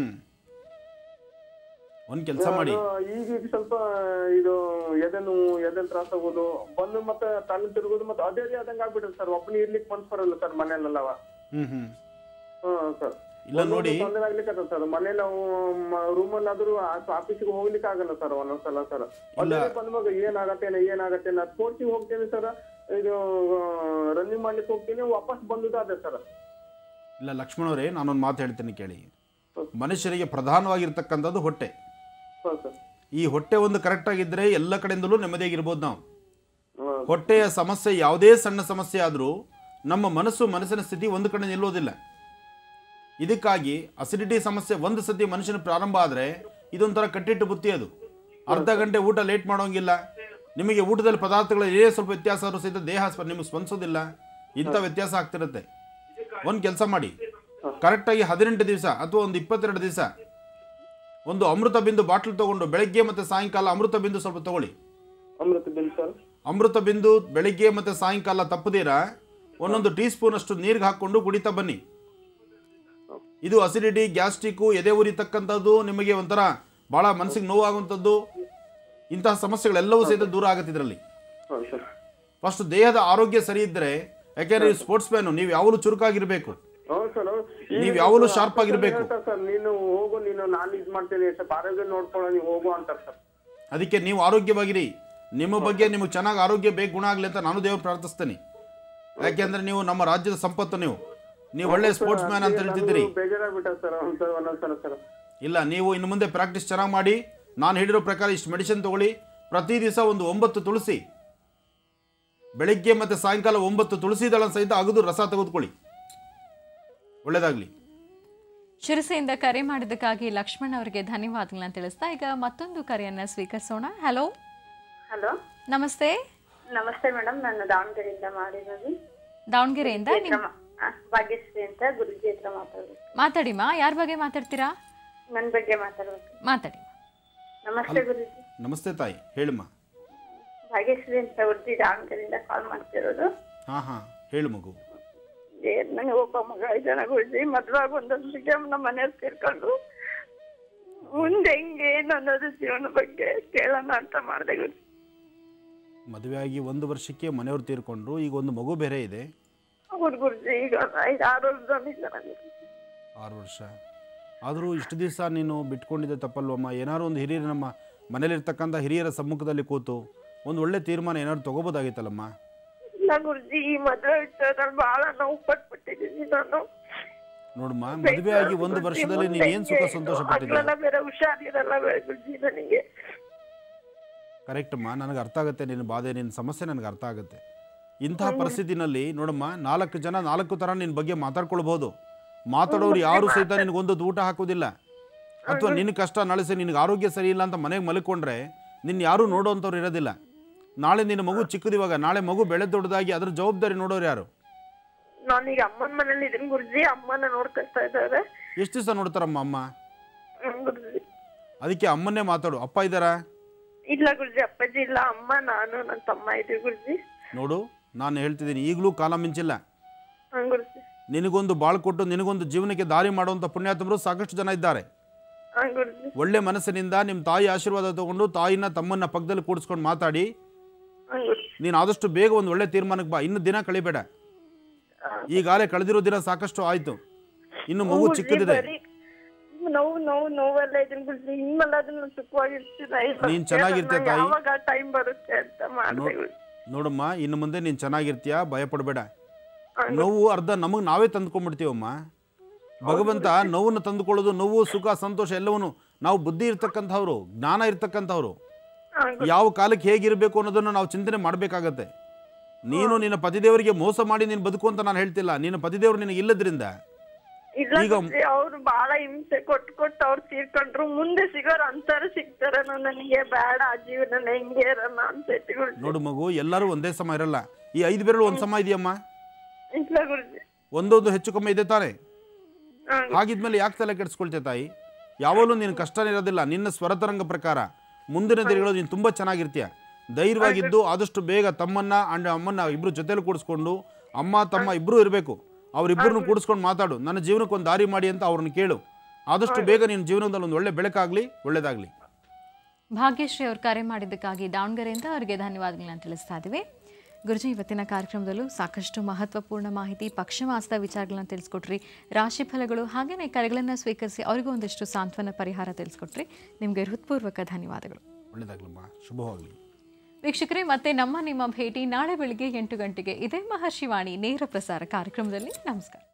ಒಂದು ಕೆಲಸ ಮಾಡಿ
ಅದು ಈಗ ಈಗ ಸ್ವಲ್ಪ ಇದು ಎದೆ ನೋವು ಎದೆ ತ್ರಾಸ ಆಗೋದು ಬಂದು ಮತ್ತೆ ತಲೆ ತಿರುಗೋದು ಮತ್ತೆ ಅದೇ ರೀ ಆದಂಗ ಆಗ್ಬಿಟ್ಟಿದೆ ಸರ್ ಒಬ್ಬನೇ ಇರ್ಲಿಕ್ಕೆ ಮನ್ಸ್ ಬರಲ್ಲ ಸರ್ ಮನೆಯಲ್ಲೆಲ್ಲವ
ಹ್ಞೂ ಹ್ಞೂ
ಹ್ಮ್ ಸರ್
ಇಲ್ಲ ನೋಡಿ
ತೊಂದರೆ ಆಗ್ಲಿಕ್ಕೆ ಸರ್ ಮನೇಲಿ ನಾವು ರೂಮಲ್ಲಿ ಆದ್ರೂ ಆಫೀಸಿಗೆ ಹೋಗ್ಲಿಕ್ಕೆ ಆಗಲ್ಲ ಸರ್ ಒಂದೊಂದ್ಸಲ ಸರ್ ಅಲ್ಲೇ ಬಂದ್ವಾಗ ಏನಾಗತ್ತೇನ ಏನಾಗತ್ತೇನ ಸ್ಪೋರ್ಟ್ಸಿಗೆ ಹೋಗ್ತೇನೆ ಸರ್ ಇದು ರನ್ನಿಂಗ್ ಮಾಡ್ಲಿಕ್ಕೆ ಹೋಗ್ತೀನಿ ವಾಪಸ್ ಬಂದುದು ಅದೇ ಸರ್
ಇಲ್ಲ ಲಕ್ಷ್ಮಣವರೇ ನಾನೊಂದು ಮಾತು ಹೇಳ್ತೀನಿ ಕೇಳಿ ಮನುಷ್ಯರಿಗೆ ಪ್ರಧಾನವಾಗಿರ್ತಕ್ಕಂಥದ್ದು ಹೊಟ್ಟೆ
ಹೌದು ಸರ್
ಈ ಹೊಟ್ಟೆ ಒಂದು ಕರೆಕ್ಟಾಗಿದ್ದರೆ ಎಲ್ಲ ಕಡೆಯಿಂದಲೂ ನೆಮ್ಮದಿಯಾಗಿರ್ಬೋದು ನಾವು ಹೊಟ್ಟೆಯ ಸಮಸ್ಯೆ ಯಾವುದೇ ಸಣ್ಣ ಸಮಸ್ಯೆ ಆದರೂ ನಮ್ಮ ಮನಸ್ಸು ಮನಸ್ಸಿನ ಸ್ಥಿತಿ ಒಂದು ಕಡೆ ನಿಲ್ಲೋದಿಲ್ಲ ಇದಕ್ಕಾಗಿ ಅಸಿಡಿಟಿ ಸಮಸ್ಯೆ ಒಂದು ಸತಿ ಮನುಷ್ಯನ ಪ್ರಾರಂಭ ಆದರೆ ಇದೊಂಥರ ಕಟ್ಟಿಟ್ಟು ಬುತ್ತಿ ಅದು ಅರ್ಧ ಗಂಟೆ ಊಟ ಲೇಟ್ ಮಾಡೋಂಗಿಲ್ಲ ನಿಮಗೆ ಊಟದಲ್ಲಿ ಪದಾರ್ಥಗಳು ಏನೇ ಸ್ವಲ್ಪ ವ್ಯತ್ಯಾಸ ಆದರೂ ಸಹಿತ ದೇಹ ಸ್ಪ- ನಿಮಗೆ ಸ್ಪಂದಿಸೋದಿಲ್ಲ ಇಂಥ ವ್ಯತ್ಯಾಸ ಆಗ್ತಿರುತ್ತೆ ಒಂದು ಕೆಲಸ ಮಾಡಿ ಕರೆಕ್ಟಾಗಿ ಹದಿನೆಂಟು ದಿವಸ ಅಥವಾ ಒಂದು ಇಪ್ಪತ್ತೆರಡು ದಿವಸ ಒಂದು ಅಮೃತ ಬಿಂದು ಬಾಟ್ಲ್ ತಗೊಂಡು ಬೆಳಗ್ಗೆ ಮತ್ತು ಸಾಯಂಕಾಲ ಅಮೃತ ಬಿಂದು ಸ್ವಲ್ಪ ತಗೊಳ್ಳಿ
ಅಮೃತ ಬಿಲ್ ಸರ್
ಅಮೃತ ಬಿಂದು ಬೆಳಿಗ್ಗೆ ಮತ್ತು ಸಾಯಂಕಾಲ ತಪ್ಪದಿರ ಒಂದೊಂದು ಟೀ ಸ್ಪೂನ್ ಅಷ್ಟು ನೀರಿಗೆ ಹಾಕ್ಕೊಂಡು ಕುಡಿತಾ ಬನ್ನಿ ಇದು ಅಸಿಡಿಟಿ ಗ್ಯಾಸ್ಟ್ರಿಕ್ಕು ಎದೆ ಉರಿತಕ್ಕಂಥದ್ದು ನಿಮಗೆ ಒಂಥರ ಭಾಳ ಮನಸ್ಸಿಗೆ ನೋವಾಗುವಂಥದ್ದು ಇಂತಹ ಸಮಸ್ಯೆಗಳೆಲ್ಲವೂ ಸಹಿತ ದೂರ ಆಗುತ್ತೆ ಇದರಲ್ಲಿ
ಹೌದು ಸರ್
ಫಸ್ಟ್ ದೇಹದ ಆರೋಗ್ಯ ಸರಿ ಇದ್ದರೆ ಯಾಕೆಂದ್ರೆ ನೀವು ಸ್ಪೋರ್ಟ್ಸ್ ಮ್ಯಾನು ನೀವು ಯಾವಾಗಲೂ ಚುರುಕಾಗಿರ್ಬೇಕು
ಹೌದು ಸರ್
ನೀವ್ ಯಾವಾಗ್ಲೂ sharp ಆಗಿರ್ಬೇಕು.
ಸರ್ ನೀನು ಹೋಗು ನೀನು ನಾನು ಇದ್ ಮಾಡ್ತೀನಿ ಸ್ವಲ್ಪ ಆರೋಗ್ಯ ನೋಡ್ಕೊಳ್ಳೋ ನೀವು ಹೋಗು ಅಂತಾರೆ ಸರ್
ಅದಕ್ಕೆ ನೀವು ಆರೋಗ್ಯವಾಗಿರಿ ನಿಮ್ಮ ಬಗ್ಗೆ ನಿಮಗೆ ಚೆನ್ನಾಗಿ ಆರೋಗ್ಯ ಬೇಕು ಗುಣ ಆಗಲಿ ಅಂತ ನಾನು ದೇವ್ರು ಪ್ರಾರ್ಥಿಸ್ತೇನೆ ಯಾಕೆಂದ್ರೆ ನೀವು ನಮ್ಮ ರಾಜ್ಯದ ಸಂಪತ್ತು ನೀವು ನೀವು ಒಳ್ಳೆ ಸ್ಪೋರ್ಟ್ಸ್ ಮ್ಯಾನ್ ಅಂತ ಹೇಳ್ತಿದ್ದೀರಿ
ಬೇಜಾರಾಗ್ಬಿಟ್ಟ ಸರ್ ಒಂದ್ಸಲ ಒಂದೊಂದ್ಸಲ ಸರ್
ಇಲ್ಲ ನೀವು ಇನ್ನು ಮುಂದೆ ಪ್ರಾಕ್ಟೀಸ್ ಚೆನ್ನಾಗಿ ಮಾಡಿ ನಾನು ಹೇಳಿರೋ ಪ್ರಕಾರ ಇಷ್ಟು ಮೆಡಿಸಿನ್ ತಗೊಳ್ಳಿ ಪ್ರತಿ ದಿವಸ ಒಂದು ಒಂಬತ್ತು ತುಳಸಿ ಬೆಳಿಗ್ಗೆ ಮತ್ತು ಸಾಯಂಕಾಲ ಒಂಬತ್ತು ತುಳಸಿ ದಳ ಸಹಿತ ಅಗದು ರಸ ತೆಗೆದುಕೊಳ್ಳಿ ಒಳ್ಳೆಯದಾಗಲಿ
ಶಿರಸೆಯಿಂದ ಕರೆ ಮಾಡಿದ್ದಕ್ಕಾಗಿ ಲಕ್ಷ್ಮಣ್ ಅವರಿಗೆ ಧನ್ಯವಾದಗಳನ್ನ ತಿಳಿಸ್ತಾ ಈಗ ಮತ್ತೊಂದು ಕರೆಯನ್ನ ಸ್ವೀಕರಿಸೋಣ ಹಲೋ
ಹಲೋ
ನಮಸ್ತೆ
ನಮಸ್ತೆ ಮೇಡಮ್ ನಾನು ದಾವಣಗೆರೆಯಿಂದ ಮಾಡಿರೋದು
ದಾವಣಗೆರೆಯಿಂದ ನಿಮ್
ಆ, ಭಾಗ್ಯಶ್ರೀ ಅಂತ ಗುರುಜಿ ಹತ್ರ ಮಾತಾಡ್ಬೇಕು
ಮಾತಾಡಿಮಾ ಯಾರ ಬಗ್ಗೆ ಮಾತಾಡ್ತೀರಾ
ನನ್ನ ಬಗ್ಗೆ ಮಾತಾಡ್ಬೇಕು
ಮಾತಾಡಿ
ನಮಸ್ತೆ ಗುರುಜಿ
ನಮಸ್ತೆ ತಾಯಿ ಹೇಳಿಮ್ಮ
ಭಾಗ್ಯಶ್ರೀ ಅಂತ ಗುರುಜಿ ದಾವಣಗೆರೆಯಿಂದ ಕಾಲ್ ಮಾಡ್ತಿರೋದು
ಹಾಂ ಹಾಂ ಹೇಳು ಮಗು
ಏ ನನಗೆ ಒಬ್ಬ ಮಗ ಇದ್ದಾನ ಗುರುಜಿ ಮದ್ವಾಗ ಒಂದೊಂದಿಗೆ ನಮ್ಮ ಮನೆಯವ್ರು ಸೇರ್ಕೊಂಡು ಮುಂದೆ ಹೆಂಗೆ ಏನು ಅನ್ನೋದು ಜೀವನ ಬಗ್ಗೆ ಕೇಳೋಣ ಅಂತ ಮಾಡಿದೆ ಗುರುಜಿ
ಮದುವೆಯಾಗಿ ಒಂದು ವರ್ಷಕ್ಕೆ ಮನೆಯವ್ರು ತೀರ್ಕೊಂಡ್ರು ಈಗ ಒಂದು ಮಗು ಬೇರೆ ಇದೆ
ಹೌದು ಗುರುಜಿ ಈಗ ಐದು ಆರು ವರ್ಷದಲ್ಲಿದ್ದಾನೆ
ಆರು ವರ್ಷ ಆದರೂ ಇಷ್ಟು ದಿವಸ ನೀನು ಬಿಟ್ಕೊಂಡಿದ್ದೆ ತಪ್ಪಲ್ವಮ್ಮ ಏನಾದ್ರು ಒಂದು ಹಿರಿಯರು ನಮ್ಮ ಮನೇಲಿರ್ತಕ್ಕಂಥ ಹಿರಿಯರ ಸಮ್ಮುಖದಲ್ಲಿ ಕೂತು ಒಂದು ಒಳ್ಳೆ ತೀರ್ಮಾನ ಏನಾದ್ರು ತಗೋಬೋದಾಗಿತ್ತಲ್ಲಮ್ಮ
ಇಲ್ಲ ಗುರುಜಿ ಈ ಮದುವೆ ವಿಚಾರದಲ್ಲಿ ಬಹಳ ನೋವು ಪಟ್ಬಿಟ್ಟಿದ್ದೀನಿ ನಾನು
ನೋಡಮ್ಮ ಮದುವೆ ಆಗಿ ಒಂದು ವರ್ಷದಲ್ಲಿ ನೀನು ಏನು ಸುಖ ಸಂತೋಷ ಪಟ್ಟಿದ್ದೆ
ಮಕ್ಕಳೆಲ್ಲ ಬೇರೆ ಹುಷಾರಿರಲ್ಲ ಬೇರೆ ಗುರುಜಿ ನನಗೆ
ಕರೆಕ್ಟಮ್ಮ ನನಗೆ ಅರ್ಥ ಆಗುತ್ತೆ ನಿನ್ನ ಬಾಧೆ ನಿನ್ನ ಸಮಸ್ಯೆ ನನಗೆ ಅರ್ಥ ಆಗುತ್ತೆ ಇಂತಹ ಪರಿಸ್ಥಿತಿನಲ್ಲಿ ನೋಡಮ್ಮ ನಾಲ್ಕು ಜನ ನಾಲ್ಕು ಥರ ನಿನ್ನ ಬಗ್ಗೆ ಮಾತಾಡ್ಕೊಳ್ಬೋದು ಮಾತಾಡೋರು ಯಾರು ಸಹಿತ ನಿನಗೊಂದು ಊಟ ಹಾಕೋದಿಲ್ಲ ಅಥವಾ ನಿನ್ನ ಕಷ್ಟ ನಳಿಸಿ ನಿನಗೆ ಆರೋಗ್ಯ ಸರಿ ಇಲ್ಲ ಅಂತ ಮನೆಗೆ ಮಲ್ಕೊಂಡ್ರೆ ನಿನ್ನ ಯಾರೂ ನೋಡೋವಂಥವ್ರು ಇರೋದಿಲ್ಲ ನಾಳೆ ನಿನ್ನ ಮಗು ಚಿಕ್ಕದಿವಾಗ ನಾಳೆ ಮಗು ಬೆಳೆ ದೊಡ್ಡದಾಗಿ ಅದ್ರ ಜವಾಬ್ದಾರಿ ನೋಡೋರು ಯಾರು
ನಾನೀಗ ಅಮ್ಮನ ಮನೇಲಿ ಇದೀನಿ ಗುರುಜಿ ಅಮ್ಮನ ನೋಡ್ಕೊಳ್ತಾ ಇದ್ದಾರೆ
ಎಷ್ಟು ದಿವಸ ನೋಡ್ತಾರಮ್ಮ ಅಮ್ಮ
ಹ್ಮ್ ಗುರುಜಿ
ಅದಕ್ಕೆ ಅಮ್ಮನ್ನೇ ಮಾತಾಡು ಅಪ್ಪ ಇದ್ದಾರಾ
ಇಲ್ಲ ಗುರುಜಿ ಅಪ್ಪಾಜಿ ಇಲ್ಲ ಅಮ್ಮ ನಾನು ನನ್ನ ತಮ್ಮ ಇದೀವಿ ಗುರುಜಿ
ನೋಡು ನಾನು ಹೇಳ್ತಿದ್ದೀನಿ ಈಗಲೂ ಕಾಲ ಮಿಂಚಿಲ್ಲ
ಹ್ಮ್ ಗುರುಜಿ
ನಿನಗೊಂದು ಬಾಳು ಕೊಟ್ಟು ನಿನಗೊಂದು ಜೀವನಕ್ಕೆ ದಾರಿ ಮಾಡುವಂಥ ಪುಣ್ಯಾತ್ಮರು ಸಾಕಷ್ಟು ಜನ ಇದ್ದಾರೆ
ಹ್ಮ್ ಗುರುಜಿ
ಒಳ್ಳೆ ಮನಸ್ಸಿನಿಂದ ನಿಮ್ಮ ತಾಯಿ ಆಶೀರ್ವಾದ ತಗೊಂಡು ತಾಯಿನ ತಮ್ಮನ್ನ ಪಕ್ಕದಲ್ಲಿ ಕೂಡಿಸ್ಕೊಂಡು ಮಾತಾಡಿ
ಹ್ಮ್ ಗುರುಜಿ
ನೀನು ಆದಷ್ಟು ಬೇಗ ಒಂದು ಒಳ್ಳೆ ತೀರ್ಮಾನಕ್ಕೆ ಬಾ ಇನ್ನು ದಿನ ಕಳಿಬೇಡ ಈಗಾಗಲೇ ಕಳೆದಿರೋ ದಿನ ಸಾಕಷ್ಟು ಆಯಿತು ಇನ್ನು ಮಗು
ಗುರೂಜಿ,
ಚಿಕ್ಕದಿದೆ
ಬರೀ ನೋವು ನೋವು ನೋವೆಲ್ಲ ಇದೀನಿ ಗುರುಜಿ ಇನ್ಮೇಲೆ ಅದನ್ನ ಸುಖವಾಗಿರ್ತೀನ
ನೀನ್ ಚೆನ್ನಾಗಿರ್ತೀಯ ತಾಯಿ?
ಯಾವಾಗ ಟೈಮ್ ಬರುತ್ತೆ ಅಂತ ಮಾಡಿದೆ
ನೋ-
ಗುರುಜಿ
ನೋಡಮ್ಮ ಇನ್ನು ಮುಂದೆ ನೀನು ಚೆನ್ನಾಗಿರ್ತೀಯ ಭಯಪಡಬೇಡ ನೋವು ಅರ್ಧ ನಮಗೆ ನಾವೇ ತಂದ್ಕೊಂಡ್ಬಿಡ್ತೀವಮ್ಮ ಭಗವಂತ ನೋವನ್ನು ತಂದುಕೊಳ್ಳೋದು ನೋವು ಸುಖ ಸಂತೋಷ ಎಲ್ಲವನ್ನು ನಾವು ಬುದ್ಧಿ ಇರ್ತಕ್ಕಂಥವ್ರು ಜ್ಞಾನ ಇರ್ತಕ್ಕಂಥವ್ರು ಯಾವ ಕಾಲಕ್ಕೆ ಹೇಗಿರಬೇಕು ಅನ್ನೋದನ್ನು ನಾವು ಚಿಂತನೆ ಮಾಡಬೇಕಾಗತ್ತೆ ನೀನು ನಿನ್ನ ಪತಿದೇವರಿಗೆ ಮೋಸ ಮಾಡಿ ನೀನು ಬದುಕು ಅಂತ ನಾನು ಹೇಳ್ತಿಲ್ಲ ನಿನ್ನ ಪತಿದೇವರು ನಿನಗೆ ಇಲ್ಲದ್ರಿಂದ
ಇಲ್ಲ
ಈಗ-
ಗುರೂಜಿ, ಅವ್ರು ಬಹಳ ಹಿಂಸೆ ಕೊಟ್ಟು ಕೊಟ್ಟು ಅವ್ರು ತೀರ್ಕೊಂಡ್ರು ಮುಂದೆ ಸಿಗೋರು ಅಂತಾರು ಸಿಗ್ತಾರೇನೋ ನನಗೆ ಬೇಡ ಆ ಜೀವನ ಹೆಂಗೆ ಇರೋಣ ಅಂತ ಐತಿ ಗುರುಜಿ
ನೋಡು ಮಗು ಎಲ್ಲರೂ ಒಂದೇ ಸಮ ಇರಲ್ಲ ಈ ಐದು ಬೆರಳು ಒಂದು ಸಮ ಇದೆಯಮ್ಮ
ಇಲ್ಲ ಗುರುಜಿ
ಒಂದೊಂದು ಹೆಚ್ಚು ಕಮ್ಮಿ ಇದೆ ತಾನೆ
ಹ್ಮ್.
ಹಾಗಿದ್ಮೇಲೆ ಯಾಕೆ ತಲೆ ಕೆಡಿಸ್ಕೊಳ್ತೆ ತಾಯಿ ಯಾವಾಗಲೂ ನೀನು ಕಷ್ಟನೇ ಇರೋದಿಲ್ಲ ನಿನ್ನ ಸ್ವರತರಂಗ ಪ್ರಕಾರ ಮುಂದಿನ ದಿನಗಳು ನೀನು ತುಂಬ ಚೆನ್ನಾಗಿರ್ತೀಯ ಧೈರ್ಯವಾಗಿದ್ದು ಆದಷ್ಟು ಬೇಗ ತಮ್ಮನ್ನ ಅಂಡ್ ಅಮ್ಮನ್ನ ಇಬ್ರು ಜೊತೆಲಿ ಕೂಡಿಸ್ಕೊಂಡು ಅಮ್ಮ ತಮ್ಮ ಇಬ್ಬರು ಇರಬೇಕು ಅವರಿಬ್ಬರನ್ನು ಕೂಡಿಸ್ಕೊಂಡು ಮಾತಾಡು ನನ್ನ ಜೀವನಕ್ಕೆ ಒಂದು ದಾರಿ ಮಾಡಿ ಅಂತ ಅವ್ರನ್ನ ಕೇಳು ಆದಷ್ಟು ಬೇಗ ನಿನ್ನ ಜೀವನದಲ್ಲಿ ಒಂದು ಒಳ್ಳೆ ಬೆಳಕಾಗಲಿ ಒಳ್ಳೇದಾಗಲಿ
ಭಾಗ್ಯಶ್ರೀ ಅವರು ಕರೆ ಮಾಡಿದ್ದಕ್ಕಾಗಿ ದಾವಣಗೆರೆಯಿಂದ ಅವರಿಗೆ ಧನ್ಯವಾದಗಳನ್ನ ತಿಳಿಸ್ತಾ ಇದ್ದೀವಿ ಗುರುಜಿ ಇವತ್ತಿನ ಕಾರ್ಯಕ್ರಮದಲ್ಲೂ ಸಾಕಷ್ಟು ಮಹತ್ವಪೂರ್ಣ ಮಾಹಿತಿ ಪಕ್ಷಮಾಸದ ವಿಚಾರಗಳನ್ನ ತಿಳಿಸ್ಕೊಟ್ರಿ ರಾಶಿ ಫಲಗಳು ಹಾಗೆಯೇ ಕರೆಗಳನ್ನು ಸ್ವೀಕರಿಸಿ ಅವರಿಗೂ ಒಂದಿಷ್ಟು ಸಾಂತ್ವನ ಪರಿಹಾರ ತಿಳಿಸ್ಕೊಟ್ರಿ ನಿಮಗೆ ಹೃತ್ಪೂರ್ವಕ ಧನ್ಯವಾದಗಳು
ಒಳ್ಳೇದಾಗ್ಲಮ್ಮ ಶುಭವಾಗಲಿ
ವೀಕ್ಷಕರೇ ಮತ್ತೆ ನಮ್ಮ ನಿಮ್ಮ ಭೇಟಿ ನಾಳೆ ಬೆಳಿಗ್ಗೆ ಎಂಟು ಗಂಟೆಗೆ ಇದೇ ಮಹರ್ಷಿವಾಣಿ ನೇರ ಪ್ರಸಾರ ಕಾರ್ಯಕ್ರಮದಲ್ಲಿ ನಮಸ್ಕಾರ